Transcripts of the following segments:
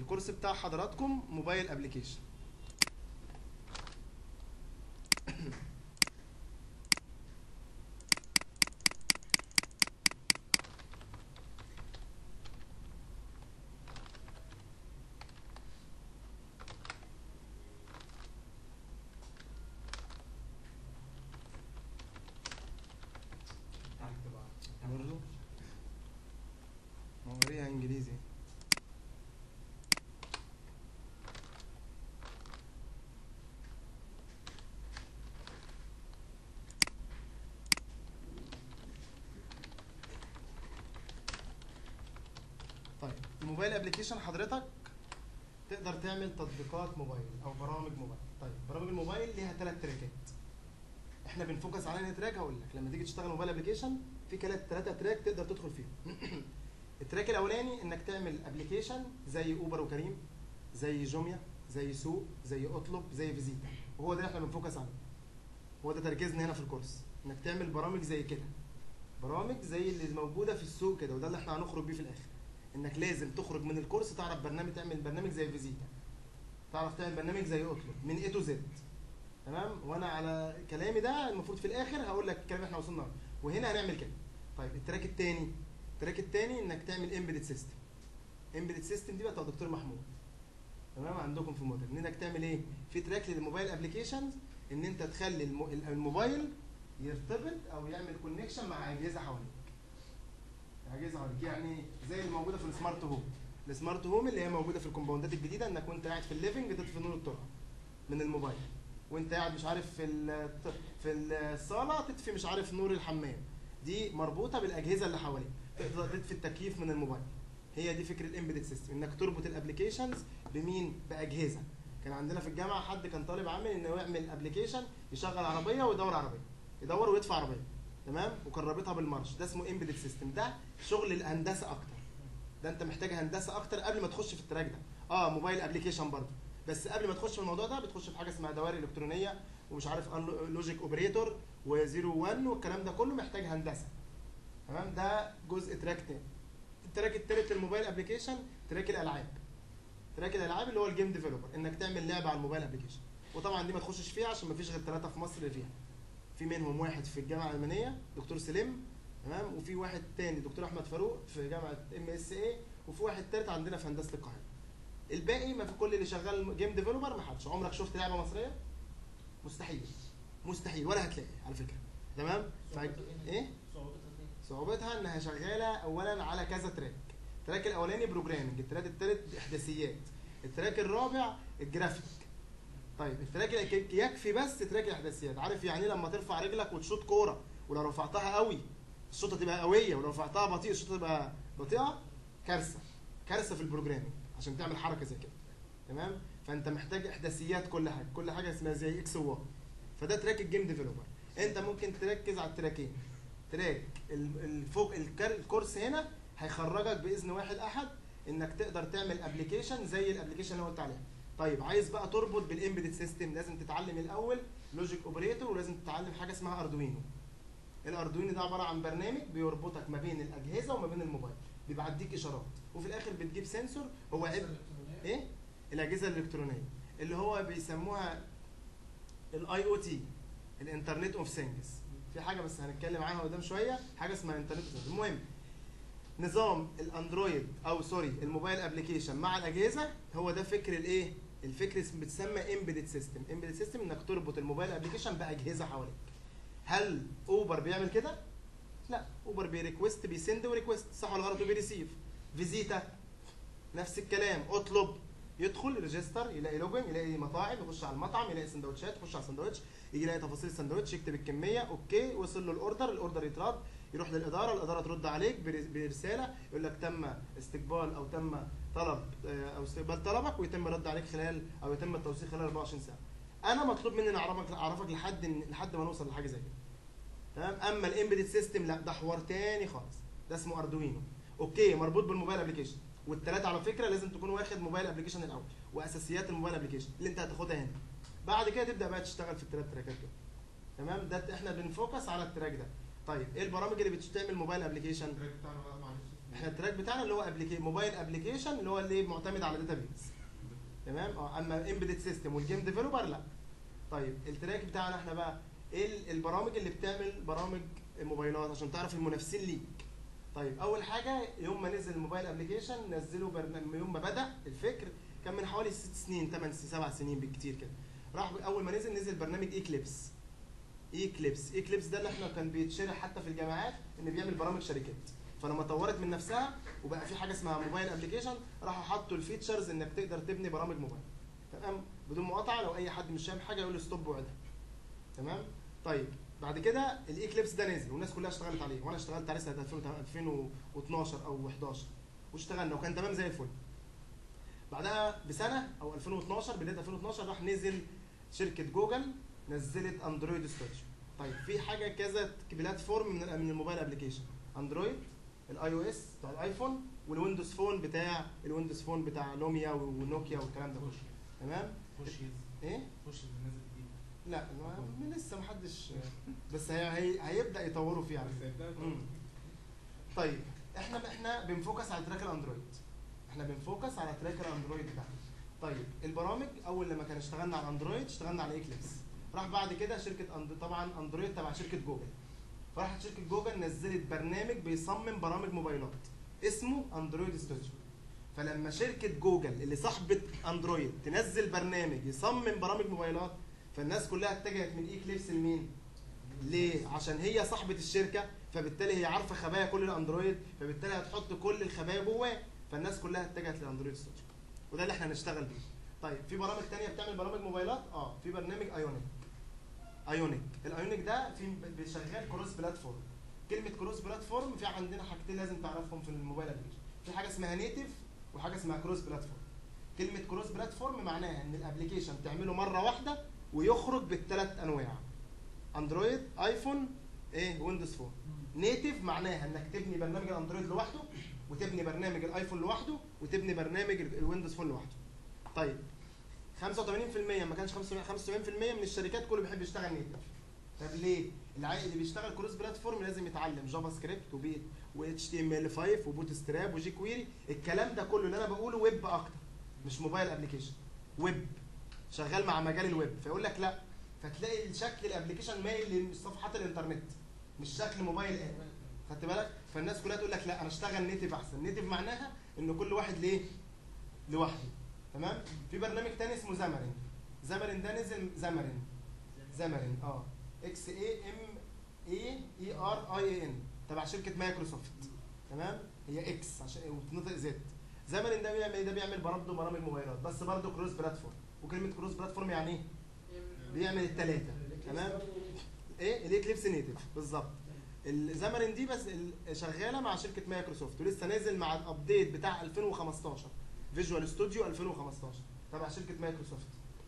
الكورس بتاع حضراتكم موبايل ابلكيشن تحت بقى برضه ما وريها انجليزي طيب الموبايل ابلكيشن حضرتك تقدر تعمل تطبيقات موبايل او برامج موبايل طيب برامج الموبايل ليها ثلاث تراكات احنا بنفوكس على انهي تراك هقول لك لما تيجي تشتغل موبايل ابلكيشن في ثلاث ثلاثه تراك تقدر تدخل فيهم التراك الاولاني انك تعمل ابلكيشن زي اوبر وكريم زي جوميا زي سوق زي اطلب زي فيزيتا وهو ده اللي احنا بنفوكس عليه هو ده تركيزنا هنا في الكورس انك تعمل برامج زي كده برامج زي اللي موجوده في السوق كده وده اللي احنا هنخرج بيه في الاخر انك لازم تخرج من الكورس تعرف برنامج تعمل برنامج زي فيزيتا تعرف تعمل برنامج زي اطلب من اي تو زد تمام وانا على كلامي ده المفروض في الاخر هقول لك الكلام اللي احنا وصلنا له. وهنا هنعمل كده طيب التراك الثاني التراك الثاني انك تعمل امبيدد سيستم امبيدد سيستم دي بقى بتاع دكتور محمود تمام عندكم في مودرن انك تعمل ايه في تراك للموبايل ابلكيشنز ان انت تخلي الم- الموبايل يرتبط او يعمل كونكشن مع اجهزه حواليك اجهزه حواليك يعني زي اللي موجوده في السمارت هوم السمارت هوم اللي هي موجوده في الكومباوندات الجديده انك وانت قاعد في الليفنج تطفي نور الطرقه من الموبايل وانت قاعد مش عارف في ال- في الصاله تطفي مش عارف نور الحمام دي مربوطه بالاجهزه اللي حواليك تقدر تطفي التكييف من الموبايل هي دي فكره الامبيدد سيستم انك تربط الابلكيشنز بمين باجهزه كان عندنا في الجامعه حد كان طالب عامل انه يعمل ابلكيشن يشغل عربيه ويدور عربيه يدور ويدفع عربيه تمام وكان رابطها بالمارش ده اسمه امبيدد سيستم ده شغل الهندسه اكتر ده انت محتاج هندسه اكتر قبل ما تخش في التراك ده اه موبايل ابلكيشن برضه بس قبل ما تخش في الموضوع ده بتخش في حاجه اسمها دوائر الكترونيه ومش عارف لوجيك اوبريتور و0 1 والكلام ده كله محتاج هندسه تمام ده جزء تراك تاني التراك التالت للموبايل ابلكيشن تراك الالعاب تراك الالعاب اللي هو الجيم ديفلوبر انك تعمل لعبه على الموبايل ابلكيشن وطبعا دي ما تخشش فيها عشان ما فيش غير ثلاثه في مصر اللي فيها في منهم واحد في الجامعه الالمانيه دكتور سليم تمام وفي واحد تاني دكتور احمد فاروق في جامعه ام اس اي وفي واحد تالت عندنا في هندسه القاهره الباقي ما في كل اللي شغال جيم ديفلوبر ما حدش عمرك شفت لعبه مصريه مستحيل مستحيل ولا هتلاقي على فكره تمام ف... ايه صعوبتها انها شغاله اولا على كذا تراك التراك الاولاني بروجرامنج التراك الثالث احداثيات التراك الرابع الجرافيك طيب التراك اللي يكفي بس تراك الاحداثيات عارف يعني إيه لما ترفع رجلك وتشوط كوره ولو رفعتها قوي الشوطه تبقى قويه ولو رفعتها بطيء الشوطه تبقى بطيئه كارثه كارثه في البروجرامنج عشان تعمل حركه زي كده تمام فانت محتاج احداثيات كل حاجه كل حاجه اسمها زي اكس وواي فده تراك الجيم ديفلوبر انت ممكن تركز على التراكين تراك ال- الفوق الكر- الكورس هنا هيخرجك باذن واحد احد انك تقدر تعمل ابلكيشن زي الابلكيشن اللي أنا قلت عليها طيب عايز بقى تربط بالامبيدد سيستم لازم تتعلم الاول لوجيك اوبريتور ولازم تتعلم حاجه اسمها اردوينو الاردوينو ده عباره عن برنامج بيربطك ما بين الاجهزه وما بين الموبايل بيبعديك اشارات وفي الاخر بتجيب سنسور هو عبء ايه الاجهزه الالكترونيه اللي هو بيسموها الاي او تي الانترنت اوف ثينجز في حاجه بس هنتكلم عنها قدام شويه حاجه اسمها انترنت اوف ثينجز المهم نظام الاندرويد او سوري الموبايل ابلكيشن مع الاجهزه هو ده فكر الايه الفكر اسم- بتسمى امبيدد سيستم امبيدد سيستم انك تربط الموبايل ابلكيشن باجهزه حواليك هل اوبر بيعمل كده لا اوبر بيريكوست بيسند وريكوست صح ولا غلط وبيريسيف فيزيتا نفس الكلام اطلب يدخل ريجستر يلاقي لوجن يلاقي مطاعم يخش على المطعم يلاقي سندوتشات يخش على السندوتش يجي يلاقي تفاصيل السندوتش يكتب الكميه اوكي وصل له الاوردر الاوردر يترد يروح للاداره الاداره ترد عليك بر- برساله يقول لك تم استقبال او تم طلب آه، او استقبال طلبك ويتم الرد عليك خلال او يتم التوصيل خلال 24 ساعه انا مطلوب مني ان اعرفك اعرفك لحد لحد ما نوصل لحاجه زي كده تمام اما الامبيدد سيستم لا ده حوار تاني خالص ده اسمه اردوينو اوكي مربوط بالموبايل ابلكيشن والثلاثه على فكره لازم تكون واخد موبايل ابلكيشن الاول واساسيات الموبايل ابلكيشن اللي انت هتاخدها هنا بعد كده تبدا بقى تشتغل في الثلاث تراكات دول تمام ده احنا بنفوكس على التراك ده طيب ايه البرامج اللي بتعمل موبايل ابلكيشن التراك بتاعنا بقى معلش احنا التراك بتاعنا اللي هو ابليكي موبايل ابلكيشن اللي هو اللي معتمد على داتابيز تمام اه اما امبيدد سيستم والجيم ديفلوبر لا طيب التراك بتاعنا احنا بقى ايه ال- البرامج اللي بتعمل برامج موبايلات عشان تعرف المنافسين ليك طيب اول حاجه يوم ما نزل الموبايل ابلكيشن نزله برنامج يوم ما بدا الفكر كان من حوالي ست سنين 8 سبع سنين بالكتير كده راح اول ما نزل نزل برنامج ايكليبس ايكليبس ايكليبس ده اللي احنا كان بيتشرح حتى في الجامعات ان بيعمل برامج شركات فلما طورت من نفسها وبقى في حاجه اسمها موبايل ابلكيشن راحوا حطوا الفيتشرز انك تقدر تبني برامج موبايل تمام بدون مقاطعه لو اي حد مش فاهم حاجه يقول لي ستوب وعدها تمام طيب بعد كده الايكليبس ده نزل والناس كلها اشتغلت عليه وانا اشتغلت عليه سنه 2012 او 11 واشتغلنا وكان تمام زي الفل بعدها بسنه او 2012 بدايه 2012 راح نزل شركه جوجل نزلت اندرويد ستوديو طيب في حاجه كذا بلاتفورم من من الموبايل ابلكيشن اندرويد الاي او اس بتاع الايفون والويندوز فون بتاع الويندوز فون بتاع لوميا ونوكيا والكلام ده كله تمام فوشيز ايه فوشيز اللي نازل جديد لا ما لسه ما حدش بس هي هي هيبدا يطوروا فيه على بس فكره هيبدأ مم. طيب احنا احنا بنفوكس على تراك الاندرويد احنا بنفوكس على تراك الاندرويد بتاعنا طيب البرامج اول لما كان اشتغلنا على اندرويد اشتغلنا على اكليبس راح بعد كده شركه أند... طبعا اندرويد تبع شركه جوجل فراحت شركه جوجل نزلت برنامج بيصمم برامج موبايلات اسمه اندرويد ستوديو فلما شركه جوجل اللي صاحبه اندرويد تنزل برنامج يصمم برامج موبايلات فالناس كلها اتجهت من اكليبس لمين؟ ليه؟ عشان هي صاحبه الشركه فبالتالي هي عارفه خبايا كل الاندرويد فبالتالي هتحط كل الخبايا جواه فالناس كلها اتجهت للاندرويد ستوديو وده اللي احنا هنشتغل بيه طيب في برامج تانية بتعمل برامج موبايلات اه في برنامج ايونيك ايونيك الايونيك ده في بيشغل كروس بلاتفورم كلمه كروس بلاتفورم في عندنا حاجتين لازم تعرفهم في الموبايل ابلكيشن في حاجه اسمها نيتف وحاجه اسمها كروس بلاتفورم كلمه كروس بلاتفورم معناها ان الابلكيشن تعمله مره واحده ويخرج بالثلاث انواع اندرويد ايفون ايه ويندوز فون نيتف معناها انك تبني برنامج الاندرويد لوحده وتبني برنامج الايفون لوحده وتبني برنامج ال- الويندوز فون لوحده طيب 85% ما كانش 75% 75% من الشركات كله بيحب يشتغل نيتف طب ليه؟ العائل اللي بيشتغل كروس بلاتفورم لازم يتعلم جافا سكريبت وبي و اتش تي ام ال 5 وبوت ستراب وجي كويري الكلام ده كله اللي انا بقوله ويب اكتر مش موبايل ابلكيشن ويب شغال مع مجال الويب فيقول لك لا فتلاقي شكل الابلكيشن مايل لصفحات الانترنت مش شكل موبايل اب خدت بالك فالناس كلها تقول لك لا انا اشتغل نيتف احسن نيتف معناها ان كل واحد ليه لوحده تمام في برنامج تاني اسمه زامرين زامرين ده نزل زامرين زامرين اه اكس اي ام اي اي ار اي اي ان تبع شركه مايكروسوفت تمام هي اكس عشان وبتنطق زد زامرين ده بيعمل ايه ده بيعمل برضه برامج موبايلات بس برضه كروس بلاتفورم وكلمه كروس بلاتفورم يعني ايه بيعمل الثلاثه تمام ايه الاكليبس نيتف بالظبط الزمرين دي بس ال- شغاله مع شركه مايكروسوفت ولسه نازل مع الابديت بتاع 2015 فيجوال ستوديو 2015 تبع شركه مايكروسوفت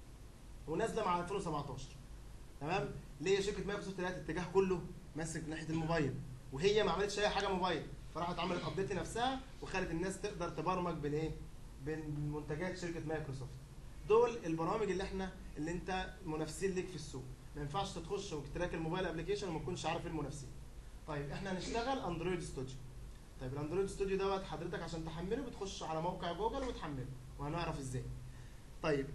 ونازله مع 2017 تمام ليه شركه مايكروسوفت لقت الاتجاه كله ماسك ناحيه الموبايل وهي ما عملتش اي حاجه موبايل فراحت عملت ابديت لنفسها وخلت الناس تقدر تبرمج بالايه بمنتجات شركه مايكروسوفت دول البرامج اللي احنا اللي انت منافسين ليك في السوق ما ينفعش تخش وتراك الموبايل ابلكيشن وما تكونش عارف المنافسين طيب احنا هنشتغل اندرويد ستوديو طيب الاندرويد ستوديو دوت حضرتك عشان تحمله بتخش على موقع جوجل وتحمله وهنعرف ازاي طيب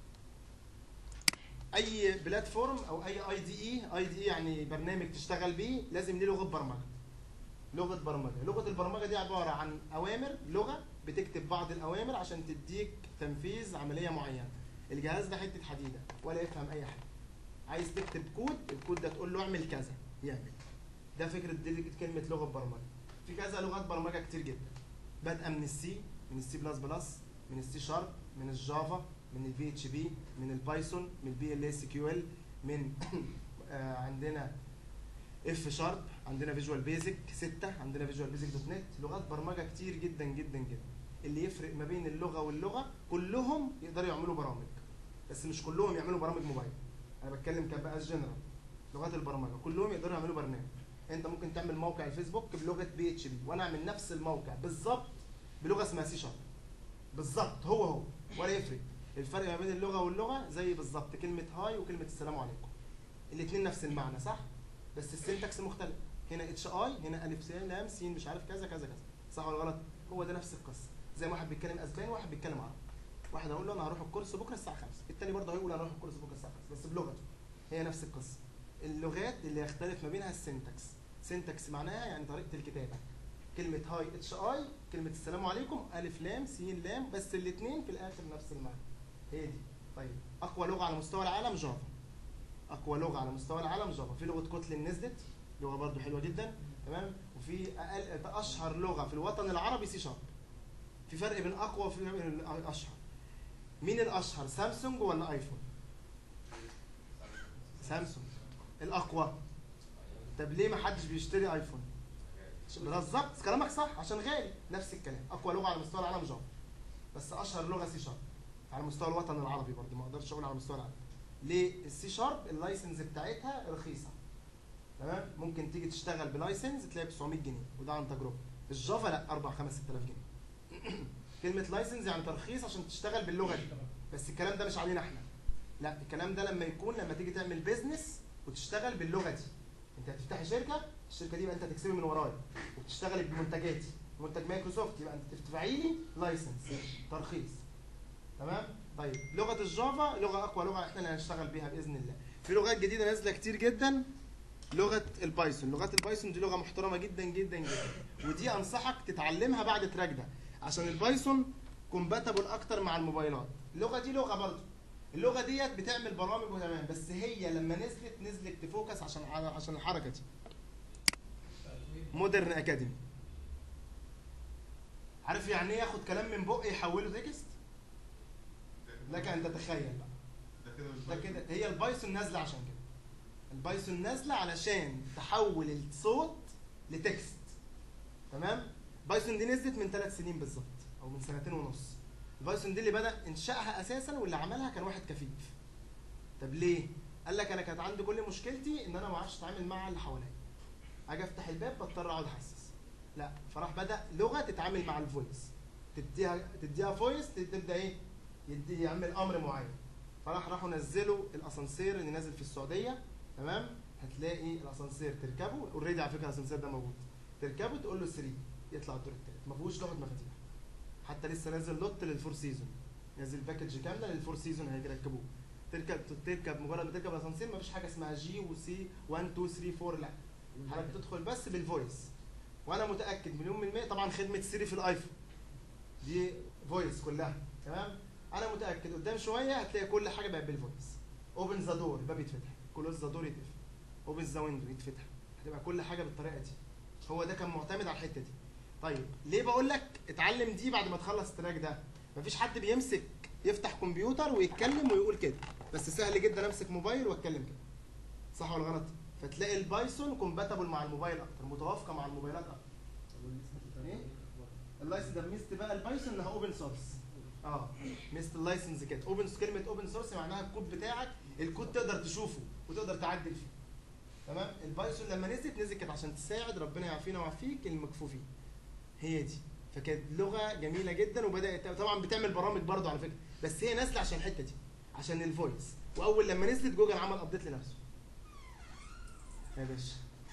اي بلاتفورم او اي اي دي اي اي دي اي يعني برنامج تشتغل بيه لازم ليه لغه برمجه لغه برمجه لغه البرمجه دي عباره عن اوامر لغه بتكتب بعض الاوامر عشان تديك تنفيذ عمليه معينه الجهاز ده حته حديده ولا يفهم اي حاجه عايز تكتب كود الكود ده تقول له اعمل كذا يعمل ده فكره دي كلمه لغه برمجه في كذا لغات برمجه كتير جدا بادئه من السي من السي بلس بلس من السي شارب من الجافا من البي اتش بي من البايثون من البي ال اس كيو ال من آه، عندنا اف شارب عندنا فيجوال بيزك 6 عندنا فيجوال بيزك دوت نت لغات برمجه كتير جدا جدا جدا اللي يفرق ما بين اللغه واللغه كلهم يقدروا يعملوا برامج بس مش كلهم يعملوا برامج موبايل انا بتكلم كبقى جنرال لغات البرمجه كلهم يقدروا يعملوا برنامج انت ممكن تعمل موقع الفيسبوك بلغه بي اتش بي وانا اعمل نفس الموقع بالظبط بلغه اسمها سي شارب بالظبط هو هو ولا يفرق الفرق ما بين اللغه واللغه زي بالظبط كلمه هاي وكلمه السلام عليكم الاثنين نفس المعنى صح بس السنتكس مختلف هنا اتش اي هنا الف س لام س مش عارف كذا كذا كذا صح ولا غلط هو ده نفس القصه زي ما واحد بيتكلم اسباني وواحد بيتكلم عربي واحد هيقول له انا هروح الكورس بكره الساعه 5 التاني برضه هيقول انا هروح الكورس بكره الساعه 5 بس بلغته هي نفس القصه اللغات اللي يختلف ما بينها السنتكس سنتكس معناها يعني طريقه الكتابه كلمه هاي اتش اي كلمه السلام عليكم الف لام س لام بس الاثنين في الاخر نفس المعنى هي دي طيب اقوى لغه على مستوى العالم جافا اقوى لغه على مستوى العالم جافا في لغه كوتلين نزلت لغه برضو حلوه جدا تمام وفي اقل اشهر لغه في الوطن العربي سي شارب في فرق بين اقوى وفي فرق بين الاشهر مين الاشهر سامسونج ولا ايفون سامسونج الاقوى طب ليه ما حدش بيشتري ايفون بالظبط كلامك صح عشان غالي نفس الكلام اقوى لغه على مستوى العالم جافا بس اشهر لغه سي شارب على مستوى الوطن العربي برضه ما اقدرش اقول على مستوى العالم ليه السي شارب اللايسنس بتاعتها رخيصه تمام ممكن تيجي تشتغل بلايسنس تلاقي ب 900 جنيه وده عن تجربه الجافا لا 4 5 6000 جنيه كلمه لايسنس يعني ترخيص عشان تشتغل باللغه دي بس الكلام ده مش علينا احنا لا الكلام ده لما يكون لما تيجي تعمل بيزنس وتشتغل باللغه دي انت هتفتحي شركه الشركه دي يبقى انت هتكسبي من ورايا وبتشتغلي بمنتجاتي منتج مايكروسوفت يبقى انت تدفعي لي لايسنس ترخيص تمام طيب لغه الجافا لغه اقوى لغه احنا اللي هنشتغل بيها باذن الله في لغات جديده نازله كتير جدا لغه البايثون لغه البايثون دي لغه محترمه جدا جدا جدا ودي انصحك تتعلمها بعد تراك ده عشان البايثون كومباتبل اكتر مع الموبايلات اللغه دي لغه برضه اللغه ديت بتعمل برامج وتمام بس هي لما نزلت نزلت تفوكس عشان عشان الحركه دي مودرن اكاديمي عارف يعني ايه ياخد كلام من بقي يحوله تكست لك ان تتخيل بقى ده كده مش ده كده هي البايثون نازله عشان كده البايثون نازله علشان تحول الصوت لتكست تمام بايثون دي نزلت من ثلاث سنين بالظبط او من سنتين ونص البايثون دي اللي بدا انشائها اساسا واللي عملها كان واحد كفيف طب ليه قال لك انا كانت عندي كل مشكلتي ان انا ما اعرفش اتعامل مع اللي حواليا اجي افتح الباب بضطر اقعد احسس لا فراح بدا لغه تتعامل مع الفويس تديها تديها فويس تبدا ايه يدي يعمل امر معين فراح راحوا نزلوا الاسانسير اللي نازل في السعوديه تمام هتلاقي الاسانسير تركبه اوريدي على فكره الاسانسير ده موجود تركبه تقول له 3 يطلع الدور الثالث ما فيهوش لغه مفاتيح حتى لسه نازل لوت للفور سيزون نازل باكج كامله للفور سيزون هيركبوه تركب تركب مجرد ما تركب الاسانسير مفيش حاجه اسمها جي وسي 1 2 3 4 لا حضرتك تدخل بس بالفويس وانا متاكد مليون من المية طبعا خدمه سيري في الايفون دي فويس كلها تمام انا متاكد قدام شويه هتلاقي كل حاجه بقت بالفويس اوبن ذا دور الباب يتفتح كلوز ذا دور يتقفل اوبن ذا ويندو يتفتح هتبقى كل حاجه بالطريقه دي هو ده كان معتمد على الحته دي طيب ليه بقول لك اتعلم دي بعد ما تخلص التراك ده مفيش حد بيمسك يفتح كمبيوتر ويتكلم ويقول كده بس سهل جدا امسك موبايل واتكلم كده صح ولا غلط فتلاقي البايثون كومباتبل مع الموبايل اكتر متوافقه مع الموبايلات اكتر إيه؟ اللايسنس ده ميزه بقى البايثون انها اوبن سورس اه ميزه اللايسنس كده اوبن كلمه اوبن سورس معناها الكود بتاعك الكود تقدر تشوفه وتقدر تعدل فيه تمام البايثون لما نزلت نزلت كانت عشان تساعد ربنا يعافينا ويعافيك المكفوفين هي دي فكانت لغه جميله جدا وبدات طبعا بتعمل برامج برضه على فكره بس هي نازله عشان الحته دي عشان الفويس واول لما نزلت جوجل عمل ابديت لنفسه يا باشا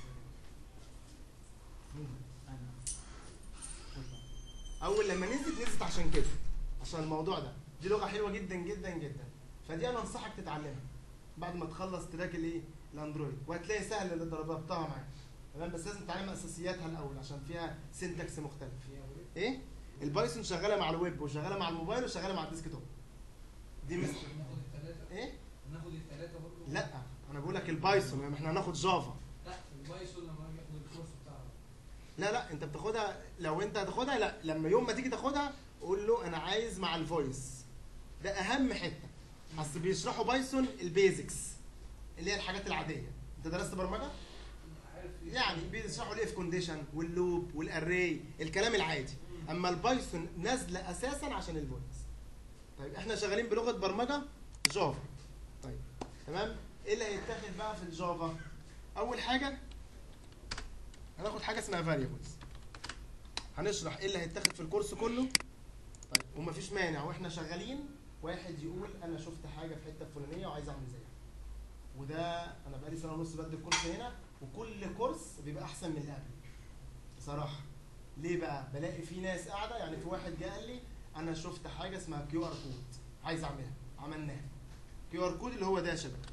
اول لما نزلت نزلت عشان كده عشان الموضوع ده دي لغه حلوه جدا جدا جدا فدي انا انصحك تتعلمها بعد ما تخلص تراك الايه الاندرويد وهتلاقي سهل اللي ضربتها معاك تمام بس لازم تتعلم اساسياتها الاول عشان فيها سنتكس مختلف ايه البايثون شغاله مع الويب وشغاله مع الموبايل وشغاله مع الديسك توب دي مثل ناخد الثلاثة ايه ناخد الثلاثة برضه لا انا بقول لك البايثون احنا هناخد جافا لا البايثون لما اجي اخد الكورس بتاعها لا لا انت بتاخدها لو انت هتاخدها لا لما يوم ما تيجي تاخدها قول له انا عايز مع الفويس ده اهم حته اصل بيشرحوا بايثون البيزكس اللي هي الحاجات العاديه انت درست برمجه عارف إيه؟ يعني بيشرحوا الاف كونديشن واللوب والاري الكلام العادي اما البايثون نازله اساسا عشان الفويس طيب احنا شغالين بلغه برمجه جافا طيب تمام ايه اللي هيتاخد بقى في الجافا اول حاجه هناخد حاجه اسمها فاريبلز هنشرح ايه اللي هيتاخد في الكورس كله طيب ومفيش مانع واحنا شغالين واحد يقول انا شفت حاجه في الحته الفلانيه وعايز اعمل زيها وده انا بقالي سنه ونص بدي الكورس هنا وكل كورس بيبقى احسن من اللي قبله بصراحه ليه بقى بلاقي في ناس قاعده يعني في واحد جه قال لي انا شفت حاجه اسمها كيو ار كود عايز اعملها عملناها كيو ار كود اللي هو ده يا شباب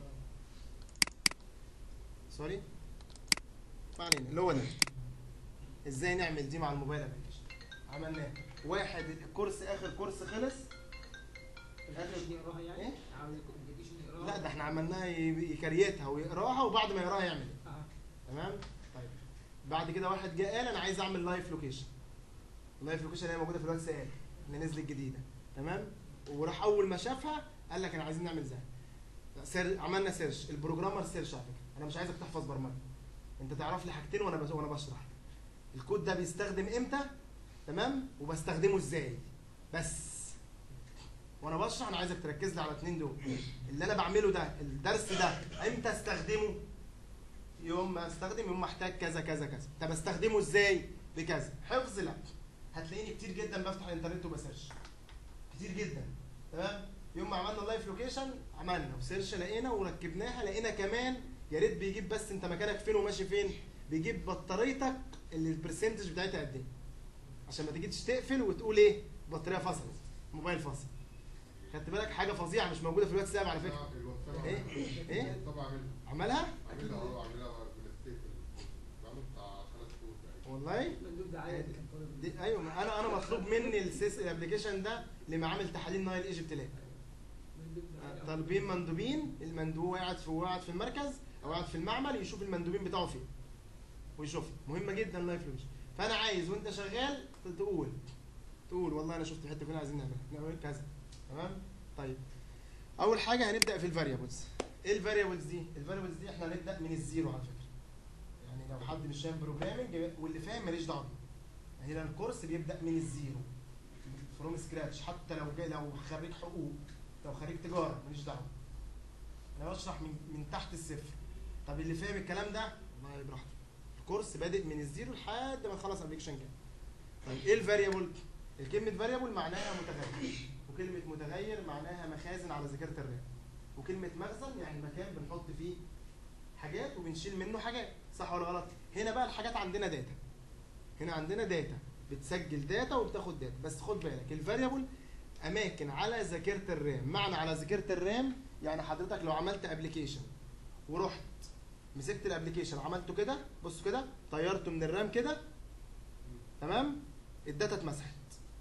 سوري ما علينا اللي هو ده ازاي نعمل دي مع الموبايل ابلكيشن عملناه واحد الكورس اخر كورس خلص الابلكيشن يقراها يعني؟ إيه؟ عاوز الابلكيشن يقراها لا ده احنا عملناها ي- يكريتها ويقراها وبعد ما يقراها يعمل إيه. اه تمام طيب بعد كده واحد جه قال انا عايز اعمل لايف لوكيشن اللايف لوكيشن اللي هي موجوده في الواتساب اللي نزلت جديده تمام وراح اول ما شافها قال لك انا عايزين نعمل زي سير عملنا سيرش البروجرامر سيرش على فكره انا مش عايزك تحفظ برمجه انت تعرف لي حاجتين وانا بس وانا بشرح الكود ده بيستخدم امتى تمام وبستخدمه ازاي بس وانا بشرح انا عايزك تركز لي على الاثنين دول اللي انا بعمله ده الدرس ده امتى استخدمه يوم ما استخدم يوم ما احتاج كذا كذا كذا طب استخدمه ازاي بكذا حفظ لا هتلاقيني كتير جدا بفتح الانترنت وبسيرش كتير جدا تمام يوم ما عملنا لايف لوكيشن عملنا وسيرش لقينا وركبناها لقينا كمان يا ريت بيجيب بس انت مكانك فين وماشي فين بيجيب بطاريتك اللي البرسنتج بتاعتها قد ايه عشان ما تيجيش تقفل وتقول ايه البطاريه فصلت الموبايل فصل خدت بالك حاجه فظيعه مش موجوده في الواتساب على فكره ايه ايه طبعا عملها عملها عملها اه عملها بالستيبل بعمل بتاع ثلاث شهور تقريبا والله المندوب ده عادي كان طالب دي ايوه ما انا انا مطلوب مني السيس الابلكيشن ده لمعامل تحاليل نايل ايجيبت لاب المندوب ده عادي. طالبين مندوبين المندوب قاعد في قاعد في المركز او قاعد في المعمل يشوف المندوبين بتاعه فين ويشوفها مهمه جدا اللايف لوكيشن فانا عايز وانت شغال تقول تقول والله انا شفت حته فين عايزين نعملها نعمل كذا تمام طيب اول حاجه هنبدا في الفاريبلز ايه الفاريبلز دي الفاريبلز دي احنا هنبدا من الزيرو على فكره يعني لو حد مش فاهم بروجرامنج واللي فاهم ماليش دعوه بيه. هنا الكورس بيبدا من الزيرو فروم سكراتش حتى لو جاي لو خريج حقوق لو خريج تجاره ماليش دعوه انا بشرح من من تحت الصفر طب اللي فاهم الكلام ده والله براحته الكورس بادئ من الزيرو لحد ما نخلص ابلكيشن كامل طيب ايه الفاريبل الكلمه فاريبل معناها متغير وكلمه متغير معناها مخازن على ذاكره الرام وكلمه مخزن يعني مكان بنحط فيه حاجات وبنشيل منه حاجات صح ولا غلط هنا بقى الحاجات عندنا داتا هنا عندنا داتا بتسجل داتا وبتاخد داتا بس خد بالك الفاريبل اماكن على ذاكره الرام معنى على ذاكره الرام يعني حضرتك لو عملت ابلكيشن ورحت مسكت الابلكيشن عملته كده بص كده طيرته من الرام كده تمام الداتا اتمسحت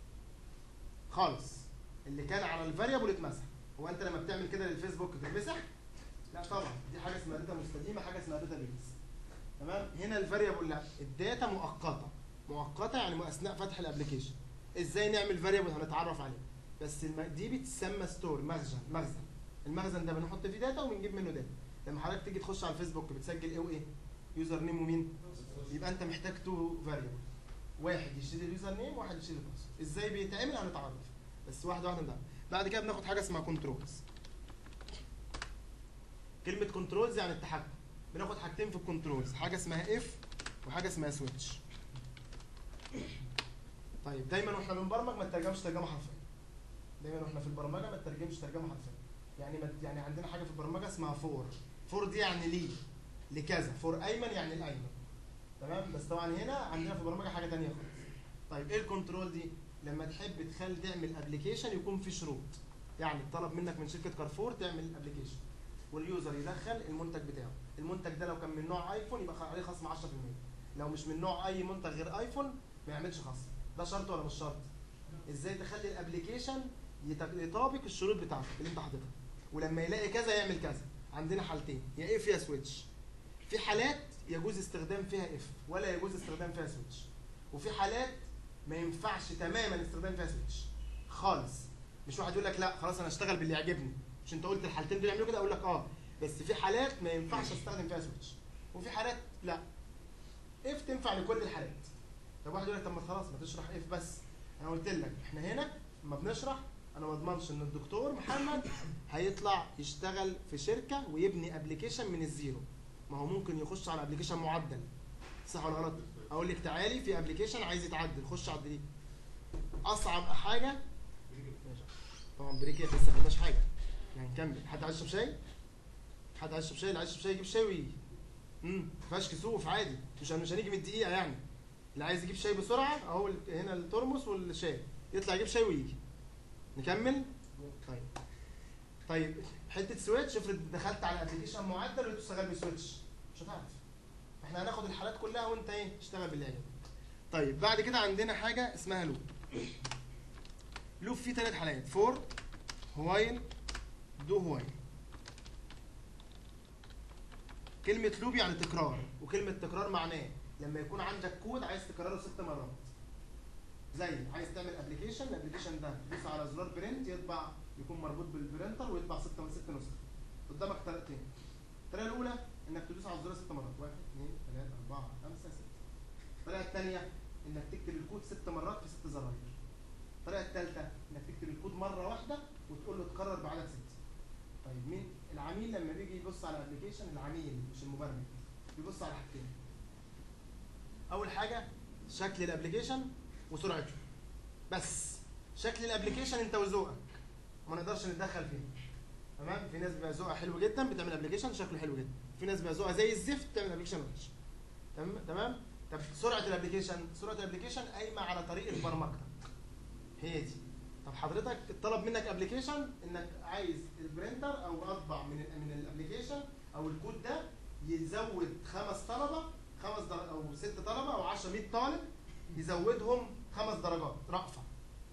خالص اللي كان على الفاريبل اتمسح هو انت لما بتعمل كده للفيسبوك تتمسح لا طبعا دي حاجه اسمها داتا مستديمه حاجه اسمها داتا بيز تمام هنا الفاريبل لا الداتا مؤقته مؤقته يعني اثناء فتح الابلكيشن ازاي نعمل فاريبل هنتعرف عليه بس الم... دي بتسمى ستور مخزن مخزن المخزن ده بنحط فيه داتا وبنجيب منه داتا لما حضرتك تيجي تخش على الفيسبوك بتسجل ايه وايه يوزر نيم ومين يبقى انت محتاج تو فاريبل واحد يشيل اليوزر نيم وواحد يشيل الباسورد ازاي بيتعمل هنتعرف بس واحده واحده ده بعد كده بناخد حاجه اسمها كنترولز كلمه كنترولز يعني التحكم بناخد حاجتين في الكنترولز حاجه اسمها اف وحاجه اسمها سويتش طيب دايما واحنا بنبرمج ما تترجمش ترجمه حرفيه دايما واحنا في البرمجه ما تترجمش ترجمه حرفيه يعني ما يعني عندنا حاجه في البرمجه اسمها فور فور دي يعني ليه لكذا فور ايمن يعني الايمن تمام بس طبعا هنا عندنا في البرمجه حاجه تانية خالص طيب ايه الكنترول دي لما تحب تخلي تعمل ابلكيشن يكون في شروط يعني طلب منك من شركه كارفور تعمل ابلكيشن واليوزر يدخل المنتج بتاعه المنتج ده لو كان من نوع ايفون يبقى عليه خصم 10% لو مش من نوع اي منتج غير ايفون ما يعملش خصم ده شرط ولا مش شرط ازاي تخلي الابلكيشن يت- يطابق الشروط بتاعتك اللي انت حاططها ولما يلاقي كذا يعمل كذا عندنا حالتين يا اف يا سويتش في حالات يجوز استخدام فيها اف ولا يجوز استخدام فيها سويتش وفي حالات ما ينفعش تماما استخدام فيها سويتش خالص مش واحد يقول لك لا خلاص انا اشتغل باللي يعجبني مش انت قلت الحالتين دول يعملوا كده اقول لك اه بس في حالات ما ينفعش استخدم فيها سويتش وفي حالات لا اف تنفع لكل الحالات طب واحد يقول لك طب ما خلاص ما تشرح اف بس انا قلت لك احنا هنا لما بنشرح انا ما اضمنش ان الدكتور محمد هيطلع يشتغل في شركه ويبني ابلكيشن من الزيرو ما هو ممكن يخش على ابلكيشن معدل صح ولا غلط اقول لك تعالي في ابلكيشن عايز يتعدل خش عدليه اصعب حاجه ماشي. طبعا بريك لسه ما خدناش حاجه يعني نكمل حد عايز يشرب شاي حد عايز يشرب شاي اللي عايز يشرب شاي يجيب شاي ويجي امم ما فيهاش كسوف عادي مش مش هنيجي من الدقيقه يعني اللي عايز يجيب شاي بسرعه اهو ال- هنا الترمس والشاي يطلع يجيب شاي ويجي نكمل طيب طيب حته سويتش افرض دخلت على ابلكيشن معدل وانت شغال بسويتش مش هتعرف احنا هناخد الحالات كلها وانت ايه اشتغل باللي يعجبك طيب بعد كده عندنا حاجه اسمها لوب لوب فيه ثلاث حالات فور هوايل دو هوايل كلمة لوب يعني تكرار وكلمة تكرار معناه لما يكون عندك كود عايز تكرره ست مرات زي عايز تعمل ابلكيشن الابلكيشن ده تدوس على زرار برنت يطبع يكون مربوط بالبرنتر ويطبع ست ست نسخ قدامك طريقتين الطريقة الأولى إنك تدوس على الزرار ست مرات واحد اثنين ثلاثة أربعة خمسة ستة الطريقة الثانية إنك تكتب الكود ست مرات في ست زراير الطريقة الثالثة إنك تكتب الكود مرة واحدة وتقول له تكرر بعدد ست طيب مين العميل لما بيجي يبص على الابلكيشن العميل مش المبرمج بيبص على حاجتين اول حاجه شكل الابلكيشن وسرعته بس شكل الابلكيشن انت وذوقك ما نقدرش نتدخل فيه تمام في ناس بيبقى ذوقها حلو جدا بتعمل ابلكيشن شكله حلو جدا في ناس بيبقى ذوقها زي الزفت بتعمل ابلكيشن وحش تمام تمام طب سرعه الابلكيشن سرعه الابلكيشن قايمه على طريقه برمجتك هي دي طب حضرتك اتطلب منك ابلكيشن انك عايز البرينتر او اطبع من ال من الابلكيشن او الكود ده يزود خمس طلبه خمس در... او ست طلبه او 10 100 طالب يزودهم خمس درجات رأفة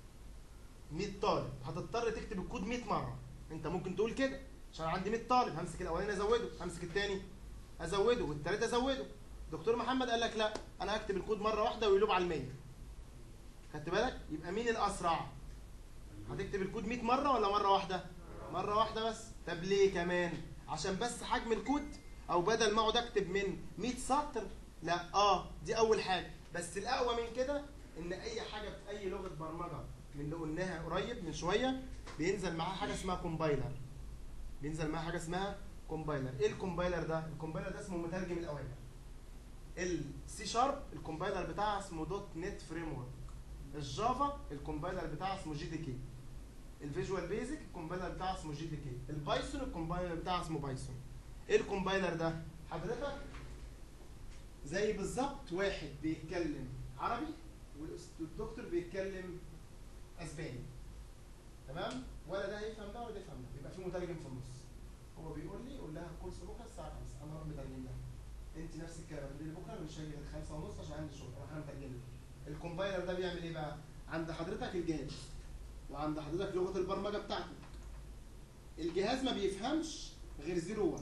100 طالب هتضطر تكتب الكود 100 مره انت ممكن تقول كده عشان عندي 100 طالب همسك الاولاني ازوده همسك الثاني ازوده والثالث ازوده دكتور محمد قال لك لا انا هكتب الكود مره واحده ويلوب على ال 100 خدت بالك يبقى مين الاسرع هتكتب الكود 100 مره ولا مره واحده مره واحده بس طب ليه كمان عشان بس حجم الكود او بدل ما اقعد اكتب من 100 سطر لا اه دي اول حاجه بس الاقوى من كده ان اي حاجه في اي لغه برمجه من اللي قلناها قريب من شويه بينزل معاها حاجه اسمها كومبايلر بينزل معاها حاجه اسمها كومبايلر ايه الكومبايلر ده الكومبايلر ده اسمه مترجم الاوامر السي شارب الكومبايلر بتاعها اسمه دوت نت فريم ورك الجافا الكومبايلر بتاعها اسمه جي دي كي الفيجوال بيزك الكومبايلر بتاعها اسمه جي دي كي البايثون الكومبايلر بتاعها اسمه بايثون ايه الكومبايلر ده حضرتك زي بالظبط واحد بيتكلم عربي والدكتور بيتكلم اسباني تمام ولا ده هيفهم ده ولا ده يفهم ده يبقى في مترجم في النص هو بيقول لي قول لها الكورس بكره الساعه 5 انا اروح مترجم لها انت نفس الكلام هتقولي لي بكره مش هاجي غير 5 ونص عشان عندي شغل اروح انا مترجم لك الكومبايلر ده بيعمل ايه بقى عند حضرتك الجهاز وعند حضرتك لغه البرمجه بتاعتك الجهاز ما بيفهمش غير 0 1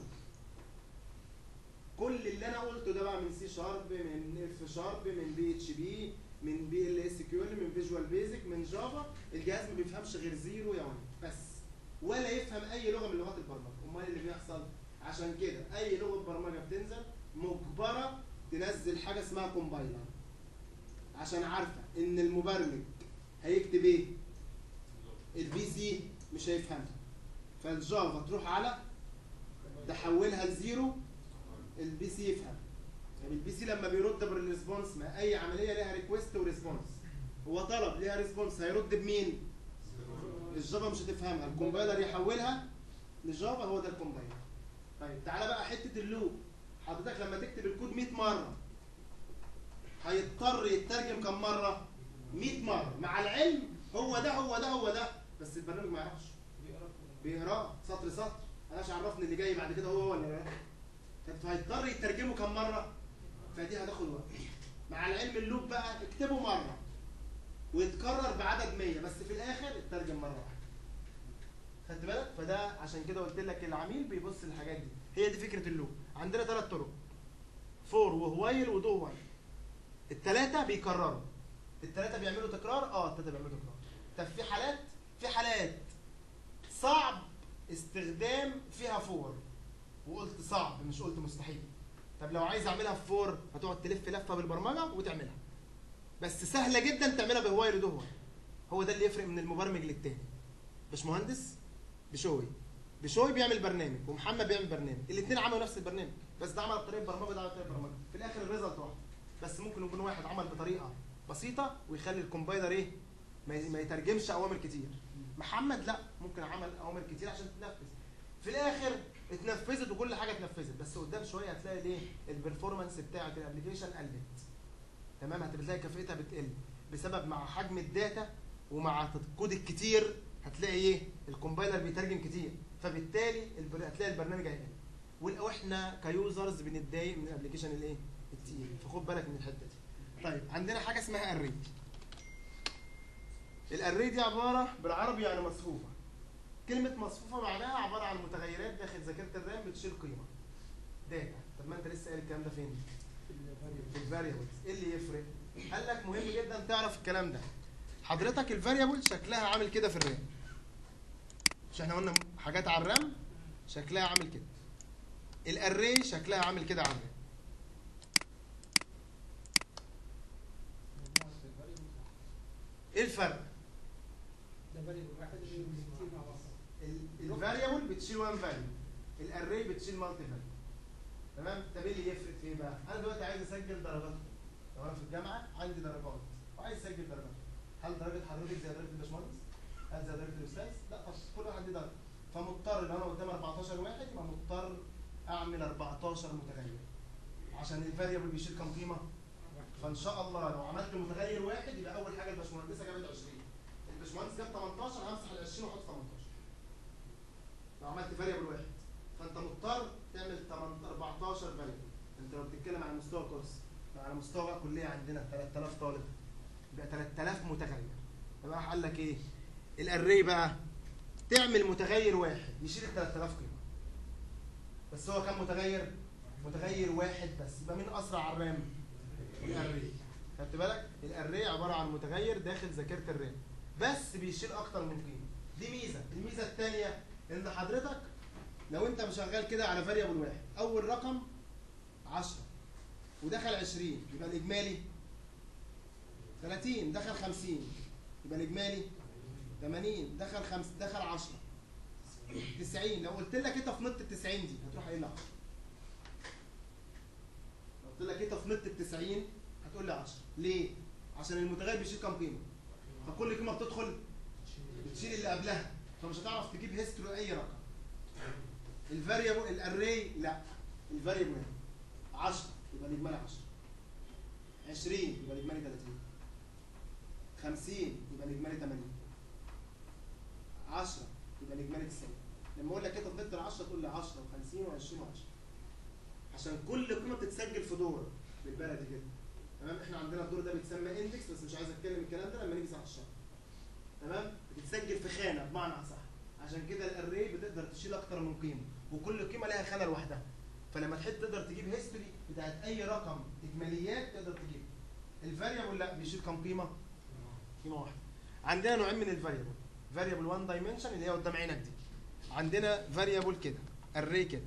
كل اللي انا قلته ده بقى من سي شارب من اف شارب من بي اتش بي من بي ال اس كيو من فيجوال بيزك من جافا الجهاز ما بيفهمش غير زيرو يا 1 بس ولا يفهم اي لغه من لغات البرمجه امال اللي بيحصل عشان كده اي لغه برمجه بتنزل مجبره تنزل حاجه اسمها كومبايلر عشان عارفه ان المبرمج هيكتب ايه البي سي مش هيفهمها فالجافا تروح على تحولها لزيرو البي سي يفهم يعني البي سي لما بيرد بالريسبونس ما اي عمليه ليها ريكويست وريسبونس هو طلب ليها ريسبونس هيرد بمين الجافا مش هتفهمها الكومبايلر يحولها لجافا هو ده الكومبايلر طيب تعالى بقى حته اللوب حضرتك لما تكتب الكود 100 مره هيضطر يترجم كم مره 100 مره مع العلم هو ده هو ده هو ده بس البرنامج ما يعرفش بيقراه سطر سطر انا مش عرفني اللي جاي بعد كده هو هو ولا لا فهيضطر يترجمه كم مره فدي هتاخد وقت مع العلم اللوب بقى اكتبه مره ويتكرر بعدد 100 بس في الاخر اترجم مره واحده خدت بالك فده عشان كده قلت لك العميل بيبص للحاجات دي هي دي فكره اللوب عندنا ثلاث طرق فور وهوايل ودو وايل الثلاثه بيكرروا الثلاثه بيعملوا تكرار اه الثلاثه بيعملوا تكرار طب في حالات في حالات صعب استخدام فيها فور وقلت صعب مش قلت مستحيل طب لو عايز اعملها في فور هتقعد تلف لفه بالبرمجه وتعملها بس سهله جدا تعملها بهوايل ودو وايل هو ده اللي يفرق من المبرمج للتاني باشمهندس بشوي بشوي بيعمل برنامج ومحمد بيعمل برنامج الاثنين عملوا نفس البرنامج بس ده عمل بطريقه برمجه ده عمل بطريقه برمجه في الاخر الريزلت واحد بس ممكن يكون واحد عمل بطريقه بسيطه ويخلي الكومبايلر ايه ما ما يترجمش اوامر كتير محمد لا ممكن عمل اوامر كتير عشان تتنفذ في الاخر اتنفذت وكل حاجه اتنفذت بس قدام شويه هتلاقي الايه البرفورمانس بتاعه الابلكيشن قلت تمام هتلاقي كفاءتها بتقل بسبب مع حجم الداتا ومع الكود الكتير هتلاقي ايه الكومبايلر بيترجم كتير فبالتالي البر... هتلاقي البرنامج هيقل وال- واحنا كيوزرز بنتضايق من الابلكيشن الايه التقيل فخد بالك من الحته دي طيب عندنا حاجه اسمها اري الاري دي عباره بالعربي يعني مصفوفه كلمه مصفوفه معناها عباره عن متغيرات داخل ذاكره الرام بتشيل قيمه داتا طب ما انت لسه قايل الكلام ده فين في الفاريبلز ايه اللي يفرق قال لك مهم جدا تعرف الكلام ده حضرتك الفاريبل شكلها عامل كده في الرام مش احنا قلنا حاجات على الرام شكلها عامل كده الاري شكلها عامل كده على الرام ايه الفرق ده فاريبل واحد اللي كتير مع بعض الفاريبل بتشيل وان فاليو الاري بتشيل مالتي فاليو تمام طب ايه اللي يفرق في ايه بقى انا دلوقتي عايز اسجل درجات لو انا في الجامعه عندي درجات وعايز اسجل درجات هل درجه حضرتك زي درجه الباشمهندس هل زي درجه الاستاذ لا طب كل واحد ليه درجه فمضطر لو انا قدام 14 واحد يبقى مضطر اعمل 14 متغير عشان الفاريبل بيشيل كام قيمه فان شاء الله لو عملت متغير واحد يبقى اول حاجه الباشمهندسه جابت 20 الباشمهندس جاب 18 همسح ال 20 واحط 18 لو عملت فاريبل واحد فانت مضطر تعمل 8 14 فاريبل انت لو بتتكلم على مستوى كورس على مستوى بقى كليه عندنا 3000 طالب يبقى 3000 متغير يبقى قال لك ايه الاري بقى تعمل متغير واحد يشيل ال 3000 قيمه بس هو كم متغير متغير واحد بس يبقى مين اسرع على الرام الاري خدت بالك الاري عباره عن متغير داخل ذاكره الرام بس بيشيل اكتر من قيمه دي ميزه الميزه الثانيه ان حضرتك لو انت شغال كده على فاريبل واحد اول رقم 10 ودخل 20 يبقى الاجمالي 30 دخل 50 يبقى الاجمالي 80 دخل 5 دخل 10 90 لو قلت لك انت في نط ال 90 دي هتروح قايل لي 10 لو قلت لك انت في نط ال 90 هتقول لي 10 ليه؟ عشان المتغير بيشيل كام قيمه فكل قيمه بتدخل بتشيل اللي قبلها فمش هتعرف تجيب هيستوري اي رقم الفاريبل الاري لا الفاريبل 10 يبقى الاجمالي 10 20 يبقى الاجمالي 30 50 يبقى الاجمالي 80 10 يبقى الاجمالي 90 لما اقول لك انت ضد ال 10 تقول لي 10 و50 و20 و10 عشان كل قيمه بتتسجل في دور بالبلدي كده تمام احنا عندنا الدور ده بيتسمى اندكس بس مش عايز اتكلم الكلام ده لما نيجي ساعه الشهر تمام بتتسجل في خانه بمعنى اصح عشان كده الاري بتقدر تشيل اكتر من قيمه وكل قيمه لها خانه لوحدها فلما تحب تقدر تجيب هيستوري بتاعت اي رقم اجماليات تقدر تجيب الفاريبل لا بيشيل كام قيمه قيمه واحده عندنا نوعين من الفاريبل فاريبل 1 دايمنشن اللي هي قدام عينك دي عندنا فاريبل كده اري كده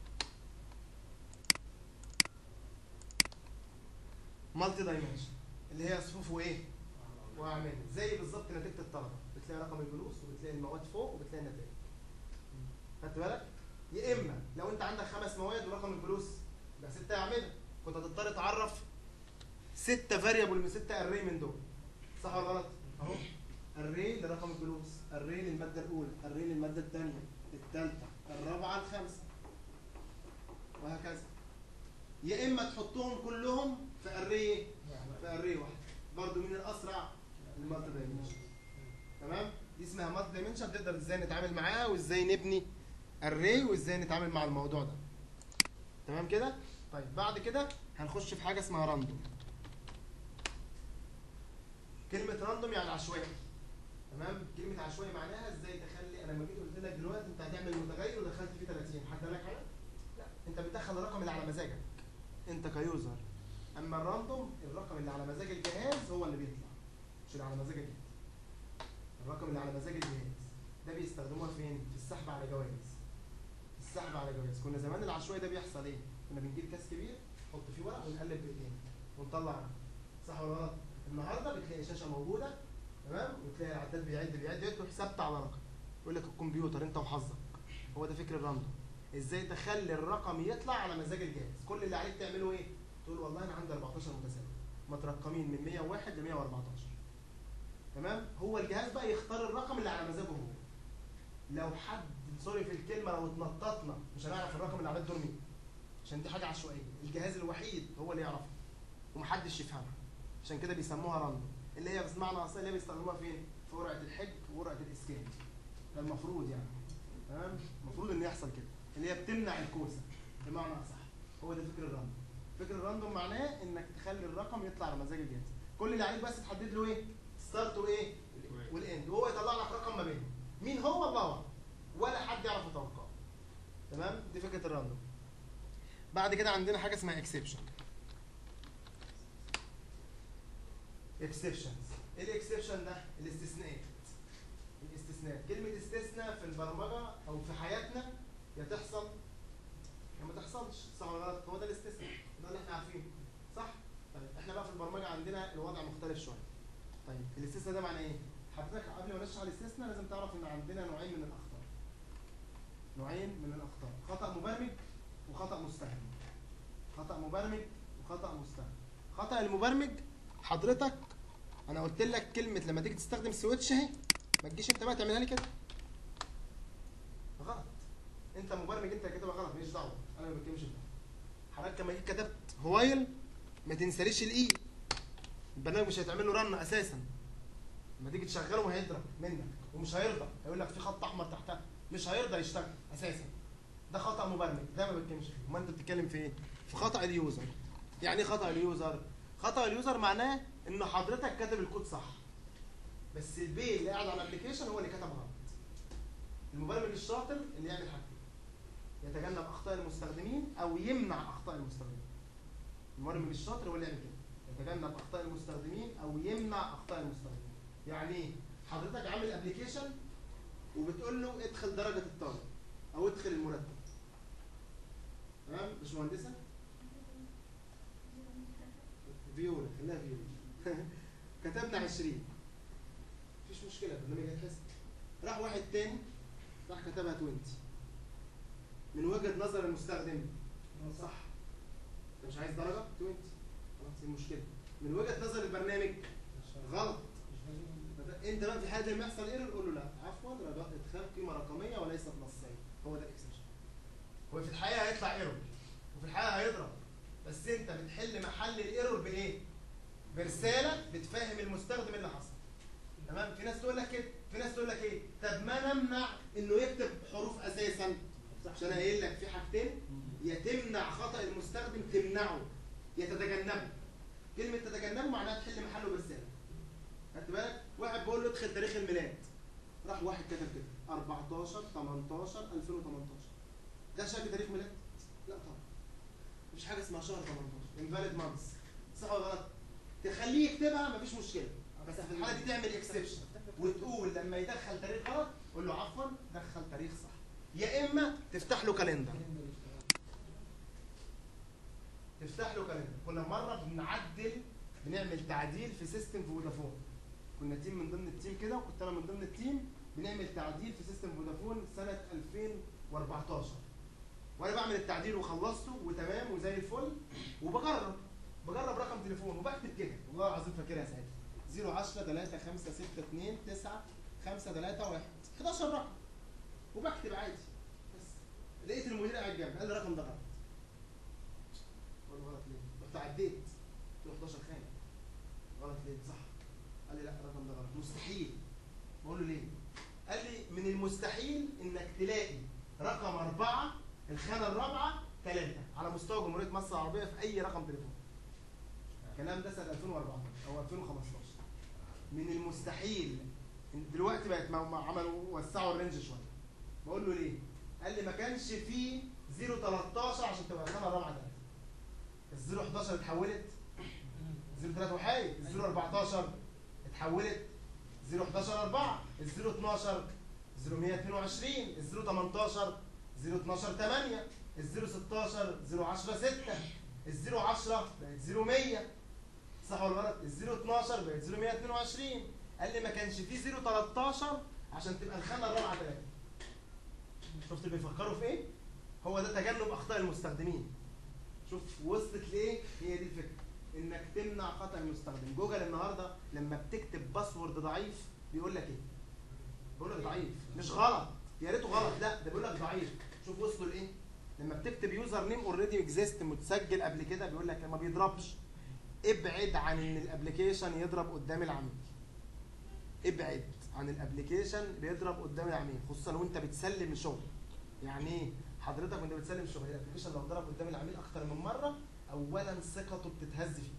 مالتي دايمنشن اللي هي صفوف وايه واعمال زي بالظبط نتيجه الطلبه بتلاقي رقم الجلوس وبتلاقي المواد فوق وبتلاقي النتائج خدت بالك يا اما لو انت عندك خمس مواد ورقم الجلوس يبقى ستة اعمده كنت هتضطر تعرف ستة فاريبل من ستة اري من دول صح ولا غلط اهو اري لرقم الجلوس اري للماده الاولى اري للماده الثانيه الثالثه الرابعه الخامسه وهكذا يا اما تحطهم كلهم في اري في اري واحد برضو مين الاسرع المالتي دايمنشن تمام دي اسمها مالتي دايمنشن تقدر ازاي نتعامل معاها وازاي نبني اري وازاي نتعامل مع الموضوع ده تمام كده طيب بعد كده هنخش في حاجه اسمها راندوم كلمه راندوم يعني عشوائي تمام كلمه عشوائي معناها ازاي تخلي انا لما جيت قلت لك دلوقتي انت هتعمل متغير ودخلت فيه 30 حد قال لك حاجه لا انت بتدخل الرقم اللي على مزاجك انت كيوزر اما الراندوم الرقم اللي على مزاج الجهاز هو اللي بيطلع مش اللي على مزاج الجهاز الرقم اللي على مزاج الجهاز ده بيستخدموها فين في السحب على جوائز السحب على جوائز كنا زمان العشوائي ده بيحصل ايه كنا بنجيب كاس كبير نحط فيه ورق ونقلب بايدينا ونطلع رقم. صح ولا غلط النهارده بتلاقي شاشه موجوده تمام وتلاقي العداد بيعد بيعد يروح ثابته على رقم يقول لك الكمبيوتر انت وحظك هو ده فكر الراندوم ازاي تخلي الرقم يطلع على مزاج الجهاز كل اللي عليك تعمله ايه تقول والله انا عندي 14 متساوي مترقمين من 101 ل 114 تمام هو الجهاز بقى يختار الرقم اللي على مزاجه هو لو حد سوري في الكلمه لو اتنططنا مش هنعرف الرقم اللي على دول مين عشان دي حاجه عشوائيه الجهاز الوحيد هو اللي يعرفها ومحدش يفهمها عشان كده بيسموها راندوم اللي هي بمعنى اصل اللي هي بيستخدموها فين في ورقه الحج وورقه الاسكان ده المفروض يعني تمام المفروض ان يحصل كده اللي هي بتمنع الكوسه بمعنى اصح هو ده فكر الراندوم فكر الراندوم معناه انك تخلي الرقم يطلع على مزاج الجهاز كل اللي عليك بس تحدد له ايه ستارت وايه والاند وهو يطلع لك رقم ما بينهم مين هو الله أعلم. ولا حد يعرف يتوقعه تمام دي فكره الراندوم بعد كده عندنا حاجه اسمها اكسبشن اكسبشنز ايه الاكسبشن ده الاستثناءات الاستثناء كلمه استثناء في البرمجه او في حياتنا يا تحصل يا ما تحصلش صح ولا غلط هو ده الاستثناء ده اللي احنا عارفينه صح طيب احنا بقى في البرمجه عندنا الوضع مختلف شويه طيب الاستثناء ده معناه ايه حضرتك قبل ما نشرح الاستثناء لازم تعرف ان عندنا نوعين من الاخطاء نوعين من الاخطاء خطا مبرمج وخطا مستخدم خطا مبرمج وخطا مستخدم خطا المبرمج حضرتك انا قلت لك كلمه لما تيجي تستخدم سويتش اهي ما تجيش انت بقى تعملها لي كده غلط انت مبرمج انت كاتبها غلط ماليش دعوه انا ما بتكلمش في ده حضرتك لما جيت كتبت هوايل ما تنساليش الاي البرنامج مش هيتعمل له رن اساسا لما تيجي تشغله هيضرب منك ومش هيرضى هيقول لك في خط احمر تحتها مش هيرضى يشتغل اساسا ده خطا مبرمج ده ما بتكلمش فيه امال انت بتتكلم في ايه في خطا اليوزر يعني ايه خطا اليوزر خطا اليوزر معناه ان حضرتك كاتب الكود صح بس البي اللي قاعد على الابلكيشن هو اللي كتب غلط المبرمج الشاطر اللي يعمل حاجتين يتجنب اخطاء المستخدمين او يمنع اخطاء المستخدمين المبرمج الشاطر هو اللي يعمل كده يتجنب اخطاء المستخدمين او يمنع اخطاء المستخدمين يعني ايه حضرتك عامل ابلكيشن وبتقول له ادخل درجه الطالب او ادخل المرتب تمام مش مهندسه فيولا خليها فيولا كتبنا 20 مفيش مشكله البرنامج هيتحسب راح واحد تاني راح كتبها 20 من وجهه نظر المستخدم صح انت مش عايز درجه 20 خلاص دي المشكله من وجهه نظر البرنامج غلط انت بقى في حاله لما يحصل ايرور قول له لا عفوا رجاء ادخال قيمه رقميه وليست نصيه هو ده الاكسبشن هو في الحقيقه هيطلع ايرور وفي الحقيقه هيضرب بس انت بتحل محل الايرور بايه؟ برساله بتفهم المستخدم اللي حصل تمام في ناس تقول لك كده في ناس تقول لك ايه طب ما نمنع انه يكتب حروف اساسا عشان قايل لك في حاجتين يا تمنع خطا المستخدم تمنعه يا تتجنبه كلمه تتجنبه معناها تحل محله برساله خدت بالك واحد بيقول له ادخل تاريخ الميلاد راح واحد كتب كده 14 18 2018 ده شكل تاريخ ميلاد لا طبعا مفيش حاجه اسمها شهر 18 انفاليد مانث صح ولا غلط تخليه يكتبها مفيش مشكله بس في الحاله دي تعمل اكسبشن وتقول لما يدخل تاريخ غلط قول له عفوا دخل تاريخ صح يا اما تفتح له كالندر تفتح له كالندر كنا مره بنعدل بنعمل تعديل في سيستم في فودافون كنا تيم من ضمن التيم كده وكنت انا من ضمن التيم بنعمل تعديل في سيستم فودافون سنه 2014 وانا بعمل التعديل وخلصته وتمام وزي الفل وبجرب بجرب رقم تليفون وبكتب كده والله العظيم فاكرها ساعتها 010 3 5 6 2 9 5 3 1 11 رقم وبكتب عادي بس لقيت المدير قاعد جنبي قال لي الرقم ده غلط قلت له غلط ليه؟ رحت عديت قلت له 11 خانه غلط ليه؟ صح قال لي لا الرقم ده غلط مستحيل بقول له ليه؟ قال لي من المستحيل انك تلاقي رقم أربعة الخانة الرابعة ثلاثة على مستوى جمهورية مصر العربية في أي رقم تليفون. الكلام ده سنة 2014 أو 2015. من المستحيل إن دلوقتي بقت مع- مع- عملوا وسعوا الرينج شوية. بقول له ليه؟ قال لي ما كانش فيه 013 عشان تبقى الخانة الرابعة ثلاثة. ال 011 اتحولت 03 وحايد ال 014 اتحولت 011 4 ال 012 0122 ال 018 012 8 ال 016 010 6 ال 010 بقت 0100 صح ولا غلط؟ ال 012 بقت 0122 قال لي ما كانش فيه 013 عشان تبقى الخانه الرابعه 3 شفت بيفكروا في ايه؟ هو ده تجنب اخطاء المستخدمين شوف وصلت لايه؟ هي دي الفكره انك تمنع خطا المستخدم جوجل النهارده لما بتكتب باسورد ضعيف بيقول لك ايه؟ بيقول لك ضعيف مش غلط يا ريته غلط لا ده بيقول لك ضعيف شوف وصلوا لايه؟ لما بتكتب يوزر نيم اوريدي اكزيست متسجل قبل كده بيقول لك ما بيضربش ابعد عن ان الابلكيشن يضرب قدام العميل ابعد عن الابلكيشن بيضرب قدام العميل خصوصا وانت بتسلم الشغل يعني ايه حضرتك وانت بتسلم الشغل الابلكيشن لو ضرب قدام العميل اكتر من مره اولا ثقته بتتهز فيك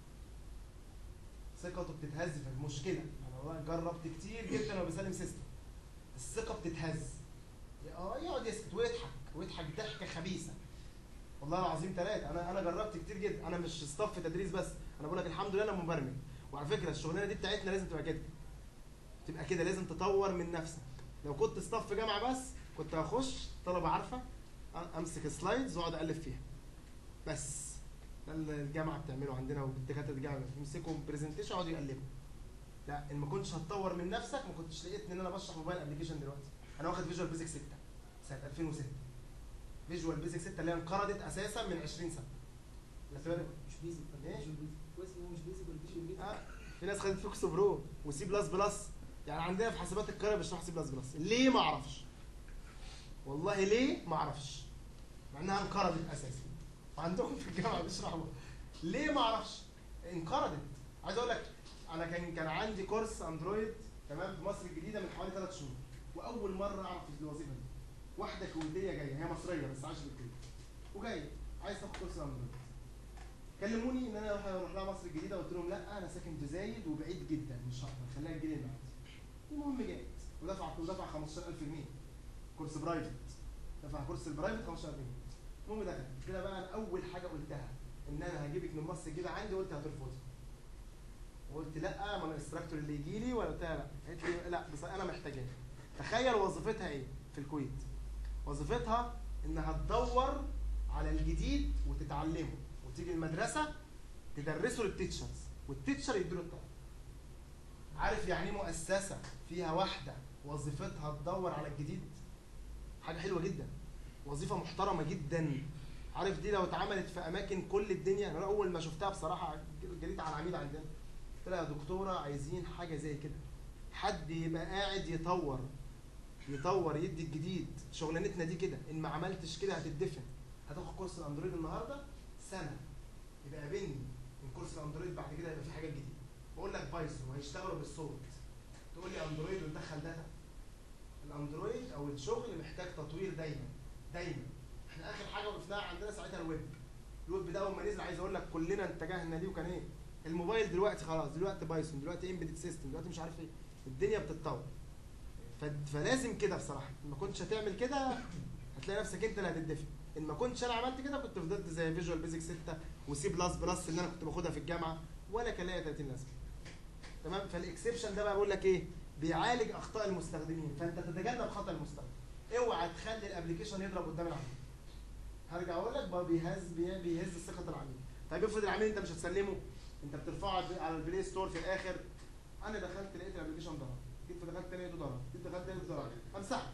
ثقته بتتهز فيك مشكله انا والله جربت كتير جدا وانا بسلم سيستم الثقه بتتهز اه يقعد يسكت ويضحك ويضحك ضحكه خبيثه والله العظيم ثلاثه انا انا جربت كتير جدا انا مش ستاف تدريس بس انا بقول لك الحمد لله انا مبرمج وعلى فكره الشغلانه دي بتاعتنا لازم تبقى كده تبقى كده لازم تطور من نفسك لو كنت ستاف جامعه بس كنت هخش طلبه عارفه أ- امسك سلايدز واقعد الف فيها بس ده اللي الجامعه بتعمله عندنا والدكاتره الجامعه يمسكوا برزنتيشن يقعدوا يقلبوا لا ان ما كنتش هتطور من نفسك ما كنتش لقيتني ان انا بشرح موبايل ابلكيشن دلوقتي انا واخد فيجوال بيزك 6 سنه 2006 فيجوال بيزك 6 اللي هي انقرضت اساسا من 20 سنه خدت بالك؟ مش بيزك إيه؟ مش بيزك كويس ان هو مش بيزك ولا فيجوال بيزك آه، في ناس خدت فوكس برو وسي بلس بلس يعني عندنا في حاسبات القاهره بيشرحوا سي بلس بلس ليه ما اعرفش والله ليه ما اعرفش مع انها انقرضت اساسا وعندهم في الجامعه بيشرحوا ليه ما اعرفش انقرضت عايز اقول لك انا كان كان عندي كورس اندرويد تمام في مصر الجديده من حوالي ثلاث شهور واول مره اعرف الوظيفه دي واحده كويتيه جايه هي مصريه بس عايشه في الكويت وجايه عايز تاخد كورس اندرويد كلموني ان انا اروح اروح لها مصر الجديده قلت لهم لا انا ساكن في زايد وبعيد جدا مش هقدر خليها تجيلي المعادي المهم جيت ودفع ودفع 15000 جنيه كورس برايفت دفع كورس البرايفت 15000 جنيه المهم دخلت كده بقى انا اول حاجه قلتها ان انا هجيبك من مصر الجديده عندي قلت هترفضي وقلت لا ما الانستراكتور اللي يجي لي ولا قلت لها لا قالت لي لا بس انا محتاجاك تخيل وظيفتها ايه في الكويت وظيفتها انها تدور على الجديد وتتعلمه وتيجي المدرسه تدرسه للتيتشرز والتيتشر يديله الطلب عارف يعني ايه مؤسسه فيها واحده وظيفتها تدور على الجديد حاجه حلوه جدا وظيفه محترمه جدا عارف دي لو اتعملت في اماكن كل الدنيا انا اول ما شفتها بصراحه جريت على العميد عندنا قلت لها يا دكتوره عايزين حاجه زي كده حد يبقى قاعد يطور يطور يدي الجديد شغلانتنا دي كده ان ما عملتش كده هتدفن هتاخد كورس الاندرويد النهارده سنه يبقى قابلني من كورس الاندرويد بعد كده يبقى في حاجات جديده بقول لك بايثون وهيشتغلوا بالصوت تقول لي اندرويد وندخل داتا الاندرويد او الشغل محتاج تطوير دايما دايما احنا اخر حاجه وقفناها عندنا ساعتها الويب الويب ده اول ما نزل عايز اقول لك كلنا اتجهنا ليه وكان ايه الموبايل دلوقتي خلاص دلوقتي بايثون دلوقتي امبيدد سيستم دلوقتي مش عارف ايه الدنيا بتتطور ف- فلازم كده بصراحه ان ما كنتش هتعمل كده هتلاقي نفسك انت اللي هتدفن ان ما كنتش انا عملت كده كنت فضلت زي فيجوال بيزك 6 وسي بلس بلس اللي انا كنت باخدها في الجامعه ولا كان ليا 30 لازمه تمام فالاكسبشن ده بقى بقول لك ايه بيعالج اخطاء المستخدمين فانت تتجنب خطا المستخدم اوعى تخلي الابلكيشن يضرب قدام العميل هرجع اقول لك بقى بيهز بي- بيهز ثقه العميل طيب افرض العميل انت مش هتسلمه انت بترفعه على- على البلاي ستور في الاخر انا دخلت لقيت الابلكيشن ضرب جيت دخلت تاني لقيته ضرب جيت دخلت تاني لقيته ضرب همسحه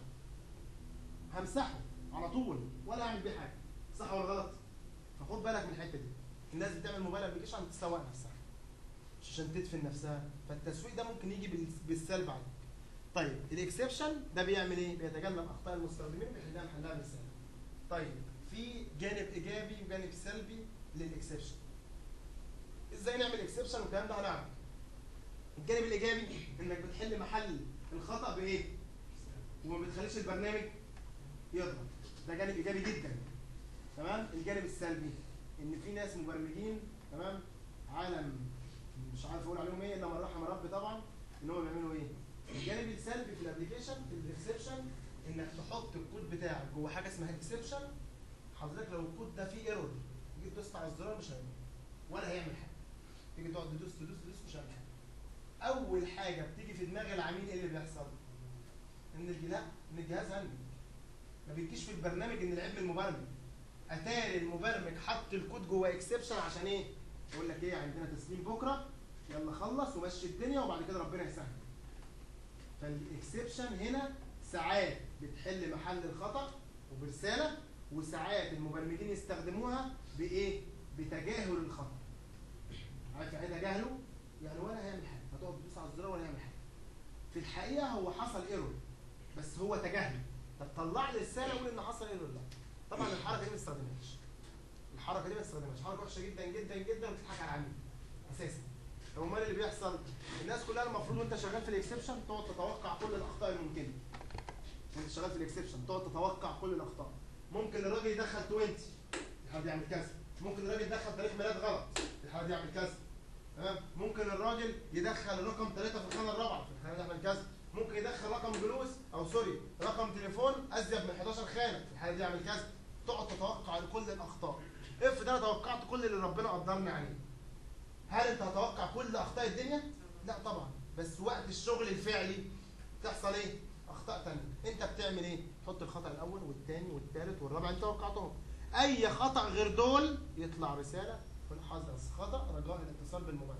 همسحه على طول ولا اعمل بيه حاجه صح ولا غلط فخد بالك من الحته دي الناس بتعمل موبايل ابلكيشن عشان تسوق نفسها مش عشان تدفن نفسها فالتسويق ده ممكن يجي بال- بالسلب عليك طيب الاكسبشن ده بيعمل ايه بيتجنب اخطاء المستخدمين وبيحلها محلها بالسلب طيب في جانب ايجابي وجانب سلبي للاكسبشن ازاي نعمل اكسبشن والكلام ده هنعرف الجانب الايجابي انك بتحل محل الخطا بايه وما بتخليش البرنامج يضرب ده جانب ايجابي جدا تمام الجانب السلبي ان في ناس مبرمجين تمام عالم مش عارف اقول عليهم ايه الا من رحم ربي طبعا ان هم بيعملوا ايه الجانب السلبي في الابلكيشن في الاكسبشن انك تحط الكود بتاعك جوه حاجه اسمها اكسبشن حضرتك لو الكود ده فيه ايرور تيجي تدوس على الزرار مش هيعمل ولا هيعمل حاجه تيجي تقعد تدوس تدوس تدوس مش هيعمل حاجه اول حاجه بتيجي في دماغ العميل ايه اللي بيحصل ان الج- لا ان الجهاز هنج ما بيجيش في البرنامج ان العيب من المبرمج اتاري المبرمج حط الكود جوه اكسبشن عشان ايه يقول لك ايه عندنا تسليم بكره يلا خلص ومشي الدنيا وبعد كده ربنا يسهل فالاكسبشن هنا ساعات بتحل محل الخطا وبرساله وساعات المبرمجين يستخدموها بايه بتجاهل الخطا عارف يعني ايه تجاهله يعني ولا هيعمل حاجه هتقعد تدوس على الزرار ولا هيعمل حاجه في الحقيقه هو حصل ايرور بس هو تجاهل طب طلع لي رساله قول ان حصل ايرور لا طبعا الحركه دي ما تستخدمهاش الحركه دي ما تستخدمهاش حركه وحشه جدا جدا جدا وتضحك على العميل اساسا طب امال اللي بيحصل الناس كلها المفروض وانت شغال في الاكسبشن تقعد تتوقع كل الاخطاء الممكنه وانت شغال في الاكسبشن تقعد تتوقع كل الاخطاء ممكن الراجل يدخل 20 الحاله دي يعمل كذا ممكن الراجل يدخل تاريخ ميلاد غلط الحاله دي يعمل كذا تمام ممكن الراجل يدخل رقم ثلاثة في الخانة الرابعة في الحالة دي يعمل كذا ممكن يدخل رقم جلوس أو سوري رقم تليفون أزيد من 11 خانة في الحالة دي يعمل كذا تقعد تتوقع كل الأخطاء افرض أنا توقعت كل اللي ربنا قدرني عليه هل أنت هتوقع كل أخطاء الدنيا؟ لا طبعا بس وقت الشغل الفعلي تحصل إيه؟ أخطاء تانية أنت بتعمل إيه؟ تحط الخطأ الأول والثاني والثالث والرابع أنت توقعتهم أي خطأ غير دول يطلع رسالة في الحظ خطأ رجاء الاتصال بالمبرمج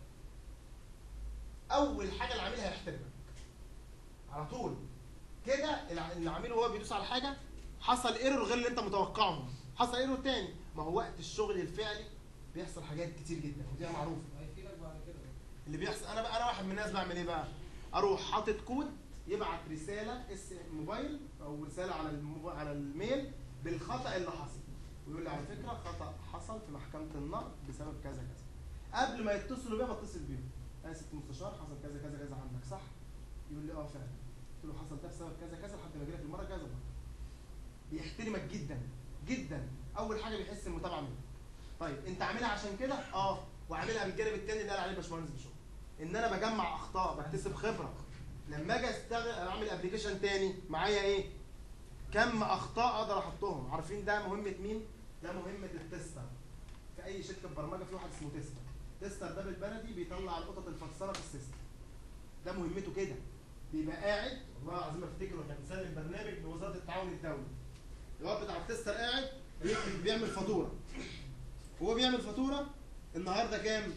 اول حاجه العميل هيحترمك على طول كده الع- العميل وهو بيدوس على حاجه حصل ايرور غير اللي انت متوقعه حصل ايرور تاني ما هو وقت الشغل الفعلي بيحصل حاجات كتير جدا ودي معروفه هيفيدك بعد كده اللي بيحصل انا بقى انا واحد من الناس بعمل ايه بقى اروح حاطط كود يبعت رساله اس موبايل او رساله على الموبا... على الميل بالخطا اللي حصل ويقول لي على فكره خطا حصل في محكمه النقد بسبب كذا كذا قبل ما يتصلوا بيا بتصل بيهم انا ست مستشار حصل كذا كذا كذا عندك صح يقول لي اه فعلا قلت له حصل ده بسبب كذا كذا لحد ما اجي لك المره الجايه أظبطك. بيحترمك جدا جدا اول حاجه بيحس المتابعه منك طيب انت عاملها عشان كده اه وعاملها بالجانب التاني اللي قال عليه باشمهندس بشوي ان انا بجمع اخطاء بكتسب خبره لما اجي اشتغل اعمل ابلكيشن تاني معايا ايه كم اخطاء اقدر احطهم عارفين ده مهمه مين ده مهمه التستر في اي شركه برمجه في واحد اسمه تستر تستر ده بالبلدي بيطلع القطط الفطسانه في السيستم ده مهمته كده بيبقى قاعد والله العظيم افتكره كان مسلم برنامج بوزاره التعاون الدولي الواد بتاع التستر قاعد بيكتب- بيعمل فاتوره هو بيعمل فاتوره النهارده كام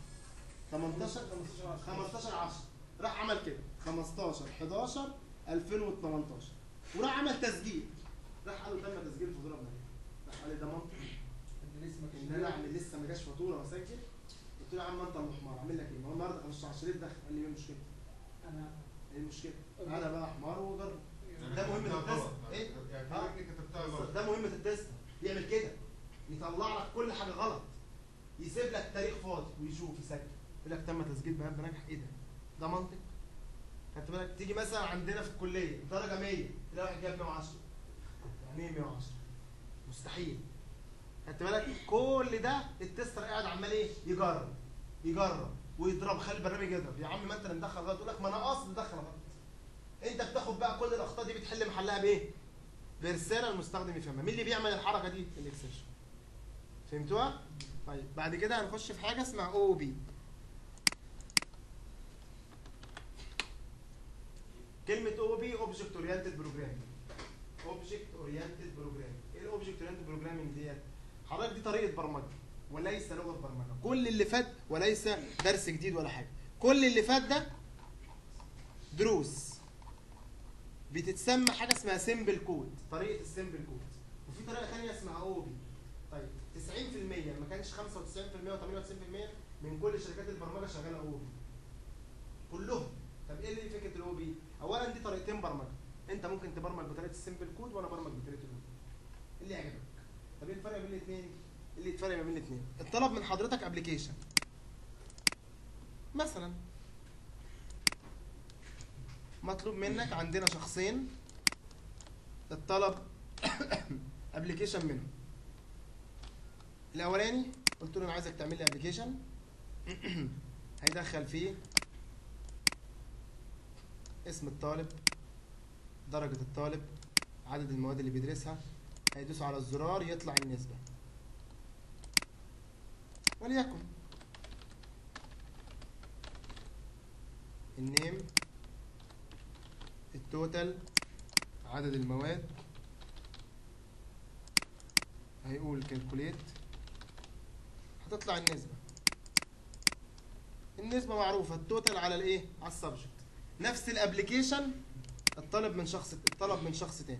18 15 10 راح عمل كده 15 11 2018 وراح عمل تسجيل راح قال له تم تسجيل الفاتوره بنفسك راح قال لي ده منطق ان انا اعمل لسه ما جاش فاتوره واسجل قلت له يا عم انت الحمار اعمل لك ايه؟ ما هو النهارده 15 شريط دخل قال لي ايه المشكله؟ انا ايه المشكله؟ انا بقى حمار وجرب ده مهم كتبتها التست غلط. ايه؟ يعني ها؟ كأني كتبتها غلط ده مهمة التست يعمل كده يطلع لك كل حاجة غلط يسيب لك تاريخ فاضي ويشوف يسجل يقول لك تم تسجيل بيان بنجح ايه ده؟ ده منطق خدت بالك تيجي مثلا عندنا في الكلية درجة 100 تلاقي واحد جاب 110 يعني ايه 110 مستحيل خدت بالك كل ده التستر قاعد عمال ايه يجرب يجرب ويضرب خلي البرنامج يضرب يا عم ما انت اللي مدخل غلط يقول لك ما انا قاصد مدخل غلط انت بتاخد بقى كل الاخطاء دي بتحل محلها بايه؟ برساله المستخدم يفهمها مين اللي بيعمل الحركه دي الاكسبشن فهمتوها طيب بعد كده هنخش في حاجه اسمها او بي كلمه او بي اوبجكت اورينتد بروجرامينج اوبجكت اورينتد بروجرامينج ايه الاوبجكت اورينتد بروجرامينج ديت حضرتك دي طريقه برمجه وليس لغه برمجه كل اللي فات وليس درس جديد ولا حاجه كل اللي فات ده دروس بتتسمى حاجه اسمها سيمبل كود طريقه السيمبل كود وفي طريقه ثانيه اسمها او بي طيب 90% ما كانش 95% و98% من كل شركات البرمجه شغاله او بي كلهم طب ايه اللي فكره الاو بي اولا دي طريقتين برمجه انت ممكن تبرمج بطريقه السيمبل كود وانا برمج بطريقه الاو بي اللي يعجبك طب ايه الفرق بين الاثنين اللي الفرق ما بين الاثنين الطلب من حضرتك ابلكيشن مثلا مطلوب منك عندنا شخصين الطلب ابلكيشن منهم الاولاني قلت له انا عايزك تعمل لي ابلكيشن هيدخل فيه اسم الطالب درجة الطالب عدد المواد اللي بيدرسها هيدوس على الزرار يطلع النسبة وليكن النيم التوتال عدد المواد هيقول كالكوليت هتطلع النسبة النسبة معروفة التوتال على الايه على السبجكت نفس الابليكيشن الطلب من شخص الطلب من شخص تاني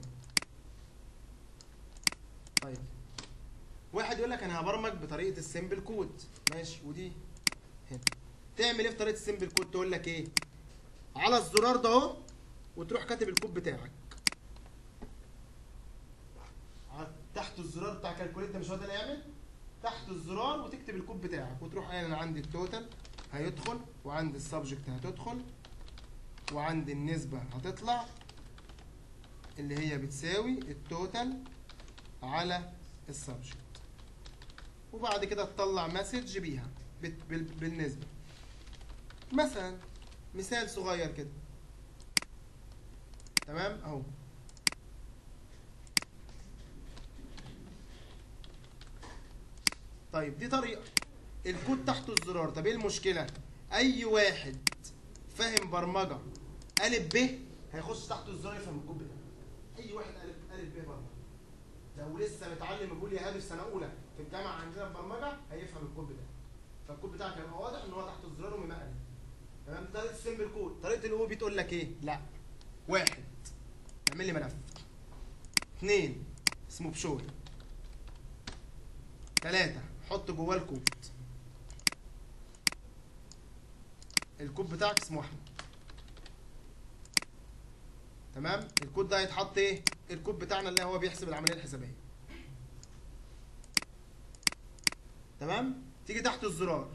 طيب واحد يقول لك انا هبرمج بطريقة السيمبل كود ماشي ودي هنا تعمل ايه في طريقة السيمبل كود تقول لك ايه على الزرار ده اهو وتروح كاتب الكود بتاعك ع- تحت الزرار بتاع كالكوليت ده مش هو ده اللي يعمل تحت الزرار وتكتب الكود بتاعك وتروح قايل انا عندي التوتال هيدخل وعندي السبجكت هتدخل وعندي النسبة هتطلع اللي هي بتساوي التوتال على السبجكت وبعد كده تطلع مسج بيها بت- بال- بالنسبة مثلا مثال صغير كده تمام اهو طيب دي طريقة الكود تحته الزرار طب ايه المشكلة اي واحد فاهم برمجة الف ب هيخش تحته الزرار يفهم الكود بتاعه اي واحد الف الف ب برمجة لو لسه متعلم يقول يا هادي في سنة اولى في الجامعة عندنا في برمجة هيفهم الكود بتاعه فالكود بتاعك هيبقى واضح ان هو تحت الزرار وممقلب تمام دي طريقة السمبل كود طريقة الاو بتقول لك ايه لا واحد اعمل لي ملف اثنين اسمه بشوي ثلاثة حط جواه الكود الكود بتاعك اسمه احمد تمام الكود ده هيتحط ايه الكود بتاعنا اللي هو بيحسب العمليه الحسابيه تمام تيجي تحت الزرار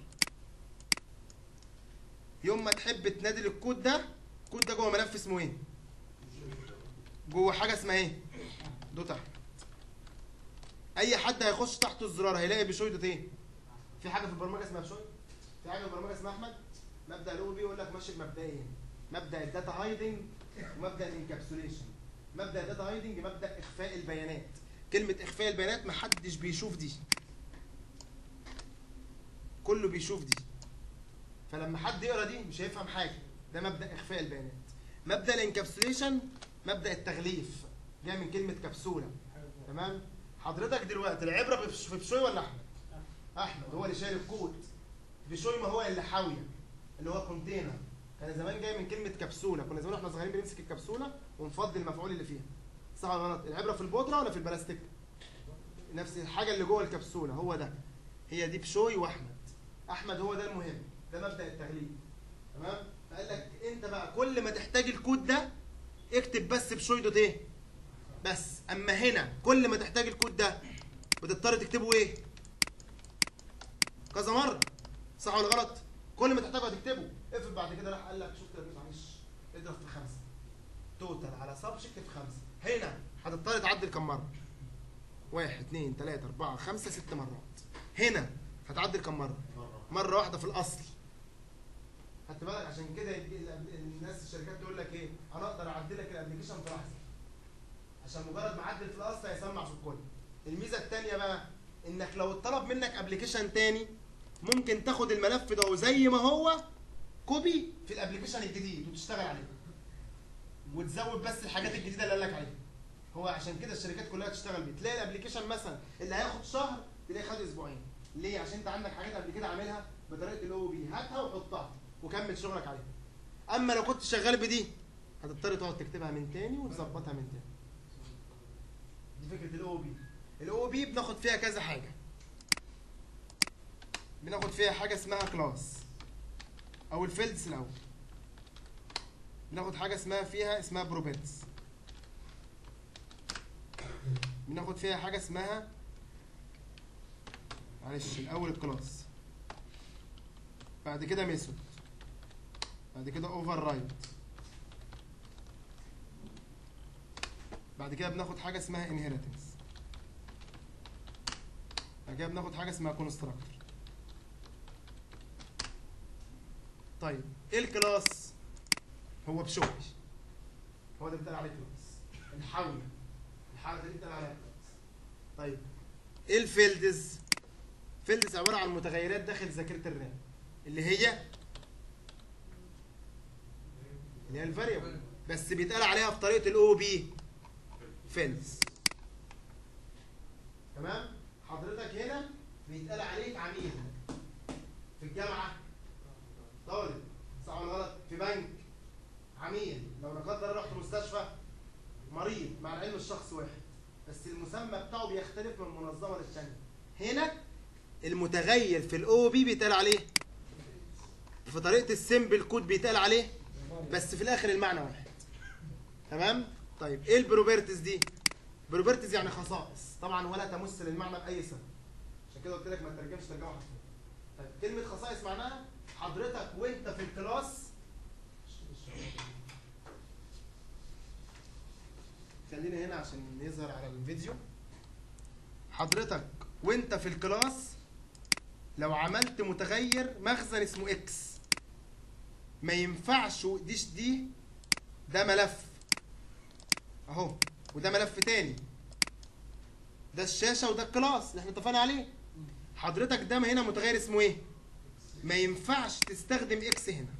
يوم ما تحب تنادي الكود ده الكود ده جوه ملف اسمه ايه جوه حاجه اسمها ايه دوت احمد اي حد هيخش تحت الزرار هيلاقي بشوي دوت ايه في حاجه في البرمجه اسمها بشوي في حاجه في البرمجه اسمها احمد مبدا الاو بي يقول لك ماشي بمبدئين مبدا الداتا هايدنج ومبدا الانكابسوليشن مبدا الداتا هايدنج مبدا اخفاء البيانات كلمه اخفاء البيانات محدش بيشوف دي كله بيشوف دي فلما حد يقرا دي مش هيفهم حاجه ده مبدا اخفاء البيانات مبدا الانكابسوليشن مبدا التغليف جاي من كلمه كبسوله تمام حضرتك دلوقتي العبره في في بشوي ولا احمد احمد هو اللي شايل الكود بشوي ما هو اللي حاويه اللي هو كونتينر كان زمان جاي من كلمه كبسوله كنا زمان واحنا صغيرين بنمسك الكبسوله ونفضي المفعول اللي فيها صح ولا غلط العبره في البودره ولا في البلاستيك نفس الحاجه اللي جوه الكبسوله هو ده هي دي بشوي واحمد احمد هو ده المهم ده مبدا التغليف تمام فقال لك انت بقى كل ما تحتاج الكود ده اكتب بس بشوي دوت ايه بس اما هنا كل ما تحتاج الكود ده بتضطر تكتبه ايه كذا مره صح ولا غلط كل ما تحتاجه هتكتبه افرض بعد كده راح قال لك شفت يا معلش اضرب في خمسه توتال على سبجكت في خمسه هنا هتضطر تعدل كم مره واحد اثنين ثلاثة أربعة خمسة ست مرات هنا هتعدل كم مرة مرة واحدة في الأصل خدت بالك عشان كده يجي الأب- الناس الشركات تقول لك ايه انا اقدر اعدل لك الابلكيشن في لحظه عشان مجرد ما اعدل في الاصل هيسمع في الكل الميزه الثانيه بقى انك لو اتطلب منك ابلكيشن تاني ممكن تاخد الملف ده وزي ما هو كوبي في الابلكيشن الجديد وتشتغل عليه وتزود بس الحاجات الجديده اللي قال لك عليها هو عشان كده الشركات كلها تشتغل بيه تلاقي الابلكيشن مثلا اللي هياخد شهر تلاقيه خد اسبوعين ليه عشان انت عندك حاجات قبل كده عاملها بطريقه الاو بي هاتها وحطها وكمل شغلك عليها اما لو كنت شغال بدي هتضطر تقعد تكتبها من تاني وتظبطها من تاني دي فكره الاو بي الاو بي بناخد فيها كذا حاجه بناخد فيها حاجه اسمها كلاس او الفيلدز الاول بناخد حاجه اسمها فيها اسمها بروبرتيز بناخد فيها حاجه اسمها معلش الاول الكلاس بعد كده ميثود بعد كده اوفر رايد بعد كده بناخد حاجه اسمها انهيرتنس بعد كده بناخد حاجه اسمها كونستراكتور طيب ايه الكلاس هو بشوي هو ده بيتقال عليه كلاس الحاويه الحاويه دي بيتقال عليها كلاس طيب ايه الفيلدز فيلدز عباره عن متغيرات داخل ذاكره الرام اللي هي اللي هي الفاريبل بس بيتقال عليها في طريقه الاو بي فيلدز تمام حضرتك هنا بيتقال عليك عميل في الجامعه طالب صح ولا غلط في بنك عميل لو لا قدر الله رحت مستشفى مريض مع العلم الشخص واحد بس المسمى بتاعه بيختلف من منظمه للثانيه هنا المتغير في الاو بي بيتقال عليه في طريقه السيمبل كود بيتقال عليه بس في الاخر المعنى واحد تمام طيب ايه البروبرتيز دي بروبرتيز يعني خصائص طبعا ولا تمس للمعنى باي صفه عشان كده قلت لك ما تترجمش ترجمه حرفيه طيب كلمه خصائص معناها حضرتك وانت في الكلاس خلينا هنا عشان يظهر على الفيديو حضرتك وانت في الكلاس لو عملت متغير مخزن اسمه اكس ما ينفعش ديش دي ده ملف اهو وده ملف تاني ده الشاشه وده الكلاس اللي احنا اتفقنا عليه حضرتك ده هنا متغير اسمه ايه ما ينفعش تستخدم اكس هنا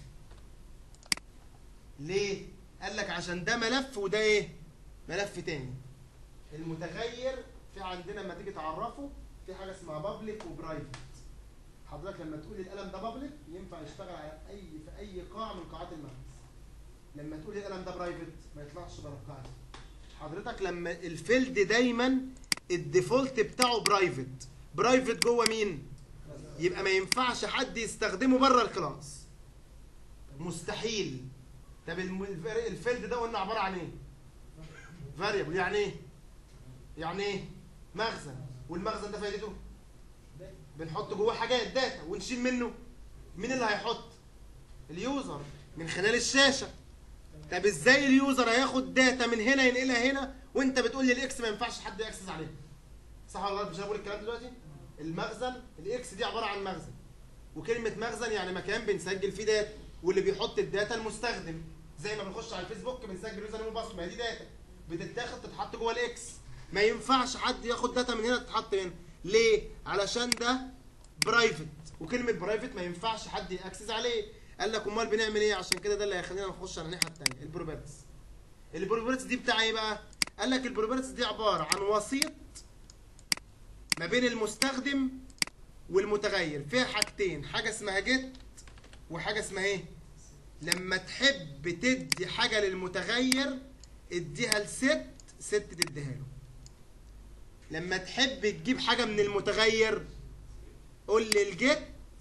ليه قال لك عشان ده ملف وده ايه ملف تاني المتغير في عندنا لما تيجي تعرفه في حاجه اسمها بابليك وبرايفت حضرتك لما تقول القلم ده بابليك ينفع يشتغل على اي في اي قاع من قاعات المخبز لما تقول القلم ده برايفت ما يطلعش بره القاعه دي. حضرتك لما الفيلد دايما الديفولت بتاعه برايفت برايفت جوه مين يبقى ما ينفعش حد يستخدمه بره الكلاس مستحيل طب الم- الفر- الفيلد ده قلنا عباره عن ايه فاريبل يعني ايه يعني ايه مخزن والمخزن ده فايدته بنحط جواه حاجات داتا ونشيل منه مين اللي هيحط اليوزر من خلال الشاشه طب ازاي اليوزر هياخد داتا من هنا ينقلها هنا وانت بتقول لي الاكس ما ينفعش حد ياكسس عليها صح ولا غلط مش أنا بقول الكلام دلوقتي المخزن الاكس دي عباره عن مخزن وكلمه مخزن يعني مكان بنسجل فيه داتا واللي بيحط الداتا المستخدم زي ما بنخش على الفيسبوك بنسجل يوزر نيم وباسورد ما هي دي داتا بتتاخد تتحط جوه الاكس ما ينفعش حد ياخد داتا من هنا تتحط هنا ليه علشان ده برايفت وكلمه برايفت ما ينفعش حد ياكسس عليه قال لك امال بنعمل ايه عشان كده ده اللي هيخلينا نخش على الناحيه الثانيه البروبرتس البروبرتس دي بتاع ايه بقى قال لك البروبرتس دي عباره عن وسيط ما بين المستخدم والمتغير فيها حاجتين حاجه اسمها جيت وحاجه اسمها ايه لما تحب تدي حاجه للمتغير اديها لست ست تديها له لما تحب تجيب حاجه من المتغير قول لي الجيت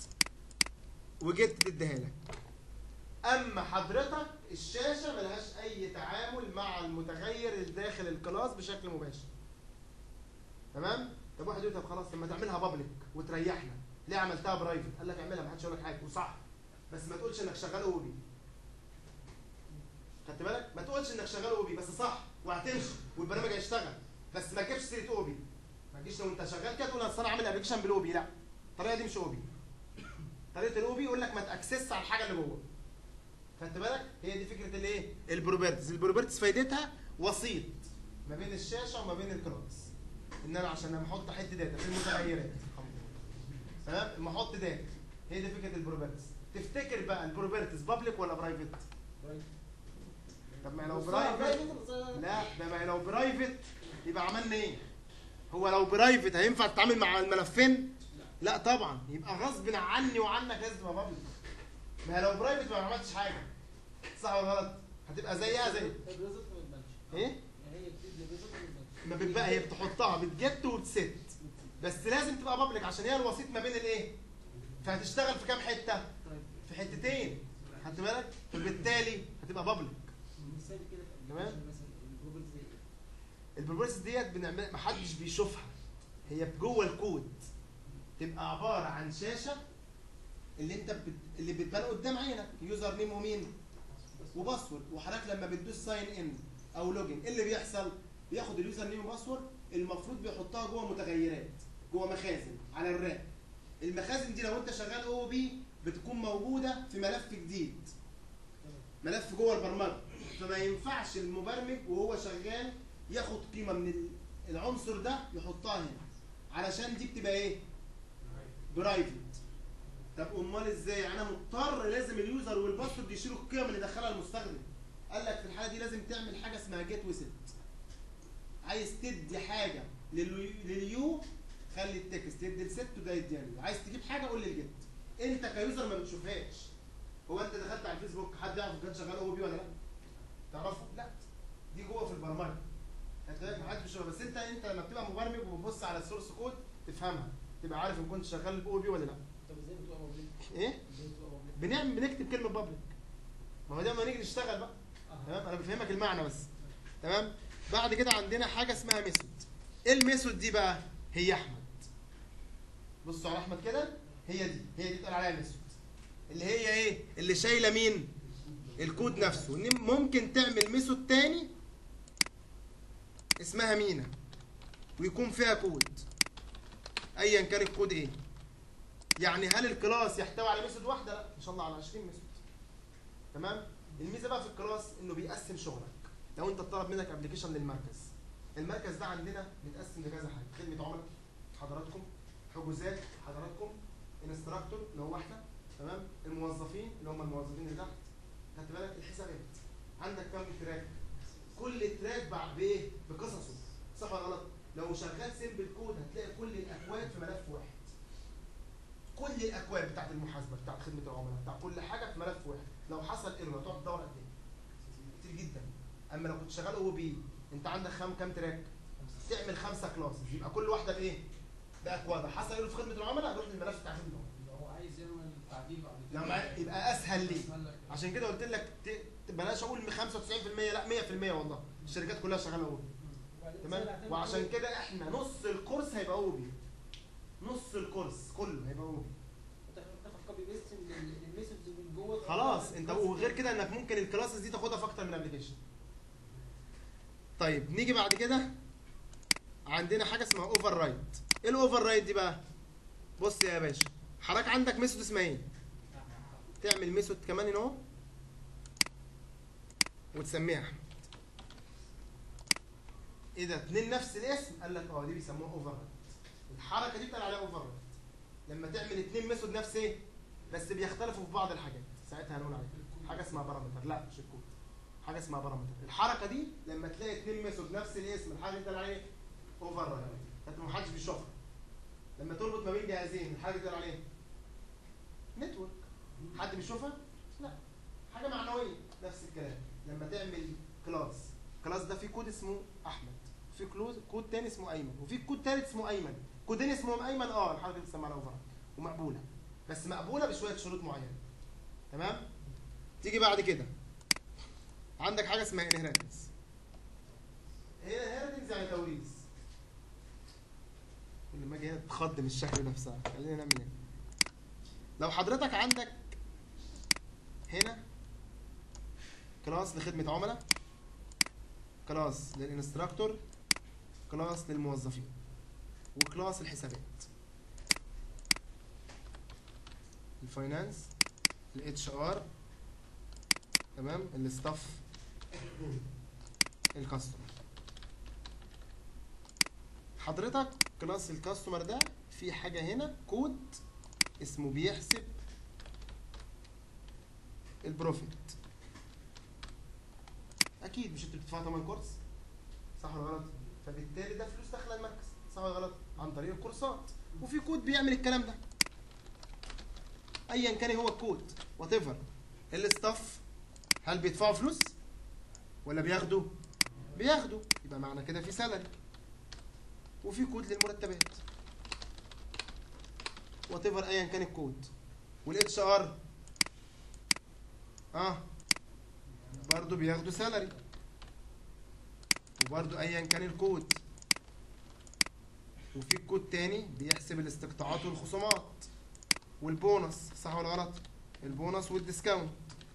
وجيت تديها لك اما حضرتك الشاشه ملهاش اي تعامل مع المتغير اللي داخل الكلاس بشكل مباشر تمام طب واحد يقول طب خلاص طب ما تعملها بابليك وتريحنا ليه عملتها برايفت قال لك اعملها ما حدش يقول لك حاجه وصح بس ما تقولش انك شغال او بي خدت بالك ما تقولش انك شغال او بي بس صح وهتمشي والبرنامج هيشتغل بس ما تجيبش سيره او بي ما تجيش لو انت شغال كده تقول اصل انا عامل ابلكيشن بالاو بي لا الطريقه دي مش او بي طريقه الاو بي يقول لك ما تاكسس على الحاجه اللي جوه خدت بالك هي دي فكره الايه البروبرتس البروبرتس فايدتها وسيط ما بين الشاشه وما بين الكلاس ان انا عشان لما احط حته داتا في المتغيرات تمام لما احط داتا هي دي فكره البروبرتس تفتكر بقى البروبرتس بابليك ولا برايفت طب ما لو برايفت لا ده ما لو برايفت يبقى عملنا ايه هو لو برايفت هينفع تتعامل مع الملفين لا طبعا يبقى غصب عني وعنك لازم تبقى بابليك ما هي لو برايفت ما عملتش حاجه صح ولا غلط هتبقى زيها زي الريزلت ما يتبانش ايه يعني هي بتدي الريزلت ما يتبانش ما بتبقى هي بتحطها بتجت وتست بس لازم تبقى بابليك عشان هي الوسيط ما بين الايه فهتشتغل في كام حته طيب في حتتين خدت بالك فبالتالي هتبقى بابليك مثال كده في تمام. application مثلا البروبرتي زي ايه؟ البروبرتس ديت بنعمل محدش بيشوفها هي جوه الكود تبقى عباره عن شاشه اللي انت بت... اللي بتبان قدام عينك يوزر نيم ومين وباسورد وحضرتك لما بتدوس ساين ان او لوجن ايه اللي بيحصل بياخد اليوزر نيم وباسورد المفروض بيحطها جوه متغيرات جوه مخازن على الرام المخازن دي لو انت شغال او بي بتكون موجوده في ملف جديد ملف جوه البرمجه فما ينفعش المبرمج وهو شغال ياخد قيمه من ال- العنصر ده يحطها هنا علشان دي بتبقى ايه برايفت طب امال ازاي انا مضطر لازم اليوزر والباسورد يشيلوا القيم اللي دخلها المستخدم قال لك في الحاله دي لازم تعمل حاجه اسمها جيت وست عايز تدي حاجه لليو, لليو خلي التكست يدي الست وده يديها له عايز تجيب حاجه قول لي الجيت انت كيوزر ما بتشوفهاش هو انت دخلت على الفيسبوك حد يعرف كان شغال او بي ولا لا تعرفه لا دي جوه في البرمجه هتلاقيك ما حدش بيشوفها بس انت انت لما بتبقى مبرمج وبتبص على السورس كود تفهمها تبقى عارف ان كنت شغال او بي ولا لا طب ازاي بتبقى بابليك؟ ايه ازاي بتبقى بابليك؟ بنعمل بنكتب كلمه بابليك ما هو ده لما نيجي نشتغل بقى تمام انا بفهمك المعنى بس تمام بعد كده عندنا حاجه اسمها ميثود ايه الميثود دي بقى هي احمد بصوا على احمد كده هي دي هي دي اتقال عليها ميثود اللي هي ايه اللي شايله مين الكود نفسه إن ممكن تعمل ميثود تاني اسمها مينا ويكون فيها كود ايا كان الكود ايه يعني هل الكلاس يحتوي على ميثود واحده لا ان شاء الله على 20 ميثود تمام الميزه بقى في الكلاس انه بيقسم شغلك لو انت طلب منك ابلكيشن للمركز المركز ده عندنا متقسم لكذا حاجه خدمه عملاء حضراتكم حجوزات حضراتكم انستراكتور اللي هو احنا تمام الموظفين اللي هم الموظفين اللي تحت خدت بالك الحسابات عندك كام تراك كل تراك بع- بايه بقصصه صح ولا غلط لو شغال سيمبل كود هتلاقي كل الاكواد في ملف واحد كل الاكواد بتاعت المحاسبه بتاعت خدمه العملاء بتاع كل حاجه في ملف واحد لو حصل ايرور هتقعد تدور قد ايه كتير جدا اما لو كنت شغال او بي انت عندك خام كام تراك تعمل خمسه كلاسز يبقى كل واحده بايه باكوادها حصل ايرور في خدمه العملاء هتروح للملف بتاع خدمه العملاء يبقى هو عايز يعمل تعديل بعد كده لما يبقى اسهل ليه أسهل لك. عشان كده قلت لك ت- بلاش اقول 95% لا 100% والله الشركات كلها شغاله او وبعدين تمام سهل هتعمل وعشان إيه؟ كده احنا نص الكورس هيبقى او بي نص الكورس كله هيبقى او بي تاخد تاخد كوبي بيست من الميثودز من جوه خلاص انت وغير كده انك ممكن الكلاسز دي تاخدها في اكتر من ابلكيشن طيب نيجي بعد كده عندنا حاجه اسمها اوفر رايت ايه الاوفر رايت دي بقى بص يا باشا حضرتك عندك ميثود اسمها ايه تعمل ميثود كمان هنا اهو وتسميها احمد ايه ده اتنين نفس الاسم قال لك اه دي بيسموها اوفر رايت الحركه دي بتقال عليها اوفر رايت لما تعمل اتنين ميثود نفس ايه بس بيختلفوا في بعض الحاجات ساعتها هنقول عليها حاجه اسمها بارامتر لا مش الكود حاجه اسمها بارامتر الحركه دي لما تلاقي اتنين ميثود نفس الاسم الحاجه دي بتقال عليها اوفر رايت انت ما حدش بيشوفها لما تربط ما بين جهازين الحاجه دي بتقال عليها نتورك حد بيشوفها لا حاجه معنويه نفس الكلام لما تعمل كلاس كلاس ده فيه كود اسمه احمد في كلوز كود تاني اسمه ايمن وفي كود تالت اسمه ايمن كودين اسمهم ايمن اه الحركه دي بتسمى على اوفر ومقبوله بس مقبوله بشويه شروط معينه تمام تيجي بعد كده عندك حاجه اسمها انهيرتنس انهيرتنس يعني توريث كل ما اجي هنا تخض من الشكل نفسها خلينا نعمل ايه لو حضرتك عندك هنا كلاس لخدمه عملاء كلاس للانستراكتور كلاس للموظفين وكلاس الحسابات الفاينانس الاتش ار تمام الستاف الكاستمر حضرتك كلاس الكاستمر ده في حاجه هنا كود اسمه بيحسب البروفيت اكيد مش انتوا بتدفعوا ثمن كورس صح ولا غلط فبالتالي ده فلوس داخله المركز صح ولا غلط عن طريق الكورسات وفي كود بيعمل الكلام ده ايا كان إيه هو الكود وات ايفر الستاف هل بيدفعوا فلوس ولا بياخدوا بياخدوا يبقى معنى كده في سالري وفي كود للمرتبات وات ايفر ايا كان الكود والاتش ار اه برضه بياخدوا سالري وبرضه ايا كان الكود وفي كود تاني بيحسب الاستقطاعات والخصومات والبونص صح ولا غلط البونص والديسكاونت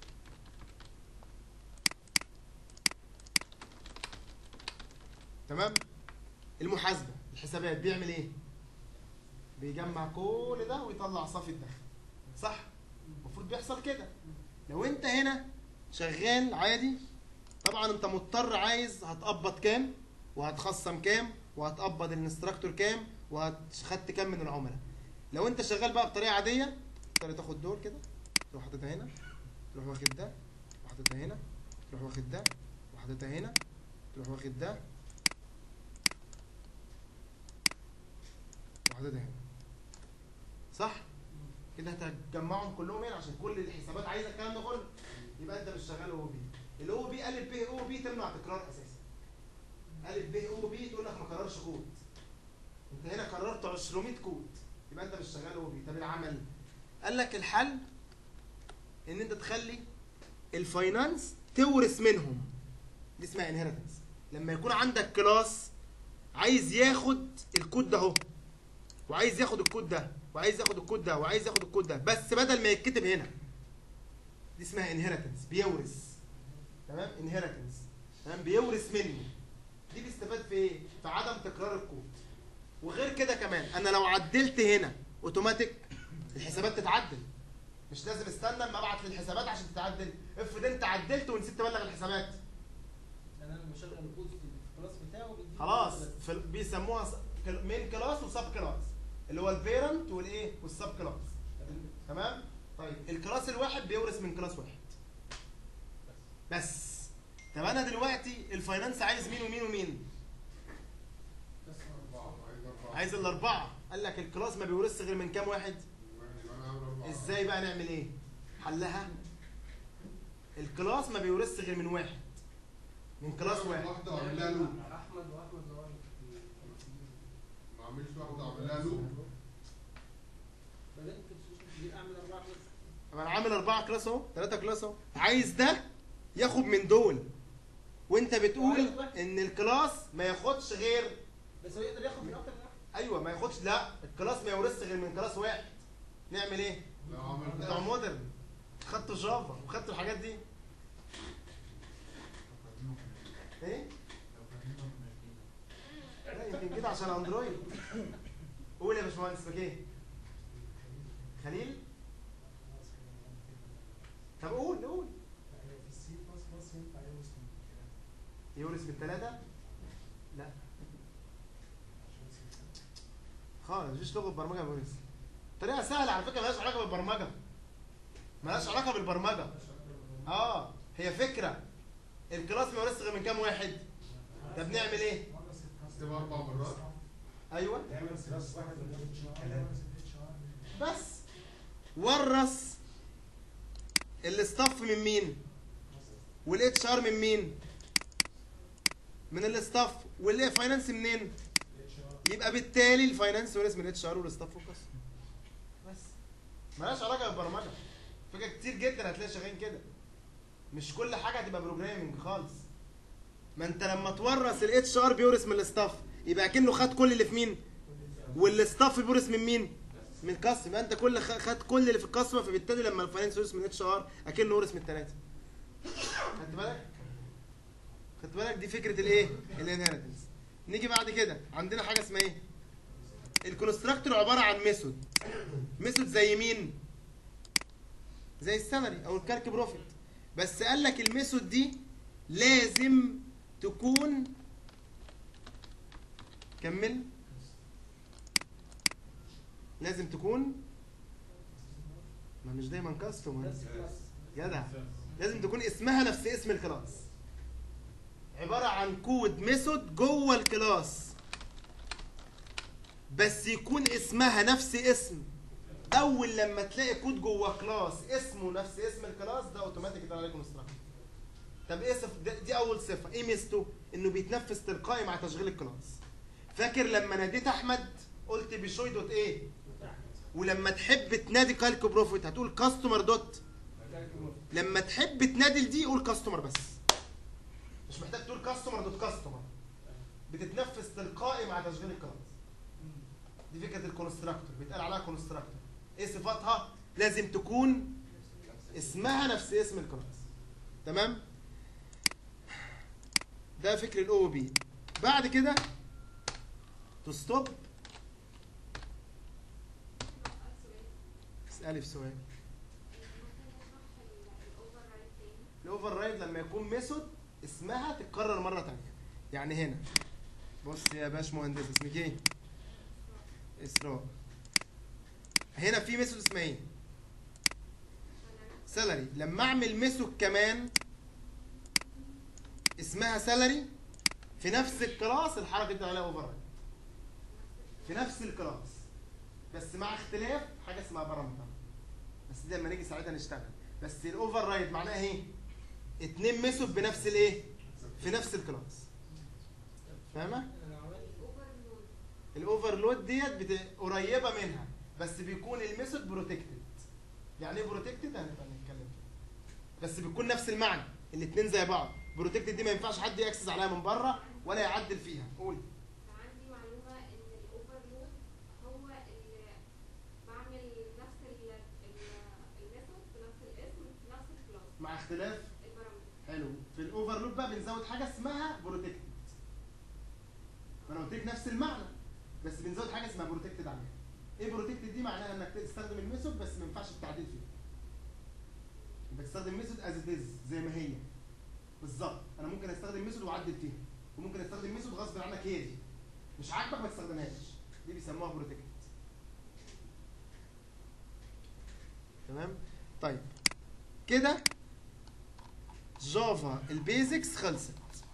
تمام المحاسبه الحسابات بيعمل ايه بيجمع كل ده ويطلع صافي الدخل صح المفروض بيحصل كده لو انت هنا شغال عادي طبعا انت مضطر عايز هتقبض كام وهتخصم كام وهتقبض الانستراكتور كام وهتخدت كام من العملاء لو انت شغال بقى بطريقه عاديه تقدر تاخد دول كده تروح حاططها هنا تروح واخد ده وحاططها هنا تروح واخد ده وحاططها هنا تروح واخد ده وحاططها هنا صح كده هتجمعهم كلهم هنا عشان كل الحسابات عايزه الكلام ده كله يبقى انت مش شغال او بي الاو بي الف ب او بي تمنع تكرار اساسا الف ب او بي تقول لك ما كررش كود انت هنا كررت 200 كود يبقى انت مش شغال او بي طب العمل قال لك الحل ان انت تخلي الفاينانس تورث منهم دي اسمها انهيرتنس لما يكون عندك كلاس عايز ياخد الكود ده اهو وعايز ياخد الكود ده وعايز ياخد الكود ده وعايز ياخد الكود ده بس بدل ما يتكتب هنا دي اسمها انهيرتنس بيورث تمام انهيرتنس تمام بيورث مني دي بيستفاد في ايه في عدم تكرار الكود وغير كده كمان انا لو عدلت هنا اوتوماتيك الحسابات تتعدل مش لازم استنى اما ابعت للحسابات عشان تتعدل افرض انت عدلت ونسيت تبلغ الحسابات يعني انا بشغل الكود في الكلاس بتاعه بيديني خلاص مثلاً. في ال- بيسموها س- كل- مين كلاس وسب كلاس اللي هو البيرنت والايه والسب كلاس تمام. تمام طيب الكلاس الواحد بيورث من كلاس واحد بس طب انا دلوقتي الفاينانس عايز مين ومين ومين بس أربعة عايز أربعة عايز الاربعه قال لك الكلاس ما بيورثش غير من كام واحد يبقى أنا عامل أربعة ازاي بقى نعمل ايه حلها الكلاس ما بيورثش غير من واحد من كلاس واحد واحدة وأعمل لها لوب احمد واحمد زوال ما أعملش واحدة وأعمل لها لوب بدل كنت كبير اعمل اربعه كلاس طب انا عامل اربعه كلاس اهو ثلاثه كلاس اهو عايز ده ياخد من دول وانت بتقول ان الكلاس ما ياخدش غير بس هو يقدر ياخد من اكتر من واحد ايوه ما ياخدش لا الكلاس ما يورثش غير من كلاس واحد نعمل ايه لو بتوع عملتها مودرن خدتوا جافا وخدتوا الحاجات دي ايه لا يمكن كده عشان اندرويد قول يا باشمهندس اسمك ايه خليل طب قول قول في السي بلس بلس ينفع يورث من الكلام يورث بالثلاثه لا عشان سي خالص مفيش لغه برمجه بورث طريقه سهله على فكره ملهاش علاقه بالبرمجه ملهاش علاقه بالبرمجه اه هي فكره الكلاس ما يورثش غير من كام واحد طب نعمل ايه تبقى أربع مرات ايوه تعمل كلاس واحد من الكلام بس ورث الاستاف من مين والاتش ار من مين من الاستاف والفاينانس منين يبقى بالتالي الفاينانس ورث من الاتش ار والاستاف والقسم بس ملهاش علاقه بالبرمجه فكره كتير جدا هتلاقي شغالين كده مش كل حاجه هتبقى بروجرامنج خالص ما انت لما تورث الاتش ار بيورث من الاستاف يبقى اكنه خد كل اللي في مين والاستاف بيورث من مين من الكاستم يبقى انت كل خ- خد كل اللي في الكاستمر فبالتالي لما الفاينانس يورث من اتش ار اكنه ورث من الثلاثه خدت بالك خدت بالك دي فكره الايه الانهيرتنس نيجي بعد كده عندنا حاجه اسمها ايه الكونستراكتور عباره عن ميثود ميثود زي مين زي السالري او الكارك بروفيت بس قال لك الميثود دي لازم تكون كمل لازم تكون ما مش دايما كاستمر نفس الكلاس جدع لازم تكون اسمها نفس اسم الكلاس عبارة عن كود ميثود جوه الكلاس بس يكون اسمها نفس اسم اول لما تلاقي كود جوه كلاس اسمه نفس اسم الكلاس ده اوتوماتيك ده عليه كونستراكت طب ايه صف ده- دي اول صفه ايه ميزته انه بيتنفذ تلقائي مع تشغيل الكلاس فاكر لما ناديت احمد قلت بشوي دوت ايه ولما تحب تنادي كالكو بروفيت هتقول كاستمر دوت لما تحب تنادل دي قول كاستمر بس مش محتاج تقول كاستمر دوت كاستمر بتتنفذ تلقائي مع تشغيل الكلاس دي فكره الكونستراكتور بيتقال عليها كونستراكتور ايه صفاتها لازم تكون اسمها نفس اسم الكلاس تمام ده فكر الاو بي بعد كده تستوب اسالي في سؤال الاوفر رايد لما يكون ميثود اسمها تتكرر مره تانية يعني هنا بص يا باش مهندس اسمك ايه اسراء هنا في ميثود اسمها ايه سالري لما اعمل ميثود كمان اسمها سالري في نفس الكلاس الحركه دي عليها اوفر رايد في نفس الكلاس بس مع اختلاف حاجه اسمها بارامتر بس دي لما نيجي ساعتها نشتغل بس الاوفر رايد معناها ايه اتنين ميثود بنفس الايه في نفس الكلاس فاهمه انا عملت الاوفرلود ديت بت... قريبه منها بس بيكون الميثود بروتكتد يعني ايه بروتكتد هنبقى نتكلم فيه بس بيكون نفس المعنى الاثنين زي بعض بروتكتد دي ما ينفعش حد ياكسس عليها من بره ولا يعدل فيها قول عندي معلومة إن الأوفرلود هو اختلاف حلو في الاوفرلود بقى بنزود حاجه اسمها بروتكتد ما انا قلت لك نفس المعنى بس بنزود حاجه اسمها بروتكتد عليها ايه بروتكتد دي معناها انك تستخدم الميثود بس ما ينفعش التعديل فيها يبقى تستخدم ميثود از ات زي ما هي بالظبط انا ممكن استخدم ميثود واعدل فيها وممكن استخدم ميثود غصب عنك هي دي مش عاجبك ما تستخدمهاش دي بيسموها بروتكتد تمام طيب كده جافا البيزكس خلصت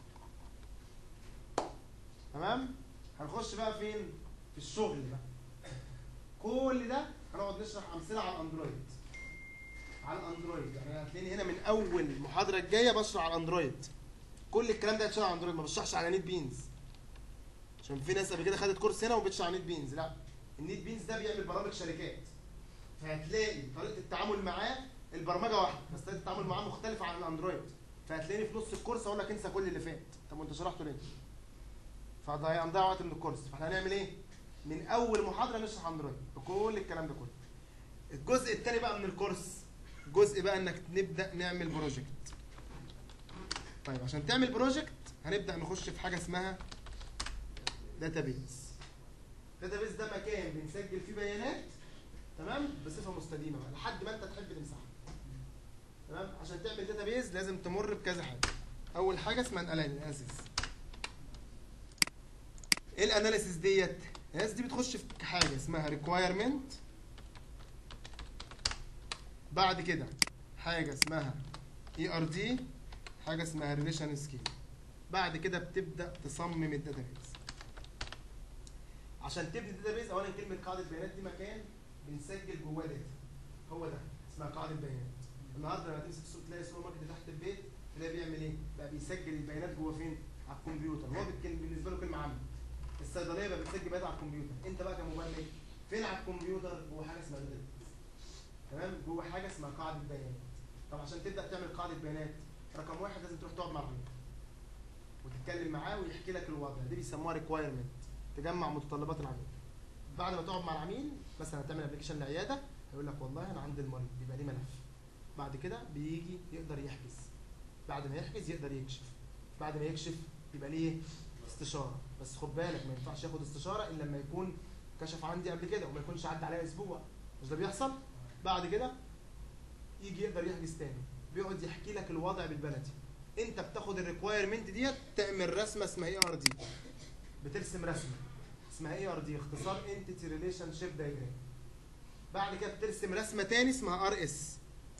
تمام هنخش بقى فين في الشغل بقى كل ده هنقعد نشرح امثله على الاندرويد على الاندرويد يعني هتلاقيني هنا من اول المحاضره الجايه بشرح على الاندرويد كل الكلام ده هيتشرح على الاندرويد ما بشرحش على نيت بينز عشان في ناس قبل كده خدت كورس هنا وبتشرح على نيت بينز لا النيت بينز ده بيعمل برامج شركات فهتلاقي طريقه التعامل معاه البرمجه واحده بس طريقه التعامل معاه مختلفه عن الاندرويد فهتلاقيني في نص الكورس اقول لك انسى كل اللي فات طب وانت شرحته ليه؟ فهنضيع هنضيع وقت من الكورس فاحنا هنعمل ايه؟ من اول محاضره نشرح اندرويد بكل الكلام ده كله الجزء الثاني بقى من الكورس جزء بقى انك نبدا نعمل بروجكت طيب عشان تعمل بروجكت هنبدا نخش في حاجه اسمها داتابيز داتابيز ده مكان بنسجل فيه بيانات تمام بصفه مستديمه بقى لحد ما انت تحب تمسحها تمام عشان تعمل داتابيز لازم تمر بكذا حاجه اول حاجه اسمها الاناليسيس ايه الاناليسيس ديت الناس دي بتخش في حاجه اسمها ريكوايرمنت بعد كده حاجه اسمها اي ار دي حاجه اسمها ريليشن سكيم بعد كده بتبدا تصمم الداتابيز عشان تبني الداتابيز اولا كلمه قاعده بيانات دي مكان بنسجل جواه داتا هو ده اسمها قاعده بيانات النهارده لما تمسك السوق تلاقي سوبر ماركت تحت البيت تلاقي بيعمل ايه؟ بقى بيسجل البيانات جوه فين؟ على الكمبيوتر هو بتكلم بالنسبه له كلمه عامه الصيدليه بقى بتسجل بيانات على الكمبيوتر انت بقى كمبرمج فين على الكمبيوتر جوه حاجه اسمها داتا تمام جوه حاجه اسمها قاعده بيانات طب عشان تبدا تعمل قاعده بيانات رقم واحد لازم تروح تقعد مع العميل وتتكلم معاه ويحكي لك الوضع دي بيسموها ريكوايرمنت تجمع متطلبات العميل بعد ما تقعد مع العميل مثلا هتعمل ابلكيشن لعياده هيقول لك والله انا عندي المريض يبقى ليه ملف بعد كده بيجي يقدر يحجز بعد ما يحجز يقدر يكشف بعد ما يكشف يبقى ليه استشاره بس خد بالك ما ينفعش ياخد استشاره الا لما يكون كشف عندي قبل كده وما يكونش عدى عليا اسبوع مش ده بيحصل بعد كده يجي يقدر يحجز تاني بيقعد يحكي لك الوضع بالبلدي انت بتاخد الريكوايرمنت ديت تعمل رسمه اسمها اي ار دي بترسم رسمه اسمها اي ار دي اختصار انتيتي ريليشن شيب دايجرام بعد كده بترسم رسمه تاني اسمها ار اس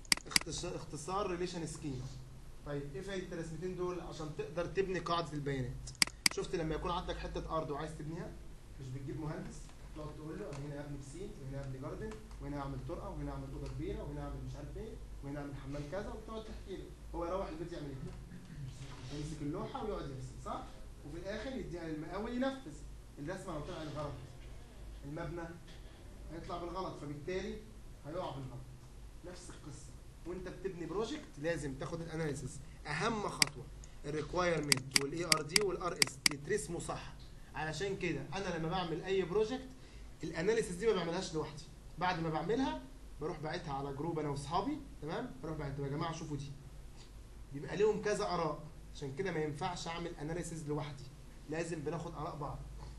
اختصار ريليشن سكيم طيب ايه فايده الرسمتين دول عشان تقدر تبني قاعده البيانات شفت لما يكون عندك حته ارض وعايز تبنيها مش بتجيب مهندس تقعد تقول له انا هنا ابني بسين وهنا ابني جاردن وهنا اعمل طرقه وهنا اعمل اوضه كبيره وهنا اعمل مش عارف ايه وهنا اعمل حمام كذا وتقعد تحكي له هو يروح البيت يعمل ايه؟ يمسك اللوحه ويقعد يرسم صح؟ وفي الاخر يديها للمقاول ينفذ الرسمه لو طلعت غلط المبنى هيطلع بالغلط فبالتالي هيقع بالغلط نفس القصه وانت بتبني بروجكت لازم تاخد الاناليسيس اهم خطوه الريكوايرمنت والاي ار دي والار اس يترسموا صح علشان كده انا لما بعمل اي بروجكت الاناليسيس دي ما بعملهاش لوحدي بعد ما بعملها بروح باعتها على جروب انا واصحابي تمام بروح باعتها يا جماعه شوفوا دي بيبقى ليهم كذا اراء عشان كده ما ينفعش اعمل اناليسيس لوحدي لازم بناخد اراء بعض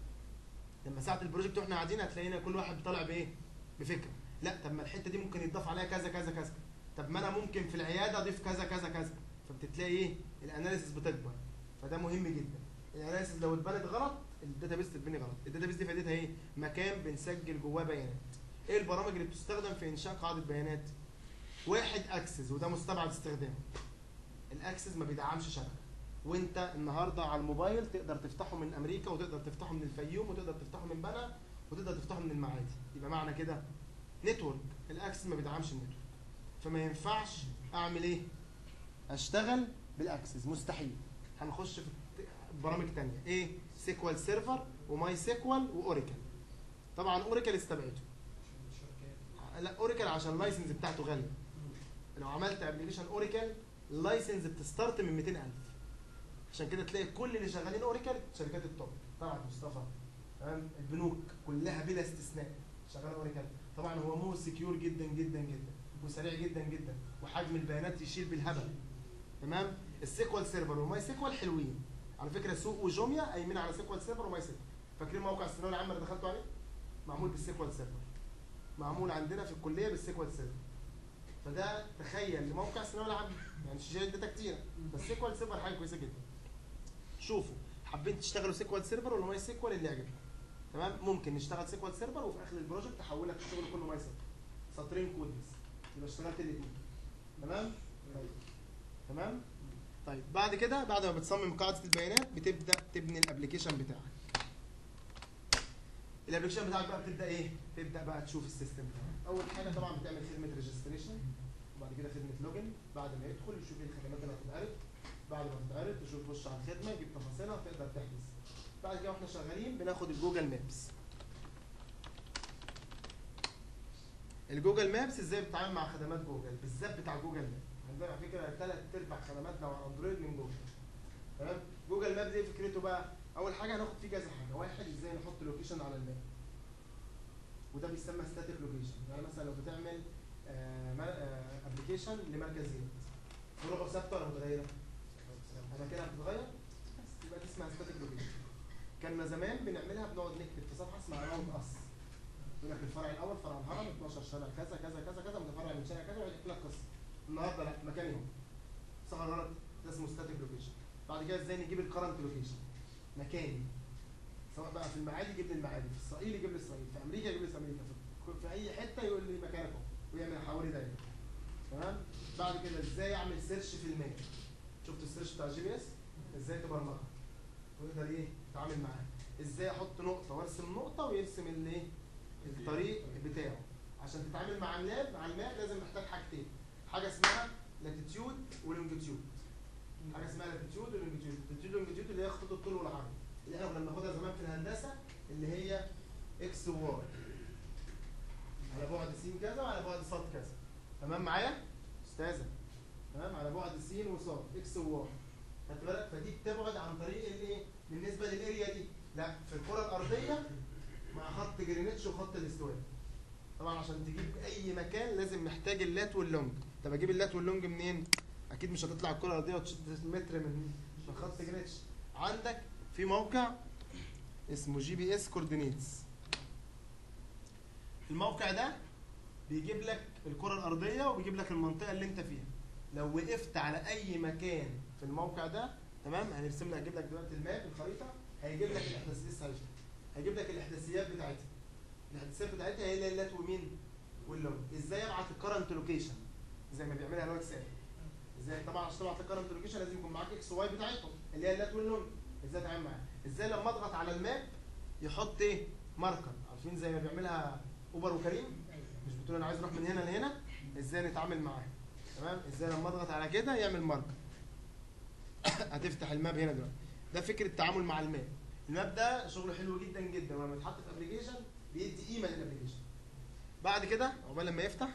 لما ساعه البروجكت واحنا قاعدين هتلاقينا كل واحد طالع بايه بفكره لا طب ما الحته دي ممكن يتضاف عليها كذا كذا كذا طب ما انا ممكن في العياده اضيف كذا كذا كذا فبتتلاقي ايه الاناليسيس بتكبر فده مهم جدا الاناليسيس لو اتبنت غلط الداتابيس تتبني غلط الداتابيس دي فائدتها ايه مكان بنسجل جواه بيانات ايه البرامج اللي بتستخدم في انشاء قاعده بيانات واحد اكسس وده مستبعد استخدامه الاكسس ما بيدعمش شبكه وانت النهارده على الموبايل تقدر تفتحه من امريكا وتقدر تفتحه من الفيوم وتقدر تفتحه من بنها وتقدر تفتحه من المعادي يبقى معنى كده نتورك الاكسس ما بيدعمش النتورك فما ينفعش اعمل ايه اشتغل بالاكسس مستحيل هنخش في برامج تانية ايه سيكوال سيرفر وماي سيكوال واوراكل طبعا اوراكل استبعده لا اوراكل عشان اللايسنس بتاعته غاليه لو عملت ابلكيشن اوراكل اللايسنس بتستارت من 200000 عشان كده تلاقي كل اللي شغالين اوراكل شركات التوب طبعا مصطفى تمام البنوك كلها بلا استثناء شغاله اوراكل طبعا هو مو سكيور جدا جدا جدا وسريع جدا جدا وحجم البيانات يشيل بالهبل تمام السيكوال سيرفر والماي سيكوال حلوين على فكره سوق وجوميا قايمين على سيكوال سيرفر وماي سيكوال فاكرين موقع الثانويه العامه اللي دخلتوا عليه معمول بالسيكوال سيرفر معمول عندنا في الكليه بالسيكوال سيرفر فده تخيل لموقع الثانويه العامه يعني الشاشات داتا كتير بس سيكوال سيرفر حاجه كويسه جدا شوفوا حابين تشتغلوا سيكوال سيرفر ولا ماي سيكوال اللي يعجبكم تمام ممكن نشتغل سيكوال سيرفر وفي اخر البروجكت احولك الشغل كله ماي سيكوال سطرين كود بس يبقى اشتغلت الاثنين تمام طيب. تمام طيب بعد كده بعد ما بتصمم قاعده البيانات بتبدا تبني الابلكيشن بتاعك الابلكيشن بتاعك بقى بتبدا ايه تبدا بقى تشوف السيستم بتاعك اول حاجه طبعا بتعمل خدمه ريجستريشن وبعد كده خدمه لوجن بعد ما يدخل يشوف ايه الخدمات اللي هتتعرض بعد ما تتعرض تشوف تخش على الخدمه يجيب تفاصيلها تقدر تحجز بعد كده واحنا شغالين بناخد الجوجل مابس الجوجل مابس ازاي بتتعامل مع خدمات جوجل بالذات بتاع جوجل ماب عندنا على فكره ثلاث ارباع خدماتنا على اندرويد من جوجل تمام جوجل ماب دي فكرته بقى اول حاجه هناخد فيه كذا حاجه واحد ازاي نحط لوكيشن على الماب وده بيسمى ستاتيك لوكيشن يعني مثلا لو بتعمل ابلكيشن لمركزيات فروعه ثابته ولا متغيره؟ اماكنها بتتغير بس يبقى دي اسمها ستاتيك لوكيشن كنا زمان بنعملها بنقعد نكتب في صفحه اسمها راوند اس يقول لك الفرع الاول فرع الهرم 12 شارع كذا كذا كذا كذا متفرع من شارع كذا ويقول لك قصه النهارده لا مكان يوم صح ولا غلط؟ ده اسمه ستاتيك لوكيشن بعد كده ازاي نجيب الكرنت لوكيشن مكاني سواء بقى في المعادي يجيب لي المعادي في اسرائيل يجيب لي اسرائيل في امريكا يجيب لي امريكا في, في اي حته يقول لي مكانك اهو ويعمل حوالي دايره تمام بعد كده ازاي اعمل سيرش في الماب شفت السيرش بتاع الجي بي اس ازاي تبرمجها وتقدر ايه تتعامل معاه ازاي احط نقطه وارسم نقطه ويرسم الايه الطريق بتاعه عشان تتعامل مع الماب مع الماب لازم محتاج حاجتين حاجه اسمها لاتيتيود ولونجيتيود حاجه اسمها لاتيتيود ولونجيتيود لاتيتيود ولونجيتيود اللي هي خطوط الطول والعرض اللي احنا كنا بناخدها زمان في الهندسه اللي هي اكس وواي على بعد س كذا وعلى بعد ص كذا تمام معايا استاذه تمام على بعد س وص اكس وواي خدت بالك فدي بتبعد عن طريق الايه بالنسبه للاريا دي لا في الكره الارضيه مع خط جرينتش وخط الاستواء طبعا عشان تجيب اي مكان لازم محتاج اللات واللونج طب اجيب اللات واللونج منين اكيد مش هتطلع الكره الارضيه وتشد متر من من خط جرينتش عندك في موقع اسمه جي بي اس كوردينيتس الموقع ده بيجيب لك الكره الارضيه وبيجيب لك المنطقه اللي انت فيها لو وقفت على اي مكان في الموقع ده تمام هنرسم لك هجيب لك دلوقتي الماب الخريطه هيجيب لك الاحداثيات لسه هيشوف. هيجيب لك الاحداثيات بتاعتها الاحداثيات بتاعتها هي اللات ومين واللون ازاي ابعت الكرنت لوكيشن زي ما بيعملها الواتساب ازاي طبعا عشان تبعت الكرنت لوكيشن لازم يكون معاك اكس واي بتاعتهم اللي هي اللات واللون ازاي اتعامل معاها ازاي لما اضغط على الماب يحط ايه ماركر عارفين زي ما بيعملها اوبر وكريم مش بتقول انا عايز اروح من هنا لهنا ازاي نتعامل معاه تمام ازاي لما اضغط على كده يعمل ماركر هتفتح الماب هنا دلوقتي ده فكره التعامل مع الماب الماب ده شغله حلو جدا جدا ولما يتحط في ابلكيشن بيدي قيمه للابلكيشن بعد كده عقبال لما يفتح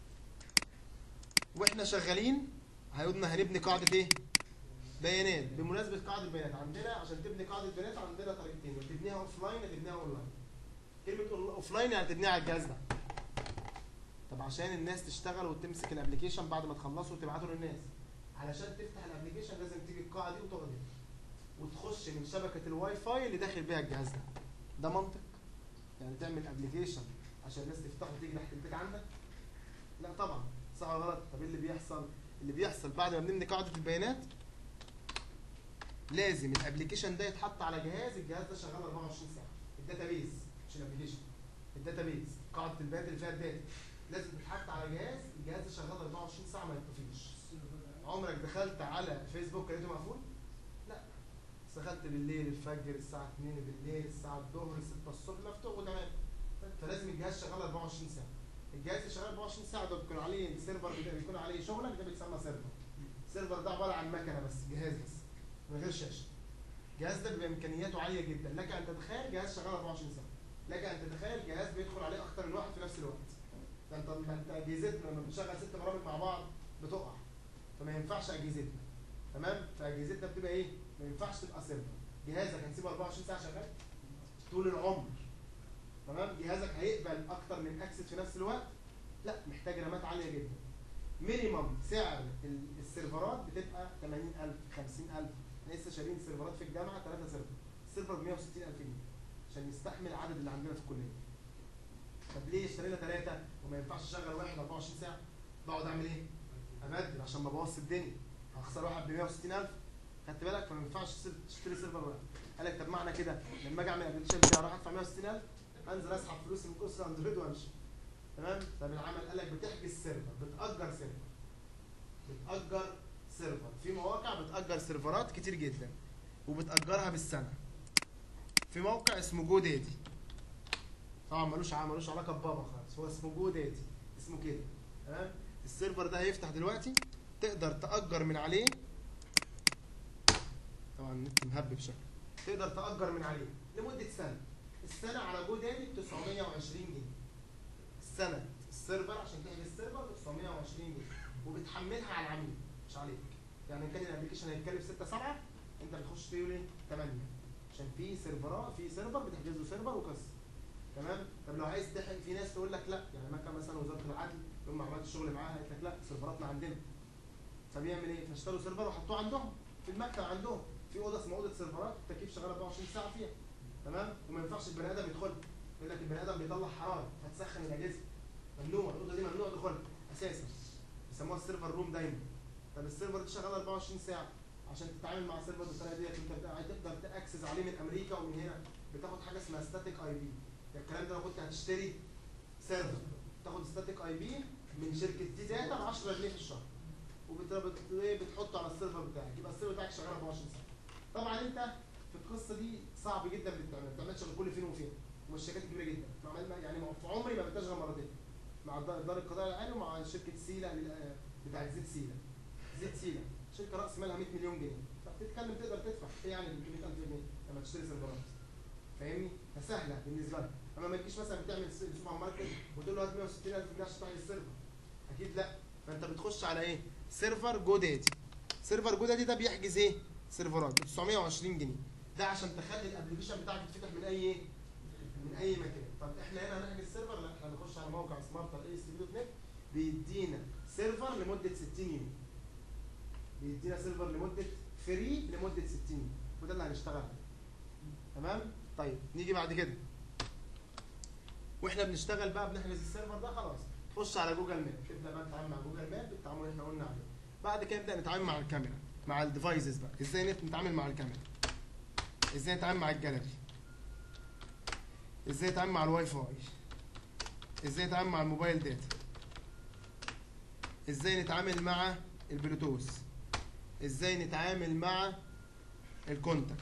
واحنا شغالين هيقولنا هنبني قاعده ايه بيانات بمناسبه قاعده البيانات عندنا عشان تبني قاعده بيانات عندنا طريقتين يا تبنيها اوف لاين يا تبنيها اون لاين كلمه اوف لاين يعني تبنيها على الجهاز ده طب عشان الناس تشتغل وتمسك الابلكيشن بعد ما تخلصه وتبعته للناس علشان تفتح الابلكيشن لازم تيجي القاعه دي وتقعد هنا وتخش من شبكه الواي فاي اللي داخل بيها الجهاز ده ده منطق يعني تعمل ابلكيشن عشان الناس تفتحه وتيجي تحت البيت عندك لا طبعا صح ولا غلط طب ايه اللي بيحصل اللي بيحصل بعد ما بنبني قاعده البيانات لازم الابلكيشن ده يتحط على جهاز الجهاز ده شغال 24 ساعه الداتابيز مش الابلكيشن الداتابيز قاعده البيانات اللي فيها الداتا لازم تتحط على جهاز الجهاز ده شغال 24 ساعه ما يطفيش عمرك دخلت على فيسبوك لقيته مقفول؟ لا بس دخلت بالليل الفجر الساعة 2 بالليل الساعة الظهر 6 الصبح مفتوح وتمام فلازم الجهاز شغال 24 ساعة الجهاز اللي شغال 24 ساعة ده بيكون عليه السيرفر ده بيكون عليه شغلك ده بيتسمى سيرفر السيرفر ده عبارة عن مكنة بس جهاز بس من غير شاشة الجهاز ده بيبقى امكانياته عالية جدا لك ان تتخيل جهاز شغال 24 ساعة لك ان تتخيل جهاز بيدخل عليه اكتر من واحد في نفس الوقت ده انت ده انت اجهزتنا لما بنشغل ست برامج مع بعض بتقع فما ينفعش اجهزتنا تمام فاجهزتنا بتبقى ايه ما ينفعش تبقى سيرفر جهازك هنسيبه 24 ساعه شغال طول العمر تمام جهازك هيقبل اكتر من اكسس في نفس الوقت لا محتاج رامات عاليه جدا مينيمم سعر ال- السيرفرات بتبقى 80000 50000 احنا لسه شارين سيرفرات في الجامعه 3 سيرفر السيرفر ب 160000 جنيه عشان يستحمل العدد اللي عندنا في الكليه طب ليه اشترينا ثلاثه وما ينفعش اشغل واحد 24 ساعه بقعد اعمل ايه؟ ابدل عشان ما ابوظش الدنيا هخسر واحد ب 160000 خدت بالك فما ينفعش تسيب- تشتري سيرفر واحد قال لك طب معنى كده لما اجي اعمل ابلكيشن بتاعي اروح ادفع 160000 انزل اسحب فلوسي من كورس اندرويد وامشي تمام طب العمل قال لك بتحجز سيرفر بتاجر سيرفر بتاجر سيرفر في مواقع بتاجر سيرفرات كتير جدا وبتاجرها بالسنه في موقع اسمه جو دادي طبعا ملوش ع- ملوش علاقه ببابا خالص هو اسمه جو دادي اسمه كده تمام السيرفر ده هيفتح دلوقتي تقدر تاجر من عليه طبعا النت مهبب شكله تقدر تاجر من عليه لمده سنه السنه على جو دادي ب 920 جنيه السنه السيرفر عشان تحجز السيرفر ب 920 جنيه وبتحملها على العميل مش عليك يعني ان كان الابلكيشن هيتكلف 6 7 انت بتخش فيه ليه 8 عشان في سيرفرات في سيرفر بتحجز له سيرفر وقصه تمام طب لو عايز تحجز في ناس تقول لك لا يعني مكه مثلا وزاره العدل يوم ما عملت شغل معاها قالت لك لا سيرفراتنا عندنا فبيعمل ايه؟ فاشتروا سيرفر وحطوه عندهم في المكتب عندهم في اوضه اسمها اوضه سيرفرات التكييف شغال 24 ساعه فيها تمام وما ينفعش البني ادم يدخل يقول لك البني ادم بيطلع حراره هتسخن الاجهزه ممنوع الاوضه دي ممنوع دخولها اساسا بيسموها السيرفر روم دايما طب السيرفر ده شغال 24 ساعه عشان تتعامل مع السيرفر بالطريقه ديت انت بت- هتقدر تاكسس عليه من امريكا ومن هنا بتاخد حاجه اسمها ستاتيك اي بي الكلام ده لو كنت هتشتري سيرفر تاخد ستاتيك اي بي من شركه دي داتا ب 10 جنيه في الشهر وبتحطه على السيرفر بتاعك يبقى السيرفر بتاعك شغال 24 ساعه طبعا انت في القصه دي صعب جدا بتعمل ما بتعملش غير كل فين وفين والشركات كبيره جدا مع يعني في عمري ما بتشغل مرتين مع دار دار القضاء العالي ومع شركه سيلا لل- بتاعت زيت سيلا زيت سيلا شركه راس مالها 100 مليون جنيه فبتتكلم تقدر تدفع ايه يعني 300000 جنيه لما تشتري سيرفرات فاهمني فسهله بالنسبه لك اما ما تجيش مثلا بتعمل س- سوبر ماركت وتقول له هات 160000 جنيه عشان تفتح السيرفر اكيد لا فانت بتخش على ايه سيرفر جو دادي سيرفر جو دادي ده بيحجز ايه سيرفرات ب 920 جنيه ده عشان تخلي الابلكيشن بتاعك يتفتح من اي ايه من اي مكان طب احنا هنا هنحجز سيرفر لا احنا هنخش على موقع سمارتر اي اس بي دوت نت بيدينا سيرفر لمده 60 يوم بيدينا سيرفر لمده فري لمده 60 يوم وده اللي هنشتغل عليه تمام طيب نيجي بعد كده واحنا بنشتغل بقى بنحجز السيرفر ده خلاص تخش على جوجل ماب تبدا بقى تتعامل مع جوجل ماب بالتعامل اللي احنا قلنا عليه بعد كده نبدا نتعامل مع الكاميرا مع الديفايسز بقى ازاي نت- نتعامل مع الكاميرا ازاي نتعامل مع الجاليري ازاي نتعامل مع الواي فاي ازاي نتعامل مع الموبايل داتا ازاي نتعامل مع البلوتوث ازاي نتعامل مع الكونتاكت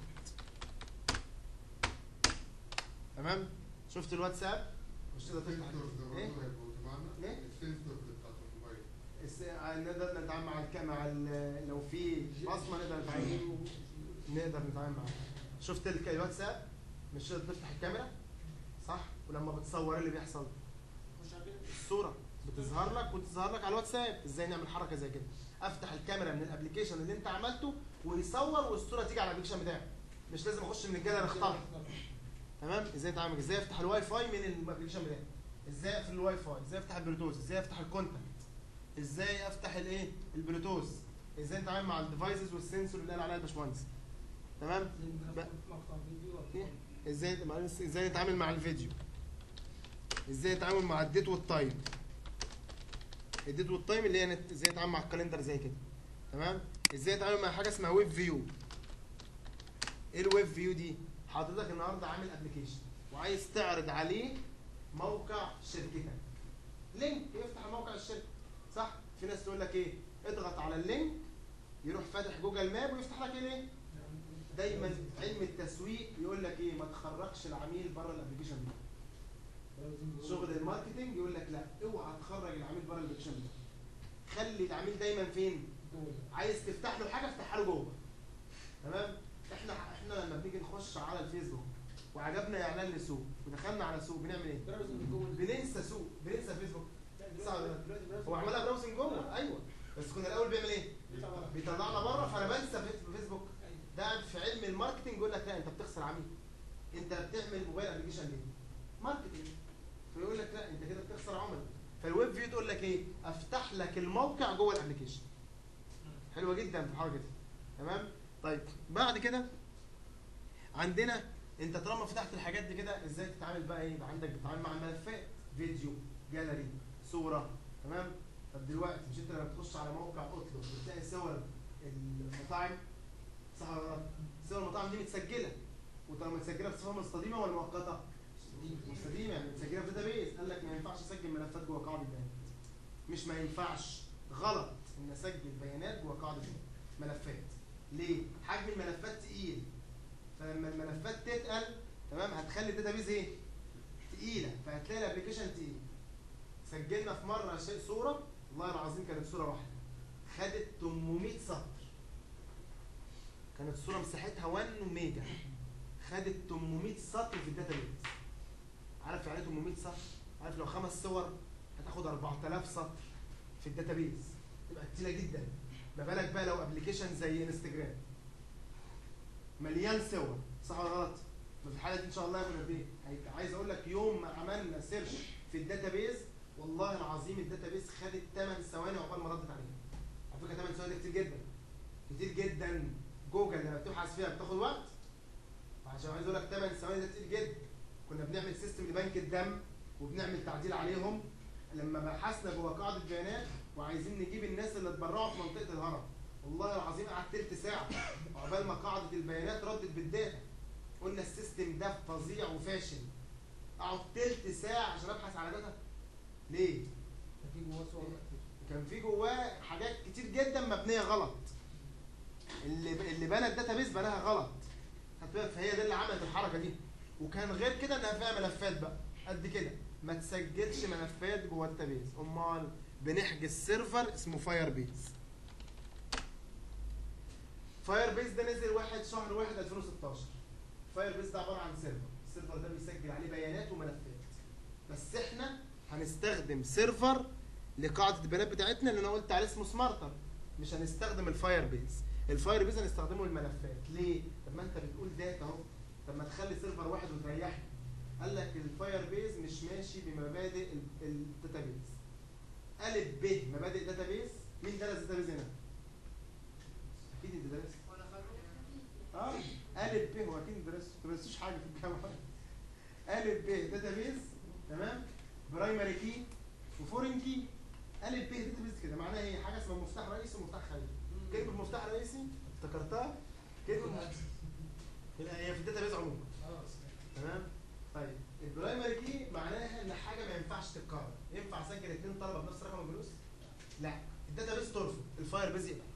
تمام شفت الواتساب مش تقدر تفتح السنسورز ده ايه برضه هيبقوا معانا ايه؟ السنسورز بتاعت الموبايل الس- نقدر نتعامل مع الك... مع ال... لو في بصمه نقدر نتعامل نقدر نتعامل معاها شفت الك- الواتساب مش تقدر تفتح الكاميرا صح ولما بتصور ايه اللي بيحصل مش عارفين الصوره بتظهر لك وتظهر لك على الواتساب ازاي نعمل حركه زي كده افتح الكاميرا من الابلكيشن اللي انت عملته ويصور والصوره تيجي على الابلكيشن بتاعك مش لازم اخش من الجاليري اختارها تمام ازاي اتعامل ازاي افتح الواي فاي من الابلكيشن بتاعي ازاي اقفل الواي فاي ازاي افتح البلوتوث ازاي افتح الكونتاكت ازاي افتح الايه البلوتوث ازاي نتعامل مع الديفايسز والسنسور اللي قال عليها الباشمهندس تمام بقى. مقطع فيديو إيه؟ ازاي معلش، ازاي نتعامل مع الفيديو ازاي نتعامل مع الديت والتايم الديت والتايم اللي هي نت... ازاي نتعامل مع الكالندر زي كده تمام ازاي نتعامل مع حاجه اسمها ويب فيو ايه الويب فيو دي حضرتك النهارده عامل ابلكيشن وعايز تعرض عليه موقع شركتك لينك يفتح موقع الشركه صح في ناس تقول لك ايه اضغط على اللينك يروح فاتح جوجل ماب ويفتح لك ايه ليه دايما علم التسويق يقول لك ايه ما تخرجش العميل بره الابلكيشن ده شغل الماركتنج يقول لك لا اوعى تخرج العميل بره الابلكيشن ده خلي العميل دايما فين عايز تفتح له حاجه افتحها له جوه تمام احنا احنا لما بنيجي نخش على الفيسبوك وعجبنا اعلان لسوق ودخلنا على سوق بنعمل ايه بننسى سوق بننسى فيسبوك هو عملها براوسنج جوه ايوه بس كنا الاول بيعمل ايه بيطلعنا بره فانا بنسى في- فيسبوك ده في علم الماركتنج يقول لك لا انت بتخسر عميل انت بتعمل موبايل ابلكيشن ليه ماركتنج فيقول لك لا انت كده بتخسر عملاء فالويب فيو تقول لك ايه افتح لك الموقع جوه الابلكيشن حلوه جدا في الحركه دي تمام طيب بعد كده عندنا انت طالما فتحت الحاجات دي كده ازاي تتعامل بقى ايه يبقى عندك بتتعامل مع الملفات فيديو جاليري صوره تمام طب دلوقتي مش انت لما بتخش على موقع اطلب بتلاقي صور المطاعم صح ولا غلط صور المطاعم دي متسجله وطالما متسجله بصفه مستديمه ولا مؤقته مستديمه يعني متسجله في داتابيز قال لك ما ينفعش اسجل ملفات جوه قاعده بيانات مش ما ينفعش غلط ان اسجل بيانات جوه قاعده ملفات ليه حجم الملفات تقيل فلما الملفات تتقل تمام هتخلي الداتابيز ايه تقيله فهتلاقي الابلكيشن تقيل سجلنا في مره شيء صوره والله العظيم كانت صوره واحده خدت 800 سطر كانت الصوره مساحتها 1 ميجا خدت 800 سطر في الداتابيز عارف يعني ايه 800 سطر عارف لو خمس صور هتاخد 4000 سطر في الداتابيز تبقى تقيله جدا ما بالك بقى لو ابلكيشن زي انستجرام مليان صور صح ولا غلط؟ ففي الحاله دي ان شاء الله ياخد قد ايه؟ هي- عايز اقول لك يوم ما عملنا سيرش في الداتابيز والله العظيم الداتابيز خدت 8 ثواني عقبال ما ردت عليها. على فكره 8 ثواني ده كتير جدا. كتير جدا جوجل لما بتبحث فيها بتاخد وقت. عشان عايز اقول لك 8 ثواني ده كتير جدا. كنا بنعمل سيستم لبنك الدم وبنعمل تعديل عليهم لما بحثنا جوه قاعده بيانات وعايزين نجيب الناس اللي اتبرعوا في منطقه الهرم والله العظيم قعدت تلت ساعه عقبال ما قاعده البيانات ردت بالداتا قلنا السيستم ده فظيع وفاشل اقعد تلت ساعه عشان ابحث على داتا ليه؟ في جواه صور كتير كان في جواه حاجات كتير جدا مبنيه غلط اللي اللي بنى الداتابيز بناها غلط خدت بالك فهي ده اللي عملت الحركه دي وكان غير كده انها فيها ملفات بقى قد كده ما تسجلش ملفات جوه الداتابيز امال بنحجز سيرفر اسمه فاير بيز فاير بيز ده نزل واحد شهر واحد 2016 فاير بيز ده عباره عن سيرفر السيرفر ده بيسجل عليه بيانات وملفات بس احنا هنستخدم سيرفر لقاعده البيانات بتاعتنا اللي انا قلت عليه اسمه سمارتر مش هنستخدم الفاير بيز الفاير بيز هنستخدمه للملفات ليه طب ما انت بتقول داتا اهو طب ما تخلي سيرفر واحد وتريحني قال لك الفاير بيز مش ماشي بمبادئ الداتابيز الف ب مبادئ داتابيز مين درس داتابيز هنا اكيد انت درست اه الف ب هو اكيد درست ما درستوش حاجه في الجامعه الف ب داتابيز تمام برايمري كي وفورين كي الف ب داتابيز كده معناها ايه حاجه اسمها مفتاح رئيسي ومفتاح خارجي كلمه مفتاح رئيسي افتكرتها كلمه لا، هي في الداتابيز عموما تمام طيب البرايمري كي معناها ان حاجه ما ينفعش تتكرر ينفع اسجل اثنين طلبه بنفس رقم الفلوس لا الداتابيز ترفض الفاير بيز يقبل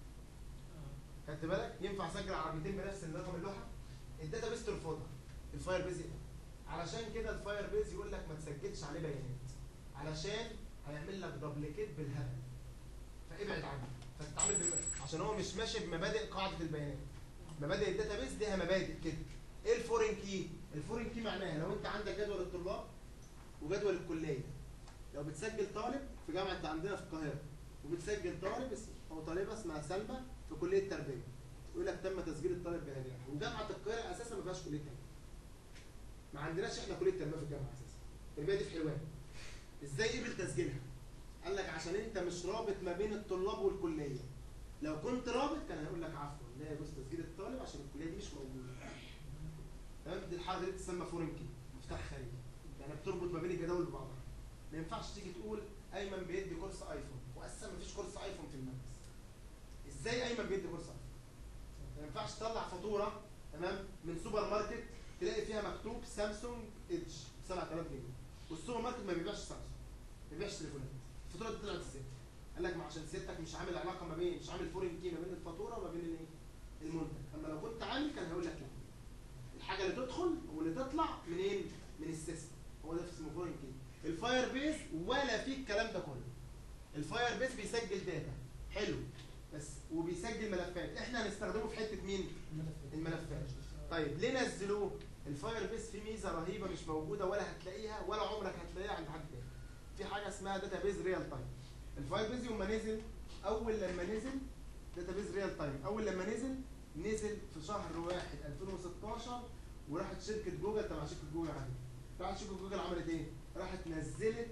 خدت بالك ينفع اسجل عربيتين بنفس رقم اللوحه الداتابيز ترفضها الفاير بيز يقبل علشان كده الفاير بيز يقول لك ما تسجلش عليه بيانات علشان هيعمل لك دوبليكيت بالهبل فابعد عنه فتتعامل بم... عشان هو مش ماشي بمبادئ قاعده البيانات مبادئ الداتابيز ليها مبادئ كده ايه الفورين كي الفورين كي معناها لو انت عندك جدول الطلاب وجدول الكليه لو بتسجل طالب في جامعه عندنا في القاهره وبتسجل طالب اس- او طالبه اسمها سلمى في كليه التربيه يقول لك تم تسجيل الطالب بنجاح وجامعه القاهره اساسا ما فيهاش كليه تربيه ما عندناش احنا كليه تربيه في الجامعه اساسا التربيه دي في حلوان ازاي قبل تسجيلها قال لك عشان انت مش رابط ما بين الطلاب والكليه لو كنت رابط كان هيقول لك عفوا لا يجوز تسجيل الطالب عشان الكليه دي مش موجوده تمام دي الحاجه دي بتسمى فورين كي مفتاح خارجي يعني بتربط ما بين الجداول ببعضها ما ينفعش تيجي تقول ايمن بيدي كورس ايفون واساسا ما فيش كورس ايفون في المدرسه ازاي ايمن بيدي كورس ايفون ما ينفعش تطلع فاتوره تمام من سوبر ماركت تلاقي فيها مكتوب سامسونج اتش ب 7000 جنيه والسوبر ماركت ما بيبيعش سامسونج ما بيبيعش تليفونات الفاتوره دي طلعت ازاي؟ قال لك ما عشان سيادتك مش عامل علاقه ما بين مش عامل فورين كي ما بين الفاتوره وما بين الايه؟ المنتج اما لو كنت عامل كان هيقول لك لا الحاجه اللي تدخل واللي تطلع منين؟ من السيستم هو ده اسمه فورين كي الفاير بيز ولا فيه الكلام ده كله الفاير بيز بيسجل داتا حلو بس وبيسجل ملفات احنا هنستخدمه في حته مين؟ الملفات طيب ليه نزلوه؟ الفاير بيس فيه ميزه رهيبه مش موجوده ولا هتلاقيها ولا عمرك هتلاقيها عند حد تاني. في حاجه اسمها داتا بيز ريال تايم. الفاير بيز يوم ما نزل اول لما نزل داتا بيز ريال تايم اول لما نزل نزل في شهر 1 2016 وراحت شركه جوجل تبع شركه جوجل عملت راحت شركه جوجل عملت ايه؟ راحت نزلت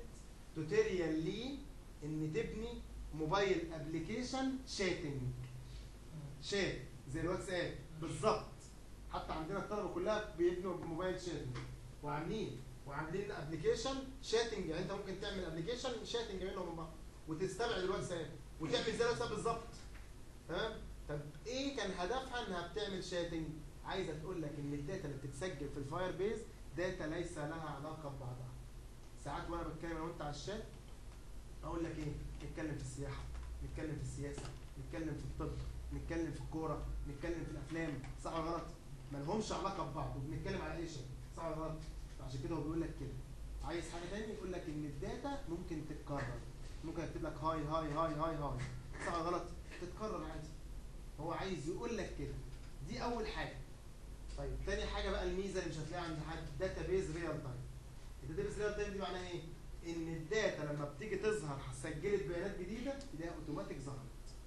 توتوريال ليه ان تبني موبايل ابلكيشن شاتنج شات زي الواتساب بالظبط حتى عندنا الطلبه كلها بيبنوا موبايل شاتنج وعاملين وعاملين ابلكيشن شاتنج يعني انت ممكن تعمل ابلكيشن شاتنج بينهم وبين بعض وتستبعد الواتساب وتعمل زي الواتساب بالظبط تمام طب ايه كان هدفها انها بتعمل شاتنج عايزه تقول لك ان الداتا اللي بتتسجل في الفاير بيز داتا ليس لها علاقه ببعضها ساعات وانا بتكلم انا وانت على الشات اقول لك ايه نتكلم في السياحه نتكلم في السياسه نتكلم في الطب نتكلم في الكوره نتكلم في الافلام صح ولا غلط ما لهمش علاقه ببعض وبنتكلم على اي شيء صح ولا غلط فعشان كده هو بيقول لك كده عايز حاجه تاني يقول لك ان الداتا ممكن تتكرر ممكن اكتب لك هاي هاي هاي هاي هاي صح ولا غلط تتكرر عادي هو عايز يقول لك كده دي اول حاجه طيب تاني حاجه بقى الميزه اللي مش هتلاقيها عند حد داتا بيز ريال تايم الداتا بيز ريال تايم دي معناها ايه ان الداتا لما بتيجي تظهر سجلت بيانات جديده تلاقيها اوتوماتيك ظهرت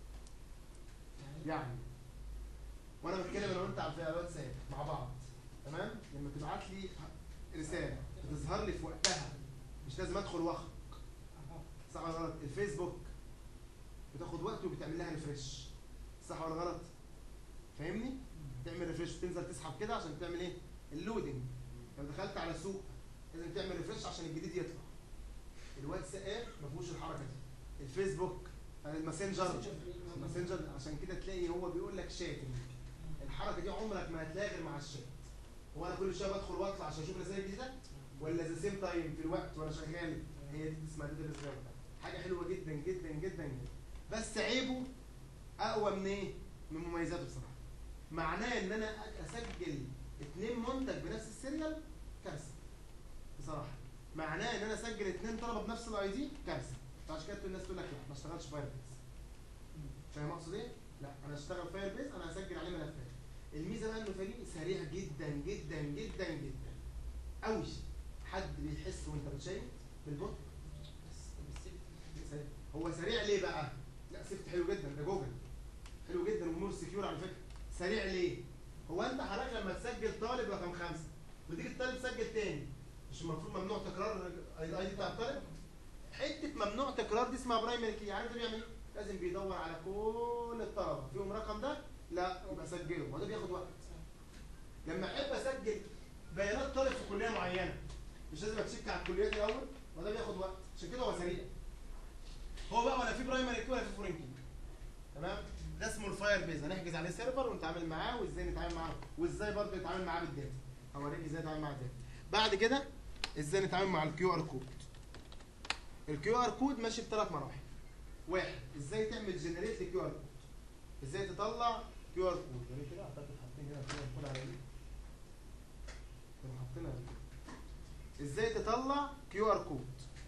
يعني وانا بتكلم انا وانت على الواتساب مع بعض تمام لما تبعت لي رساله بتظهر لي في وقتها مش لازم ادخل واخد صح ولا غلط الفيسبوك بتاخد وقت وبتعمل لها ريفرش صح ولا غلط فاهمني تعمل ريفرش تنزل تسحب كده عشان تعمل ايه اللودنج لو دخلت على سوق لازم تعمل ريفرش عشان الجديد يطلع الواتساب ما فيهوش الحركه دي الفيسبوك الماسنجر الماسنجر عشان كده تلاقي هو بيقول لك شاتنج الحركه دي عمرك ما هتلاقي غير مع الشات هو انا كل شويه بدخل واطلع عشان اشوف رسائل جديده ولا ذا سيم تايم في الوقت وانا شغال هي دي اسمها داتا ريسيرش حاجه حلوه جدا جدا جدا جدا بس عيبه اقوى من ايه؟ من مميزاته بصراحه معناه ان انا اسجل اتنين منتج بنفس السيريال كارثه بصراحه معناه ان انا اسجل اتنين طلبه بنفس الاي دي كارثه فعشان كده الناس تقول لك لا ما اشتغلش فاير بيز فاهم اقصد ايه؟ لا انا اشتغل فاير بيز انا هسجل عليه ملفات الميزه بقى انه فريق سريع جدا جدا جدا جدا قوي حد بيحس وانت بتشيك بالبطء سريع. هو سريع ليه بقى؟ لا سيفت حلو جدا ده جوجل حلو جدا ومور سكيور على فكره سريع ليه؟ هو انت حضرتك لما تسجل طالب رقم خمسه وتيجي الطالب تسجل تاني مش المفروض ممنوع تكرار الاي دي بتاع الطالب؟ حته ممنوع تكرار دي اسمها برايمري كي عارف ده بيعمل ايه؟ لازم بيدور على كل الطلبه فيهم رقم ده لا يبقى سجله وده بياخد وقت لما احب اسجل بيانات طالب في كليه معينه مش لازم اتشيك على الكليات الاول وده بياخد وقت عشان كده هو سريع هو بقى ولا في برايمري كي ولا في فورين كي تمام ده اسمه الفاير بيز هنحجز عليه سيرفر ونتعامل معاه وازاي نتعامل معاه وازاي برضه نتعامل معاه بالداتا هوريك ازاي نتعامل مع الداتا بعد كده ازاي نتعامل مع الكيو ار كود الكيو ار كود ماشي بثلاث مراحل واحد ازاي تعمل جنريت لكيو ار كود ازاي تطلع كيو ار كود يعني كده اعتقد حاطين هنا كيو ار كود على ايه كانوا حاطينها قبل كده. ازاي تطلع كيو ار كود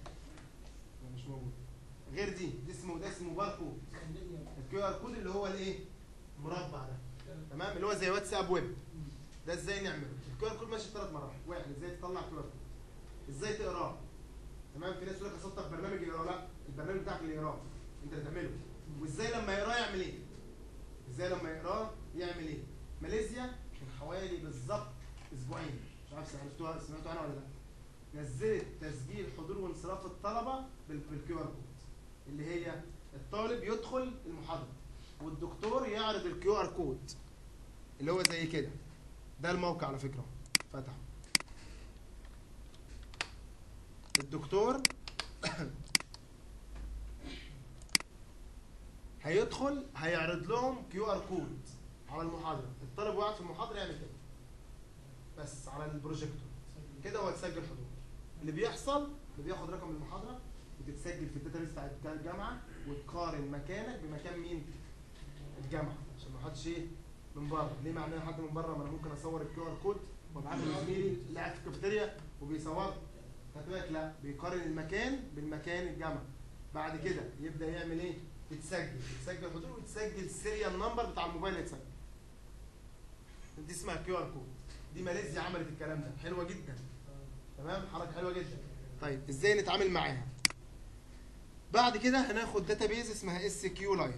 ده مش موجود غير دي دي اسمه ده اسمه باركود الكيو ار كود اللي هو الايه مربع ده تمام اللي هو زي واتساب ويب ده ازاي نعمله الكيو ار كود ماشي في ثلاث مراحل واحد ازاي تطلع كيو ار كود ازاي تقراه تمام في ناس يقول لك اسطب برنامج يقراه لا البرنامج بتاعك اللي يقراه انت اللي تعمله وازاي لما يقراه يعمل ايه ازاي لما يقراه يعمل ايه ماليزيا من حوالي بالظبط اسبوعين مش عارف عرفتوها سمعتوا عنها ولا لا نزلت تسجيل حضور وانصراف الطلبه بالكيو ار كود اللي هي الطالب يدخل المحاضره والدكتور يعرض الكيو ار كود اللي هو زي كده ده الموقع على فكره فتحه الدكتور هيدخل هيعرض لهم كيو ار كود على المحاضره الطالب وقاعد في المحاضره يعمل كده بس على البروجيكتور كده هو هتسجل حضور اللي بيحصل اللي بياخد رقم المحاضره وتتسجل في الداتا بتاعت بتاع الجامعه وتقارن مكانك بمكان مين؟ الجامعه عشان ما حدش ايه من بره ليه معناه حد من بره ما انا ممكن اصور الكيو ار كود وابعته لزميلي اللي قاعد في الكافيتيريا وبيصور خد بالك لا بيقارن المكان بالمكان الجامعه بعد كده يبدا يعمل ايه؟ يتسجل يتسجل حضور ويتسجل السيريال نمبر بتاع الموبايل يتسجل دي اسمها كيو ار كود دي ماليزيا عملت الكلام ده حلوه جدا تمام حركه حلوه جدا طيب ازاي نتعامل معاها بعد كده هناخد داتابيز اسمها اس كيو لايت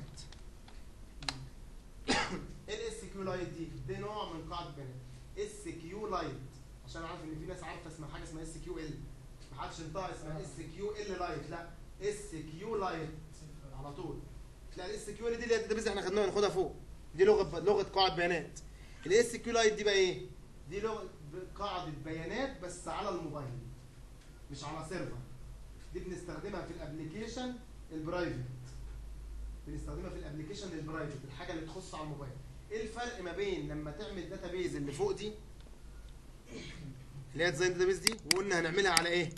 ايه الاس كيو لايت دي دي نوع من قاعده بيانات اس كيو لايت عشان عارف ان في ناس عارفه اسمها حاجه اسمها اس كيو ال ما حدش ينطق اسمها اس كيو ال لايت لا اس كيو لايت على طول تلاقي الاس كيو ال دي اللي هي الداتابيز احنا خدناها ناخدها فوق دي لغه لغه قاعده بيانات الاس كيو لايت دي بقى ايه دي لغه قاعده بيانات بس على الموبايل مش على سيرفر دي بنستخدمها في الابلكيشن البرايفت بنستخدمها في الابلكيشن البرايفت الحاجه اللي تخص على الموبايل ايه الفرق ما بين لما تعمل داتابيز اللي فوق دي اللي هي ديزاين داتابيز دي وقلنا هنعملها على ايه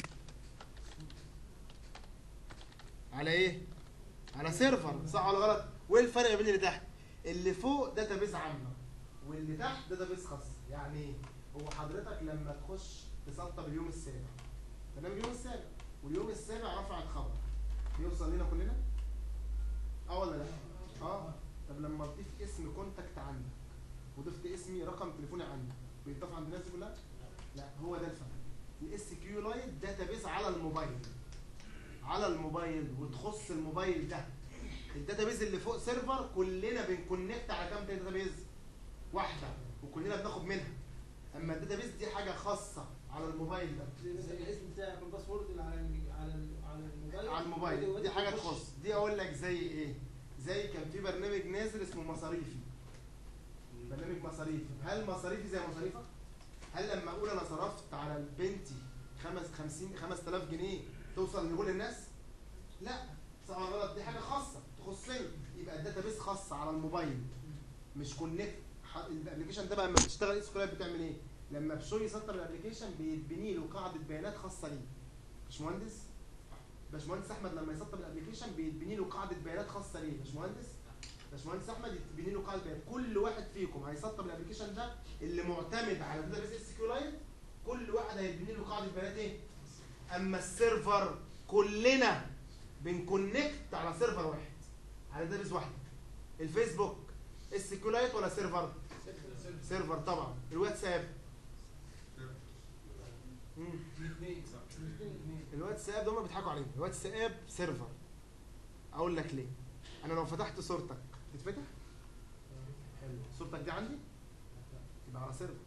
على ايه على سيرفر صح ولا غلط وايه الفرق ما بين اللي تحت اللي فوق داتابيز عامه واللي تحت داتابيز خاصه يعني ايه هو حضرتك لما تخش تسطب اليوم السابع تمام اليوم السابع واليوم السابع رفعت خبر بيوصل لنا كلنا اه ولا لا اه طب لما تضيف اسم كونتاكت عندك وضفت اسمي رقم تليفوني عندك بيتضاف عند الناس دي كلها لا هو ده الفرق الاس كيو لايت داتابيز على الموبايل على الموبايل وتخص الموبايل ده الداتابيز اللي فوق سيرفر كلنا بنكونكت على كام داتابيز واحده وكلنا بناخد منها اما الداتابيز دي حاجه خاصه على الموبايل ده زي الاسم بتاعك والباسورد اللي على ال- على ال- على الموبايل على الموبايل دي حاجه تخش. تخص دي اقول لك زي ايه زي كان في برنامج نازل اسمه مصاريفي برنامج مصاريفي هل مصاريفي زي مصاريفك هل لما اقول انا صرفت على بنتي خمس خمسين خمس تلاف جنيه توصل لكل الناس لا صح ولا غلط دي حاجه خاصه تخصني يبقى الداتابيس خاصه على الموبايل مش كونكت الابلكيشن ده بقى لما بتشتغل اس كيو بتعمل ايه لما بشوي يسطب الابلكيشن بيتبني له قاعده بيانات خاصه ليه باشمهندس باشمهندس احمد لما يسطب الابلكيشن بيتبني له قاعده بيانات خاصه ليه باشمهندس باشمهندس احمد يتبني له قاعده بيانات كل واحد فيكم هيسطب الابلكيشن ده اللي معتمد على داتابيس اس كيو لايت كل واحد هيتبني له قاعده بيانات ايه اما السيرفر كلنا بنكونكت على سيرفر واحد على داتابيس واحده الفيسبوك اس كيو لايت ولا سيرفر سيرفر طبعا الواتساب مم. الاثنين صح الاثنين الاثنين الواتساب ده هم بيضحكوا علينا الواتساب سيرفر اقول لك ليه انا لو فتحت صورتك تتفتح حلو صورتك دي عندي يبقى على سيرفر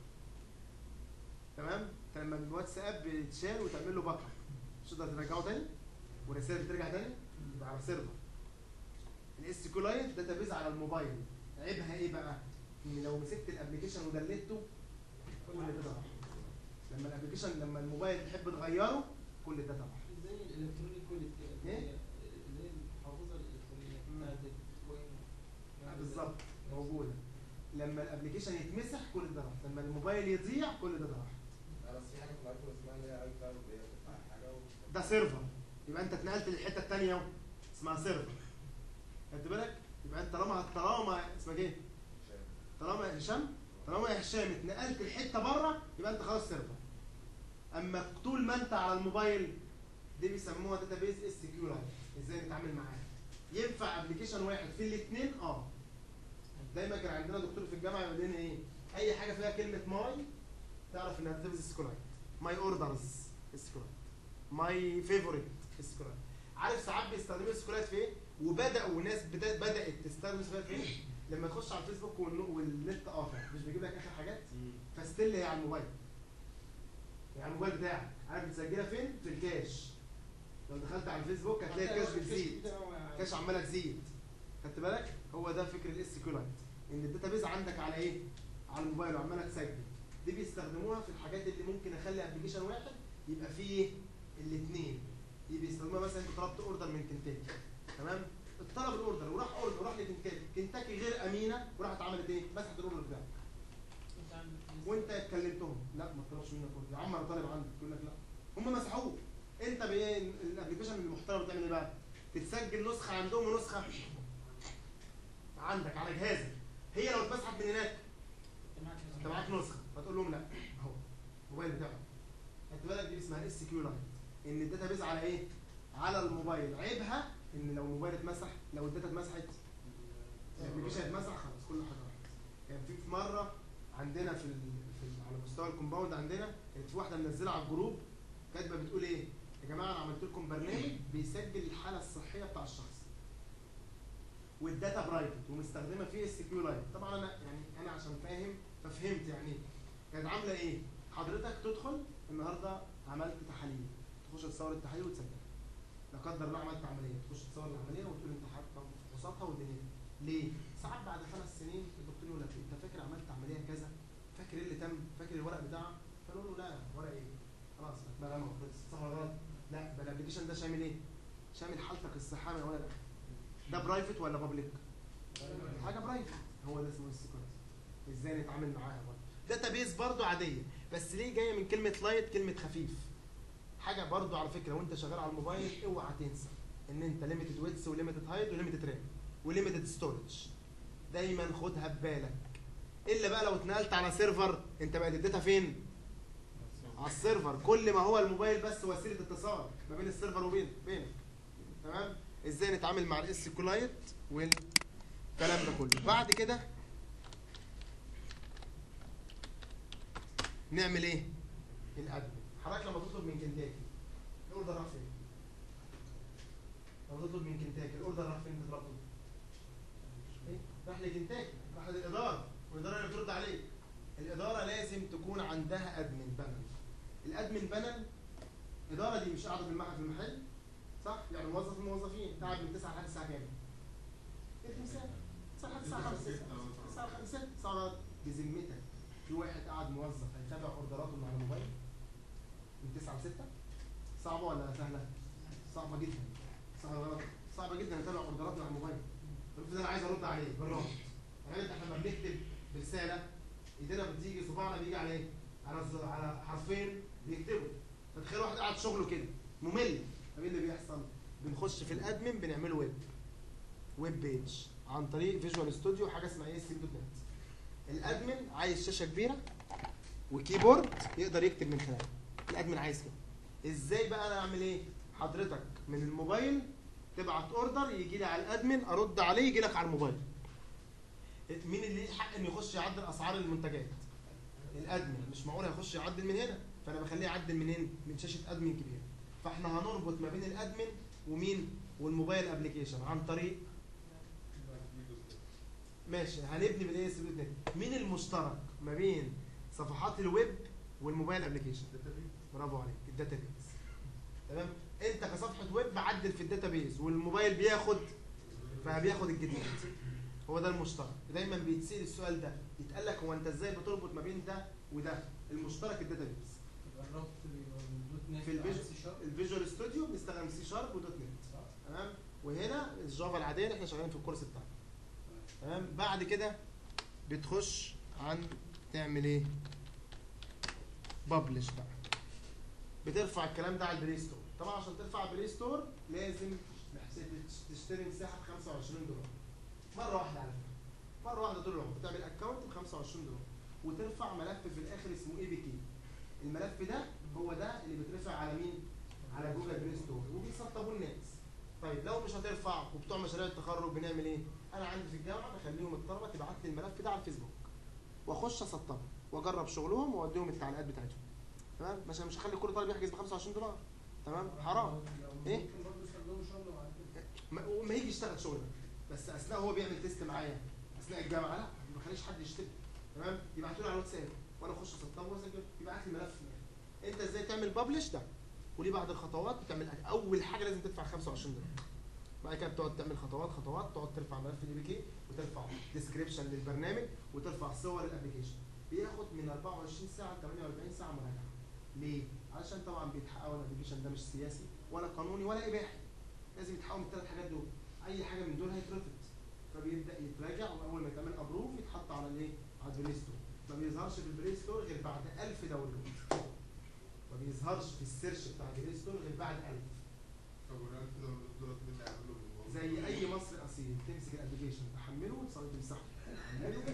تمام انت لما الواتساب بيتشال وتعمل له باك اب مش تقدر ترجعه تاني والرساله بترجع تاني يبقى على سيرفر الاس كيو لايت داتابيز على الموبايل عيبها ايه بقى ان لو مسكت الابلكيشن ودلته كل ده راح لما الابلكيشن لما الموبايل تحب تغيره كل ده راح زي الالكترونيك كولت كده إيه؟ اللي هي الحافظه الالكترونيه مم. بتاعت البيتكوين بالظبط موجوده لما الابلكيشن يتمسح كل ده راح لما الموبايل يضيع كل ده راح لا بس في حاجه في الايفون اسمها اللي هي اي كلاود اللي هي بتفتح حاجه و- ده سيرفر يبقى انت اتنقلت للحته الثانيه اهو اسمها سيرفر خدت بالك يبقى انت طالما طالما اسمك ايه شايف. طالما يا هشام طالما يا هشام اتنقلت لحته بره يبقى انت خلاص سيرفر اما طول ما انت على الموبايل دي بيسموها داتابيز اس كيو لايت ازاي نتعامل معاها ينفع ابلكيشن واحد في الاثنين اه دايما كان عندنا دكتور في الجامعه يقول لنا ايه اي حاجه فيها كلمه ماي تعرف انها داتابيز اس كيو لايت ماي اوردرز اس كيو لايت ماي فيفورت اس كيو لايت عارف ساعات بيستخدموا اس كيو لايت في ايه وبداوا ناس بدا- بدات تستخدم اس كيو لايت في ايه لما تخش على الفيسبوك والن- والنت قاطع مش بيجيب لك اخر حاجات فستيل هي على الموبايل يعني على الموبايل بتاعك عارف بتسجلها فين في الكاش لو دخلت على الفيسبوك هتلاقي الكاش بتزيد الكاش عماله تزيد خدت بالك هو ده فكر الاس كيو لايت ان الداتابيز عندك على ايه على الموبايل وعماله تسجل دي بيستخدموها في الحاجات اللي ممكن اخلي ابلكيشن واحد يبقى فيه ايه الاثنين دي بيستخدموها مثلا انت طلبت اوردر من كنتاكي تمام طلب الاوردر وراح اوردر وراح لكنتاكي كنتاكي غير امينه وراحت عملت ايه مسحت الاوردر بتاعك وانت كلمتهم لا ما طلبش منك اوردر يا عم انا طالب عندك يقول لك لا هم مسحوه انت بايه الابلكيشن المحترم بتعمل ايه بقى تتسجل نسخه عندهم ونسخه عندك على جهازك هي لو اتمسحت من هناك انت معاك نسخه فتقول لهم لا اهو الموبايل بتاعك خدت بالك دي اسمها اس كيو لايت ان الداتا بيز على ايه على الموبايل عيبها ان لو الموبايل اتمسح لو الداتا اتمسحت الابلكيشن اتمسح خلاص كل حاجه راحت كان في في مره عندنا في, ال... في ال... على مستوى الكومباوند عندنا كانت في واحده منزله على الجروب كاتبه بتقول ايه يا جماعه انا عملت لكم برنامج بيسجل الحاله الصحيه بتاع الشخص والداتا برايفت ومستخدمه فيه اس كيو لايت طبعا انا يعني انا عشان فاهم ففهمت يعني ايه كانت عامله ايه حضرتك تدخل النهارده عملت تحاليل تخش تصور التحاليل وتسجلها لا قدر الله عملت عمليه تخش تصور العمليه وتقول انت حاطه فحوصاتها ودنيتها ليه؟ ساعات بعد خمس سنين الدكتور يقول لك انت فاكر عملت عمليه كذا؟ فاكر ايه اللي تم؟ فاكر الورق بتاعها؟ فنقول له لا ورق ايه؟ خلاص ما ما خلص صح ولا غلط؟ لا ده الابلكيشن ده شامل ايه؟ شامل حالتك الصحيه من اول لاخر ده برايفت ولا بابليك؟ حاجه برايفت هو ده اسمه السيكونس ازاي نتعامل معاها برضه داتابيز برضه عاديه بس ليه جايه من كلمه لايت كلمه خفيف حاجه برضه على فكره وانت شغال على الموبايل اوعى تنسى ان انت ليميتد ويتس وليميتد هايت وليميتد رام وليميتد ستورج دايما خدها ببالك الا بقى لو اتنقلت على سيرفر انت بقت الداتا فين على السيرفر كل ما هو الموبايل بس وسيله اتصال ما بين السيرفر وبين بينك تمام ازاي نتعامل مع الاس كولايت والكلام ده كله بعد كده نعمل ايه الادمن حضرتك لما تطلب من كنتاكي الاوردر راح فين لما تطلب من كنتاكي الاوردر راح فين تطلبه ايه راح لكنتاكي راح للاداره والاداره اللي بترد عليك الاداره لازم تكون عندها ادمن بانل الادمن بانل الاداره دي مش قاعده في المحل في المحل صح يعني موظف من الموظفين قاعد من 9 لحد الساعه كام؟ ايه الخمسة؟ 9 لحد الساعه 5 9 لحد 6 ساعات بذمتك في واحد قاعد موظف هيتابع اوردراته من على الموبايل من 9 ل 6 صعبه ولا سهله؟ صعبه جدا صعبه غلط صعبه جدا اتابع اوردرات من على الموبايل افرض انا عايز ارد عليه بالرد يعني احنا لما بنكتب برساله ايدينا بتيجي صباعنا بيجي على ايه؟ على ز- على حرفين بيكتبوا فتخيل واحد قاعد شغله كده ممل طب ايه اللي بيحصل؟ بنخش في الادمن بنعمله ويب ويب بيج عن طريق فيجوال ستوديو حاجه اسمها ايه سي دوت نت الادمن عايز شاشه كبيره وكيبورد يقدر يكتب من خلالها الادمن عايز كده ازاي بقى انا اعمل ايه حضرتك من الموبايل تبعت اوردر يجي لي على الادمن ارد عليه يجي لك على الموبايل مين اللي ليه حق انه يخش يعدل اسعار المنتجات الادمن مش معقول هيخش يعدل من هنا فانا بخليه يعدل منين من شاشه ادمن كبيره فاحنا هنربط ما بين الادمن ومين والموبايل ابلكيشن عن طريق ماشي هنبني بالاي اس بي نت مين المشترك ما بين صفحات الويب والموبايل ابلكيشن برافو عليك الداتابيز تمام انت كصفحه ويب عدل في الداتابيز والموبايل بياخد فبياخد الجديد هو ده المشترك دايما بيتسال السؤال ده يتقال لك هو انت ازاي بتربط ما بين ده وده المشترك الداتابيز الربط بالدوت نت في الفيجوال الفيجوال ستوديو بنستخدم سي شارب ودوت نت تمام وهنا الجافا العاديه اللي احنا شغالين في الكورس بتاعنا تمام بعد كده بتخش عن تعمل ايه ببلش بقى بترفع الكلام ده على البلاي ستور طبعا عشان ترفع على البلاي ستور لازم محس- تشتري مساحه ب 25 دولار مره واحده على فكره مره واحده طول العمر بتعمل اكونت ب 25 دولار وترفع ملف في الاخر اسمه اي بي كي الملف ده هو ده اللي بيترفع على مين على جوجل بلاي ستور وبيسطبوه الناس طيب لو مش هترفع وبتوع مشاريع التخرج بنعمل ايه انا عندي في الجامعه بخليهم الطلبه تبعت لي الملف ده على الفيسبوك واخش اسطبه واجرب شغلهم واوديهم التعليقات بتاعتهم تمام مش مش هخلي كل طالب يحجز ب 25 دولار تمام حرام إيه؟ ممكن برضه يستخدموا شغل بعد كده ما وما يجي يشتغل شغل بس اثناء هو بيعمل تيست معايا اثناء الجامعه لا ما بخليش حد يشتري تمام يبعتوا لي على الواتساب وانا اخش اسطبه واسجل يبعت لي ملف انت ازاي تعمل ببلش ده وليه بعض الخطوات بتعمل اول حاجه لازم تدفع 25 دولار بعد كده بتقعد تعمل خطوات خطوات تقعد ترفع ملف الاي بي كي وترفع ديسكريبشن للبرنامج وترفع صور الابلكيشن بياخد من 24 ساعه ل 48 ساعه مراجعه ليه؟ علشان طبعا بيتحققوا الابلكيشن ده مش سياسي ولا قانوني ولا اباحي لازم يتحققوا من الثلاث حاجات دول اي حاجه من دول هيترفض فبيبدا يتراجع واول ما يتعمل ابروف يتحط على الايه؟ على البلاي ستور ما بيظهرش في البلاي ستور غير بعد 1000 داونلود ما بيظهرش في السيرش بتاع البلاي ستور غير بعد 1000 طب والألف دولار دولار مين اللي هيعمله بالموضوع؟ زي اي مصري اصيل تمسك الابلكيشن تحمله وتصور تمسحه تحمله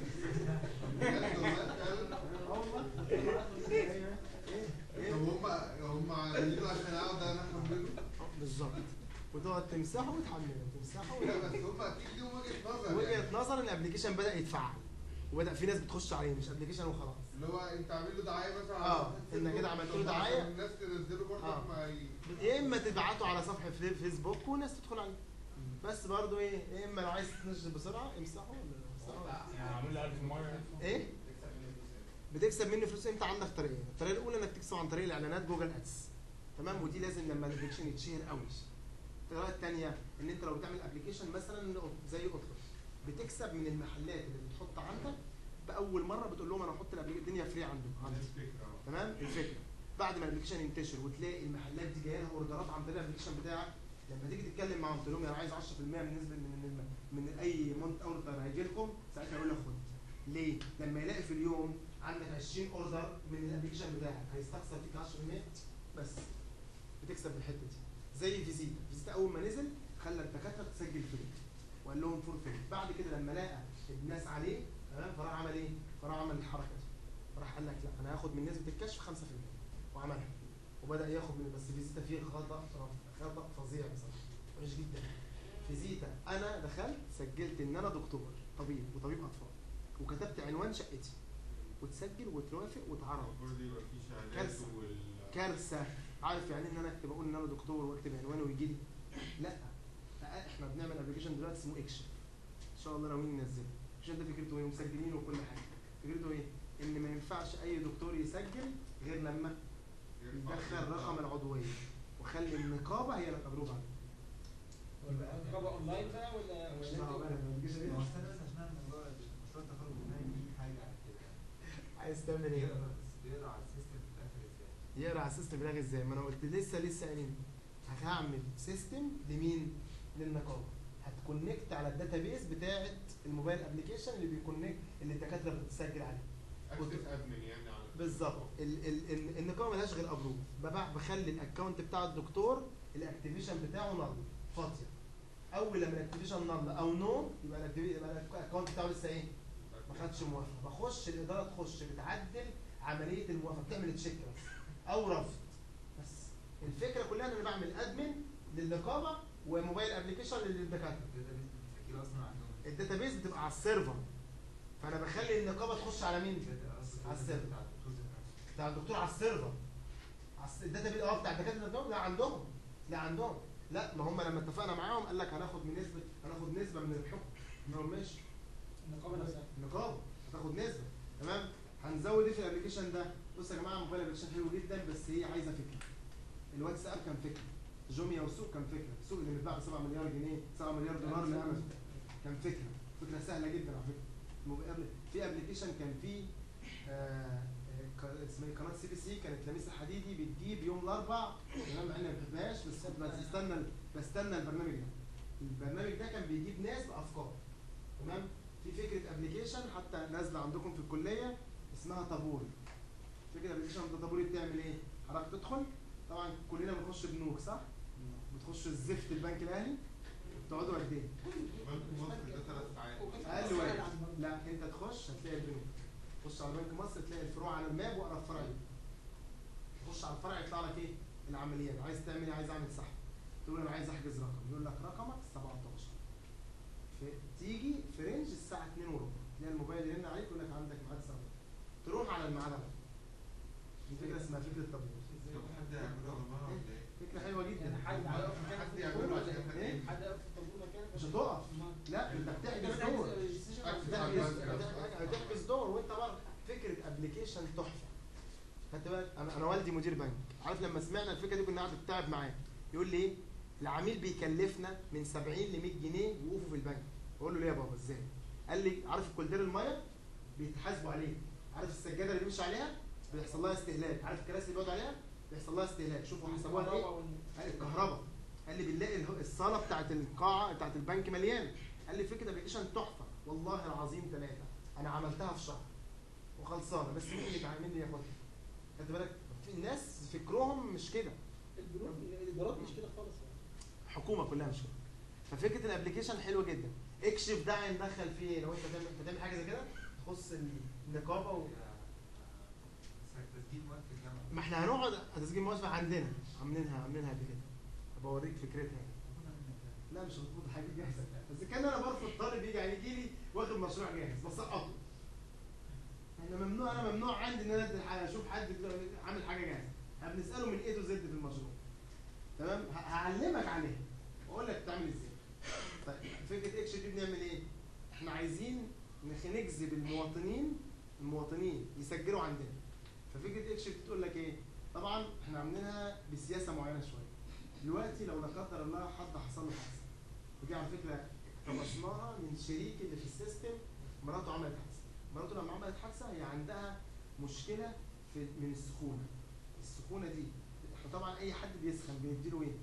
بجد والله فعلا؟ اه والله ايه ايه طب هم هم عاملينه عشان اقعد انا احمله؟ آه، بالظبط وتقعد تمسحه وتحمله تمسحه لا وتحمله. بس هم اكيد ليهم وجهه نظر يعني. وجهه نظر ان الابلكيشن بدا يتفعل وبدا في ناس بتخش عليه مش ابلكيشن وخلاص اللي هو انت عامل له دعايه مثلا آه، على إنك فيسبوك، كده عملت له طب دعاية. عشان الناس تنزله برضه آه. ما ي... يا اما تبعته على صفحه في فيسبوك والناس تدخل عليه بس برضو ايه يا اما لو عايز تنزل بسرعه امسحه ولا امسحه يعني عامل لي 1000 مره ايه بتكسب منه فلوس امتى عندك طريقين الطريقه الاولى انك تكسب عن طريق الاعلانات جوجل ادس تمام ودي لازم لما الابلكيشن يتشهر قوي الطريقه الثانيه ان انت لو بتعمل ابلكيشن مثلا زي اطلب بتكسب من المحلات اللي بتحط عندك باول مره بتقول لهم انا هحط الابلكيشن الدنيا فري عندكم عندي الفكره اه تمام الفكره بعد ما الابلكيشن ينتشر وتلاقي المحلات دي جايه لها اوردرات عن طريق الابلكيشن بتاعك لما تيجي تتكلم معاهم تقول لهم انا عايز 10% من نسبه من من, من اي مونت اوردر هيجي لكم ساعتها يقول لك خد ليه؟ لما يلاقي في اليوم عندك 20 اوردر من الابلكيشن بتاعك هيستخسر فيك 10% بس بتكسب بالحته دي زي فيزيتا فيزيتا اول ما نزل خلى الدكاتره تسجل فري وقال لهم فور فري بعد كده لما لقى الناس عليه تمام فراح عمل ايه؟ فراح عمل الحركه دي فراح قال لك لا انا هاخد من نسبه الكشف 5% وعملها وبدا ياخد من بس فيزيتا فيه خطا خطا فظيع بصراحه وحش جدا فيزيتا انا دخلت سجلت ان انا دكتور طبيب وطبيب اطفال وكتبت عنوان شقتي وتسجل وتوافق وتعرض المفروض يبقى في شهادات كارثة. وال كارثه عارف يعني ان انا اكتب اقول ان انا دكتور واكتب عنواني ويجي لي لا احنا بنعمل ابلكيشن دلوقتي اسمه اكشف ان شاء الله ناويين ننزله الابلكيشن ده فكرته ايه مسجلينه وكل حاجه فكرته ايه ان ما ينفعش اي دكتور يسجل غير لما يدخل رقم العضويه وخلي النقابه هي اللي تجربه عليه الرقابه اونلاين بقى ولا مش ولا دعوه بقى بالابلكيشن ما هو ايه استنى بس عشان اعمل موضوع مشروع التخرج بتاعي فيه حاجه على كده عايز تعمل ايه؟ بيقرا بيقرا على السيستم في الاخر ازاي يقرا على السيستم بتاعك ازاي؟ ما انا قلت لسه لسه قايلين هعمل سيستم لمين؟ للنقابه هتكونكت على الداتابيس بتاعه الموبايل ابلكيشن اللي بيكونكت اللي الدكاتره بتسجل عليه اكسس ادمن يعني على بالظبط ال ال ال النقابه ملهاش غير ابروف ببع بخلي الاكونت بتاع الدكتور الاكتيفيشن بتاعه نل فاضيه اول لما الاكتيفيشن نل او نو يبقى الاكتيفي- يبقى الاكونت بتاعه لسه ايه؟ ما خدش موافقه بخش الاداره تخش بتعدل عمليه الموافقه بتعمل تشيك بس او رفض بس الفكره كلها ان انا بعمل ادمن للنقابه وموبايل ابلكيشن للدكاتره الداتابيس بتسجله اصلا عندهم الداتابيس بتبقى على السيرفر فانا بخلي النقابه تخش على مين؟ على السيرفر. بتاع الدكتور ذات نفسه. بتاع الدكتور على السيرفر على الس- الداتا بي اه بتاع الدكاتره عندهم لا عندهم لا عندهم لا ما هم لما اتفقنا معاهم قال لك هناخد من نسبه هناخد نسبه من الحكم ما ماشي النقابه نفسها النقابه هتاخد نسبه تمام هنزود ايه في الابلكيشن ده بصوا يا جماعه موبايل ابلكيشن حلو جدا بس هي عايزه فكره الواتساب كان فكره جوميا وسوق كان فكره السوق اللي بيتباع ب 7 مليار جنيه 7 مليار دولار لامازون كان فكره فكره سهله جدا على فكره الموبايل في ابلكيشن كان فيه آه، آه، ق- اسمها إيه؟ قناه سي بي سي كانت لميس الحديدي بتجيب يوم الاربع تمام مع اني ما بحبهاش بس كنت بستنى بستنى البرنامج ده البرنامج ده كان بيجيب ناس بافكار تمام في فكره ابلكيشن حتى نازله عندكم في الكليه اسمها طابور فكره ابلكيشن طابور دي بتعمل ايه؟ حضرتك تدخل طبعا كلنا بنخش بنوك صح؟ بتخش الزفت البنك الاهلي بتقعدوا قد ايه؟ بنك مصر ده ثلاث ساعات اقل واحد لا انت تخش هتلاقي البنوك تخش على بنك مصر تلاقي الفروع على الماب واقرا الفرع ايه تخش على الفرع يطلع لك ايه العمليات عايز تعمل ايه عايز اعمل سحب تقول انا عايز احجز رقم يقول لك رقمك 17 في تيجي في رينج الساعه 2 وربع تلاقي الموبايل يرن عليك يقول لك عندك ميعاد الساعه تروح على الميعاد على طول. دي فكره اسمها فكره تطبيق طب حد يعملها والله ولا ايه؟ فكره حلوه جدا يعني حد هيقف مكانك حد في يعمله الطابور عشان ولا إيه؟ ايه؟ حد هيقف في الطابور مكانك مش ولا- هتقف أمال. لا انت بتحجز أنت بتحجز دور registration على أكتب الفرع. على بتحجز البنك. بتحجز دور وانت بقى فكره ابلكيشن تحفه خدت بالك انا انا والدي مدير بنك عارف لما سمعنا الفكره دي كنا قاعد بتتعب معاه يقول لي ايه العميل بيكلفنا من 70 ل 100 جنيه وقوفه في البنك بقول له ليه يا بابا ازاي قال لي عارف الكولدير الميه بيتحاسبوا عليه عارف السجاده اللي بيمشي عليها بيحصل لها استهلاك عارف الكراسي اللي بيقعد عليها بيحصل لها استهلاك شوفوا حسبوها ايه قال الكهرباء قال لي بنلاقي اله- الصاله بتاعت القاعه بتاعت البنك مليانه قال لي فكره ابلكيشن تحفه والله العظيم ثلاثه انا عملتها في شهر وخلصانه بس مين اللي مين اللي ياخدها خدت بالك في ناس فكرهم مش كده البنوك الادارات مش كده خالص يعني. الحكومه كلها مش كده ففكره الابلكيشن حلوه جدا اكشف ده هندخل فيه إيه؟ لو انت تعمل تعمل حاجه زي كده تخص النقابه و... بس تسجيل موافق الجامعه ما احنا هنقعد تسجيل موافقه عندنا عاملينها عاملينها قبل كده هبقى اوريك فكرتها يعني. لا مش هتظبط حاجه جاهزه بس كان انا برفض طالب يجي يعني يجي لي واخد مشروع جاهز بسقطه احنا ممنوع انا ممنوع عندي ان انا ادي الحاجة- اشوف حد عامل حاجه جاهزه احنا بنساله من ايه تو زد في المشروع تمام ه- هعلمك عليها واقول لك تعمل ازاي طيب فكره اكشن دي بنعمل ايه احنا عايزين نخ- نجذب المواطنين المواطنين يسجلوا عندنا ففكره اكشن دي تقول لك ايه طبعا احنا عاملينها بسي سياسه معينه شويه دلوقتي لو لا قدر الله حد حصل له حادثه ودي على فكره اقتبسناها من شريك اللي في السيستم مراته عملت حادثه مراته لما عملت حادثه هي عندها مشكله في من السخونه السخونه دي احنا طبعا اي حد بيسخن بنديله ايه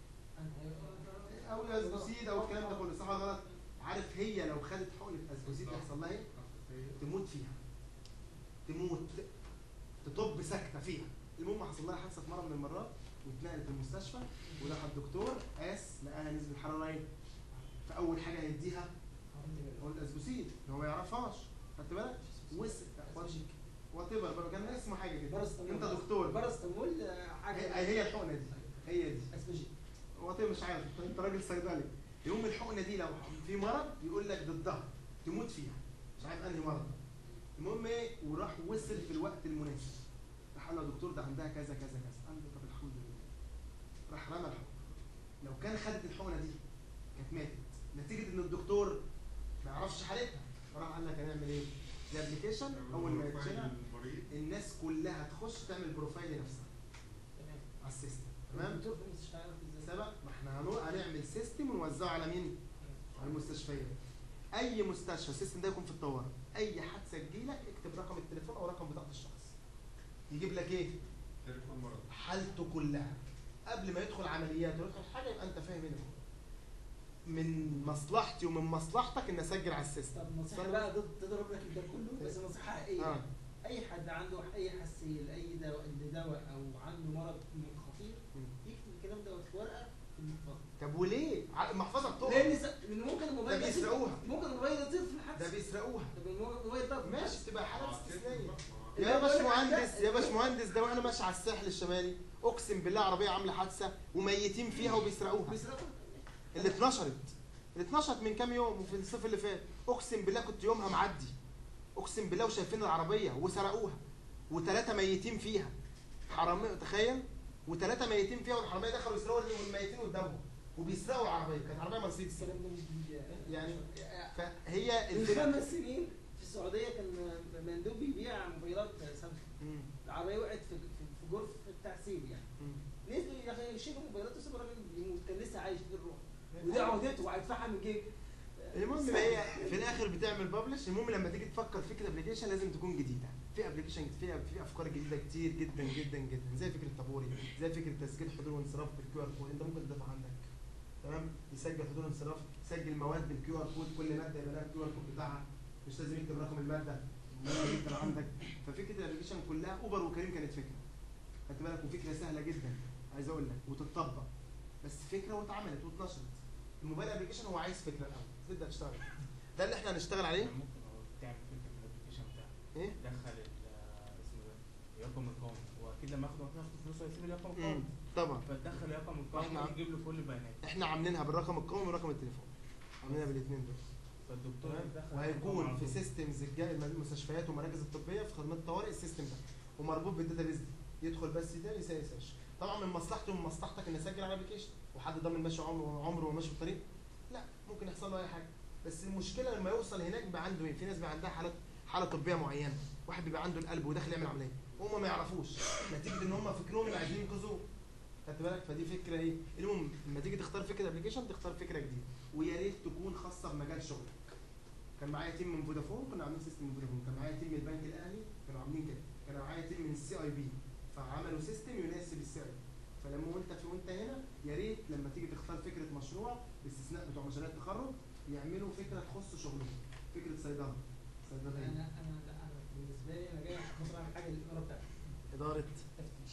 او اسبوسيد او الكلام ده كله صح ولا غلط عارف هي لو خدت حقنه اسبوسيد يحصل لها ايه تموت فيها تموت تطب ساكته فيها المهم حصل لها حادثه في مره من المرات واتنقلت المستشفى وراح الدكتور قاس لقاها نسبه حراره ايه فاول حاجه هيديها هو الاسبوسيد اللي هو ما يعرفهاش خدت بالك وسع وات ايفر بقى كان اسمه حاجه كده بارستامول انت دكتور بارستامول آه، حاجه هي هي الحقنه دي هي دي اسبجي وات مش عارف انت راجل صيدلي يقوم الحقنه دي لو في مرض يقول لك ضدها تموت فيها مش عارف انهي مرض المهم ايه وراح وصل في الوقت المناسب راح قال له يا دكتور ده عندها كذا كذا كذا قال له طب الحمد لله راح رمى الحقنه لو كان خدت الحقنه دي كانت ماتت نتيجه ان الدكتور ما يعرفش حالتها راح قال لك هنعمل ايه؟ الابلكيشن اول ما يتشرع المريض الناس كلها تخش تعمل بروفايل لنفسها تمام على السيستم تمام الدكتور في المستشفى يعرف ازاي سبق ما احنا هنو- هنعمل سيستم ونوزعه على مين؟ على المستشفيات اي مستشفى السيستم ده يكون في الطوارئ اي حادثه تجيلك اكتب رقم التليفون او رقم بطاقه الشخص يجيب لك ايه؟ تليفون مرض حالته كلها قبل ما يدخل عمليات ويدخل حاجه يبقى انت فاهم هنا من مصلحتي ومن مصلحتك ان اسجل على السيستم طب نصيحه بقى ضد تضرب لك ده كله بس نصيحه حقيقيه اه اي حد عنده اي حساسيه لاي دواء لدواء او عنده مرض خطير مم. يكتب الكلام ده في ورقه في المحفظه طب وليه؟ ع- المحفظه بتقع لان ز- لان ممكن الموبايل ده يطير- بيسرقوها. ممكن الموبايل يطير في ده الحادثه بيسرقوها طب الموبايل ده ماشي تبقى حالات استثنائيه اللي يا هو بيقول لك باشمهندس عندها- يا باشمهندس ده وانا ماشي على الساحل الشمالي اقسم بالله عربيه عامله حادثه وميتين فيها وبيسرقوها بيسرقوا اللي اتنشرت اللي اتنشرت من كام يوم وفي الصيف اللي فات اقسم بالله كنت يومها معدي اقسم بالله وشايفين العربيه وسرقوها وثلاثه ميتين فيها حرامي تخيل وثلاثه ميتين فيها والحراميه دخلوا يسرقوا والميتين قدامهم وبيسرقوا العربيه كانت عربيه مرسيدس الكلام ده مش جديد يعني فهي من الفكره خمس سنين في السعوديه كان مندوب بيبيع موبايلات سامسونج مم. العربيه وقعت في في في جرف بتاع سيل يعني مم. نزلوا يدخلوا- يشيلوا موبايلات وسيبوا الراجل بيموت كان لسه عايش في الروح ودي عقدته وهيدفعها من جيب المهم ما هي في الاخر بتعمل ببلش المهم لما تيجي تفكر فكره ابلكيشن لازم تكون جديده في ابلكيشن في في افكار جديده كتير جدا جدا جدا زي فكره طابوري زي فكره تسجيل حضور وانصراف بالكيو ار كود انت ممكن تضيفها عندك تمام يسجل حضور وانصراف يسجل مواد بالكيو ار كود كل ماده يبقى لها الكيو ار كود بتاعها مش لازم يكتب رقم الماده الماده دي كان عندك ففكره الابلكيشن كلها اوبر وكريم كانت فكره خدت بالك وفكره سهله جدا عايز اقول لك وتطبق بس فكره واتعملت واتنشرت الموبايل ابلكيشن هو عايز فكره الاول تبدا تشتغل ده اللي احنا هنشتغل عليه ممكن هو تعمل فكره في الابلكيشن بتاعك ايه دخل ال- اسمه ده الرقم القومي واكيد لما ياخد ياخد فلوسه هيسيب الرقم مم. القومي طبعا فتدخل الرقم إحنا- القومي يجيب له كل البيانات احنا عاملينها بالرقم القومي ورقم التليفون عاملينها بالاثنين دول فالدكتور تمام يدخل الرقم وهيكون على في طول. سيستمز الجاي المستشفيات والمراكز الطبيه في خدمات الطوارئ السيستم ده ومربوط بالداتابيز دي يدخل بس ده يسال يسيرش طبعا من مصلحته ومن مصلحتك ان اسجل على ابلكيشن وحد ضامن ماشي عمره عمره وماشي في الطريق لا ممكن يحصل له اي حاجه بس المشكله لما يوصل هناك بيبقى عنده ايه في ناس بيبقى عندها حالات حاله طبيه معينه واحد بيبقى عنده القلب وداخل يعمل عمليه هم ما يعرفوش نتيجه ان هم فكرهم اللي عايزين ينقذوه خدت بالك فدي فكره ايه المهم لما تيجي تختار فكره ابلكيشن تختار فكره جديده ويا ريت تكون خاصه بمجال شغلك كان معايا تيم من فودافون كنا عاملين سيستم من فودافون كان معايا تيم من البنك الاهلي كانوا عاملين كده كان معايا تيم من السي اي بي فعملوا سيستم يناسب السي اي بي فلما وانت في وانت هنا يا ريت لما تيجي تختار فكره مشروع باستثناء بتوع مشاريع التخرج يعملوا فكره تخص شغلهم فكره صيدله انا صيدليه انا لا انا بالنسبه لي انا جاي عشان خاطر اعمل حاجه للاداره بتاعتي اداره تفتيش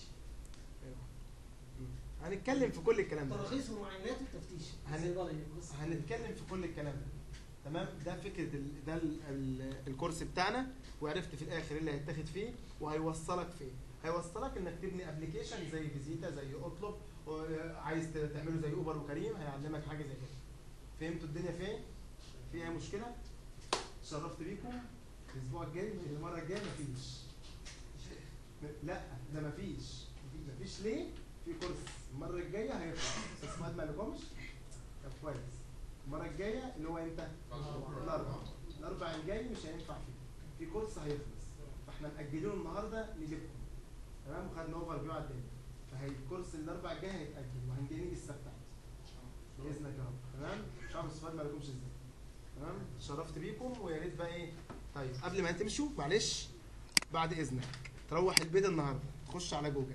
هنتكلم في كل الكلام ده تراخيص ومعاينات وتفتيش هن- صيدلي بص هنتكلم في كل الكلام ده تمام ده فكره ال... ده ال... ال... الكورس بتاعنا وعرفت في الاخر إيه اللي هيتاخد فيه وهيوصلك فين هيوصلك انك تبني ابلكيشن زي فيزيتا زي اطلب عايز تعمله زي اوبر وكريم هيعلمك حاجه زي كده فهمتوا الدنيا فين في اي مشكله شرفت بيكم الاسبوع الجاي المره الجايه مفيش لا ده مفيش مفيش ليه في كورس المره الجايه هيطلع استاذ فؤاد ما قالكمش طب كويس المره الجايه اللي هو امتى الاربع الاربع الجاي مش هينفع فيه في كورس هيخلص فاحنا مأجلينه النهارده نجيبكم تمام وخدنا اوفر فيو على الدنيا فهي الكورس الاربع الجاي هيتاجل وهنجي نيجي السبت عادي باذنك يا رب تمام شعب الصفات ما لكمش ازاي تمام شرفت بيكم ويا ريت بقى ايه طيب قبل ما تمشوا معلش بعد اذنك تروح البيت النهارده تخش على جوجل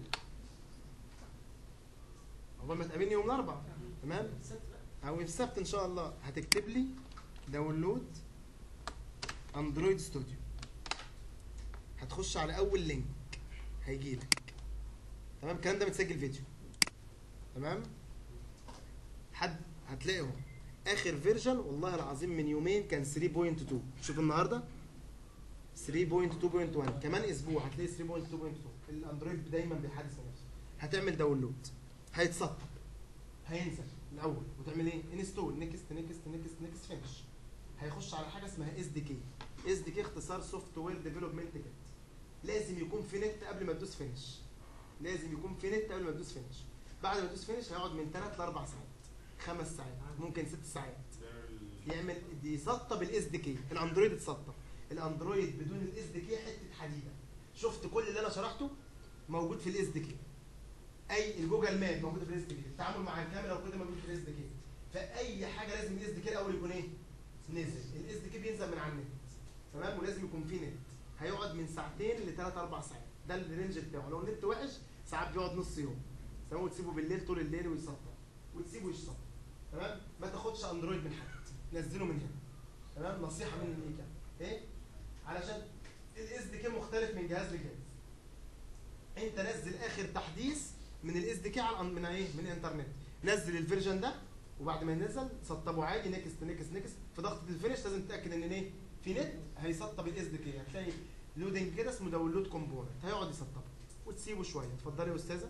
عقبال ما تقابلني يوم الاربعاء تمام او السبت ان شاء الله هتكتب لي داونلود اندرويد ستوديو هتخش على اول لينك هيجي لك تمام الكلام ده متسجل فيديو تمام حد هتلاقيهم اخر فيرجن والله العظيم من يومين كان 3.2 شوف النهارده 3.2.1 كمان اسبوع هتلاقي 3.2.2 الاندرويد دايما بيحدث من نفسه هتعمل داونلود هيتسطب هينزل الاول وتعمل ايه انستول نيكست نيكست نيكست نيكست فينش هيخش على حاجه اسمها اس دي كي اس دي كي اختصار سوفت وير ديفلوبمنت كيت لازم يكون في نت قبل ما تدوس فينش لازم يكون في نت قبل ما تدوس فينش بعد ما تدوس فينش هيقعد من 3 ل 4 ساعات خمس ساعات ممكن ست ساعات يعمل يسطب الاس دي كي الاندرويد اتسطب الاندرويد بدون الاس دي كي حته حديده شفت كل اللي انا شرحته موجود في الاس دي كي اي الجوجل ماب موجود في الاس دي كي التعامل مع الكاميرا وكده موجود في الاس دي كي فاي حاجه لازم الاس دي كي الاول يكون ايه نزل الاس دي كي بينزل من على النت تمام ولازم يكون فيه نت هيقعد من ساعتين لثلاث اربع ساعات ده الرينج بتاعه لو النت وحش ساعات بيقعد نص يوم تمام وتسيبه بالليل طول الليل ويسطب وتسيبه يشطب تمام ما تاخدش اندرويد من حد نزله من هنا تمام نصيحه مني ليك يعني. ايه علشان الاس دي كي مختلف من جهاز لجهاز انت نزل اخر تحديث من الاس دي كي على الأن- من ايه من الانترنت نزل الفيرجن ده وبعد ما ينزل سطبه عادي نكست نكست نكست في ضغطه الفينش لازم تتاكد ان ايه في نت هيسطب الاس دي كي هتلاقي لودنج كده اسمه داونلود كومبوننت هيقعد يسطبه وتسيبه شويه اتفضلي يا استاذه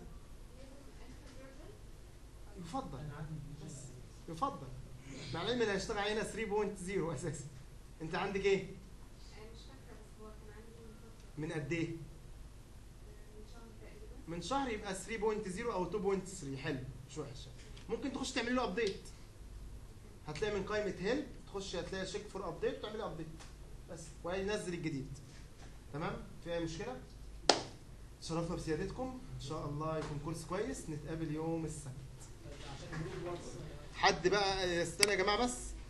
يفضل بس يفضل مع العلم اللي هيشتغل علينا 3.0 اساسا انت عندك ايه مش فاكرة بس هو كان عندي من فترة من قد ايه من شهر تقريبا من شهر يبقى 3.0 او 2.3 حلو مش وحش ممكن تخش تعمل له ابديت هتلاقي من قائمه هيلب تخش هتلاقي شيك فور ابديت وتعمل له ابديت بس وهينزل الجديد تمام في اي مشكله شرفنا بسيادتكم ان شاء الله يكون كورس كويس نتقابل يوم السبت عشان الجروب واتس حد بقى استنى يا جماعه بس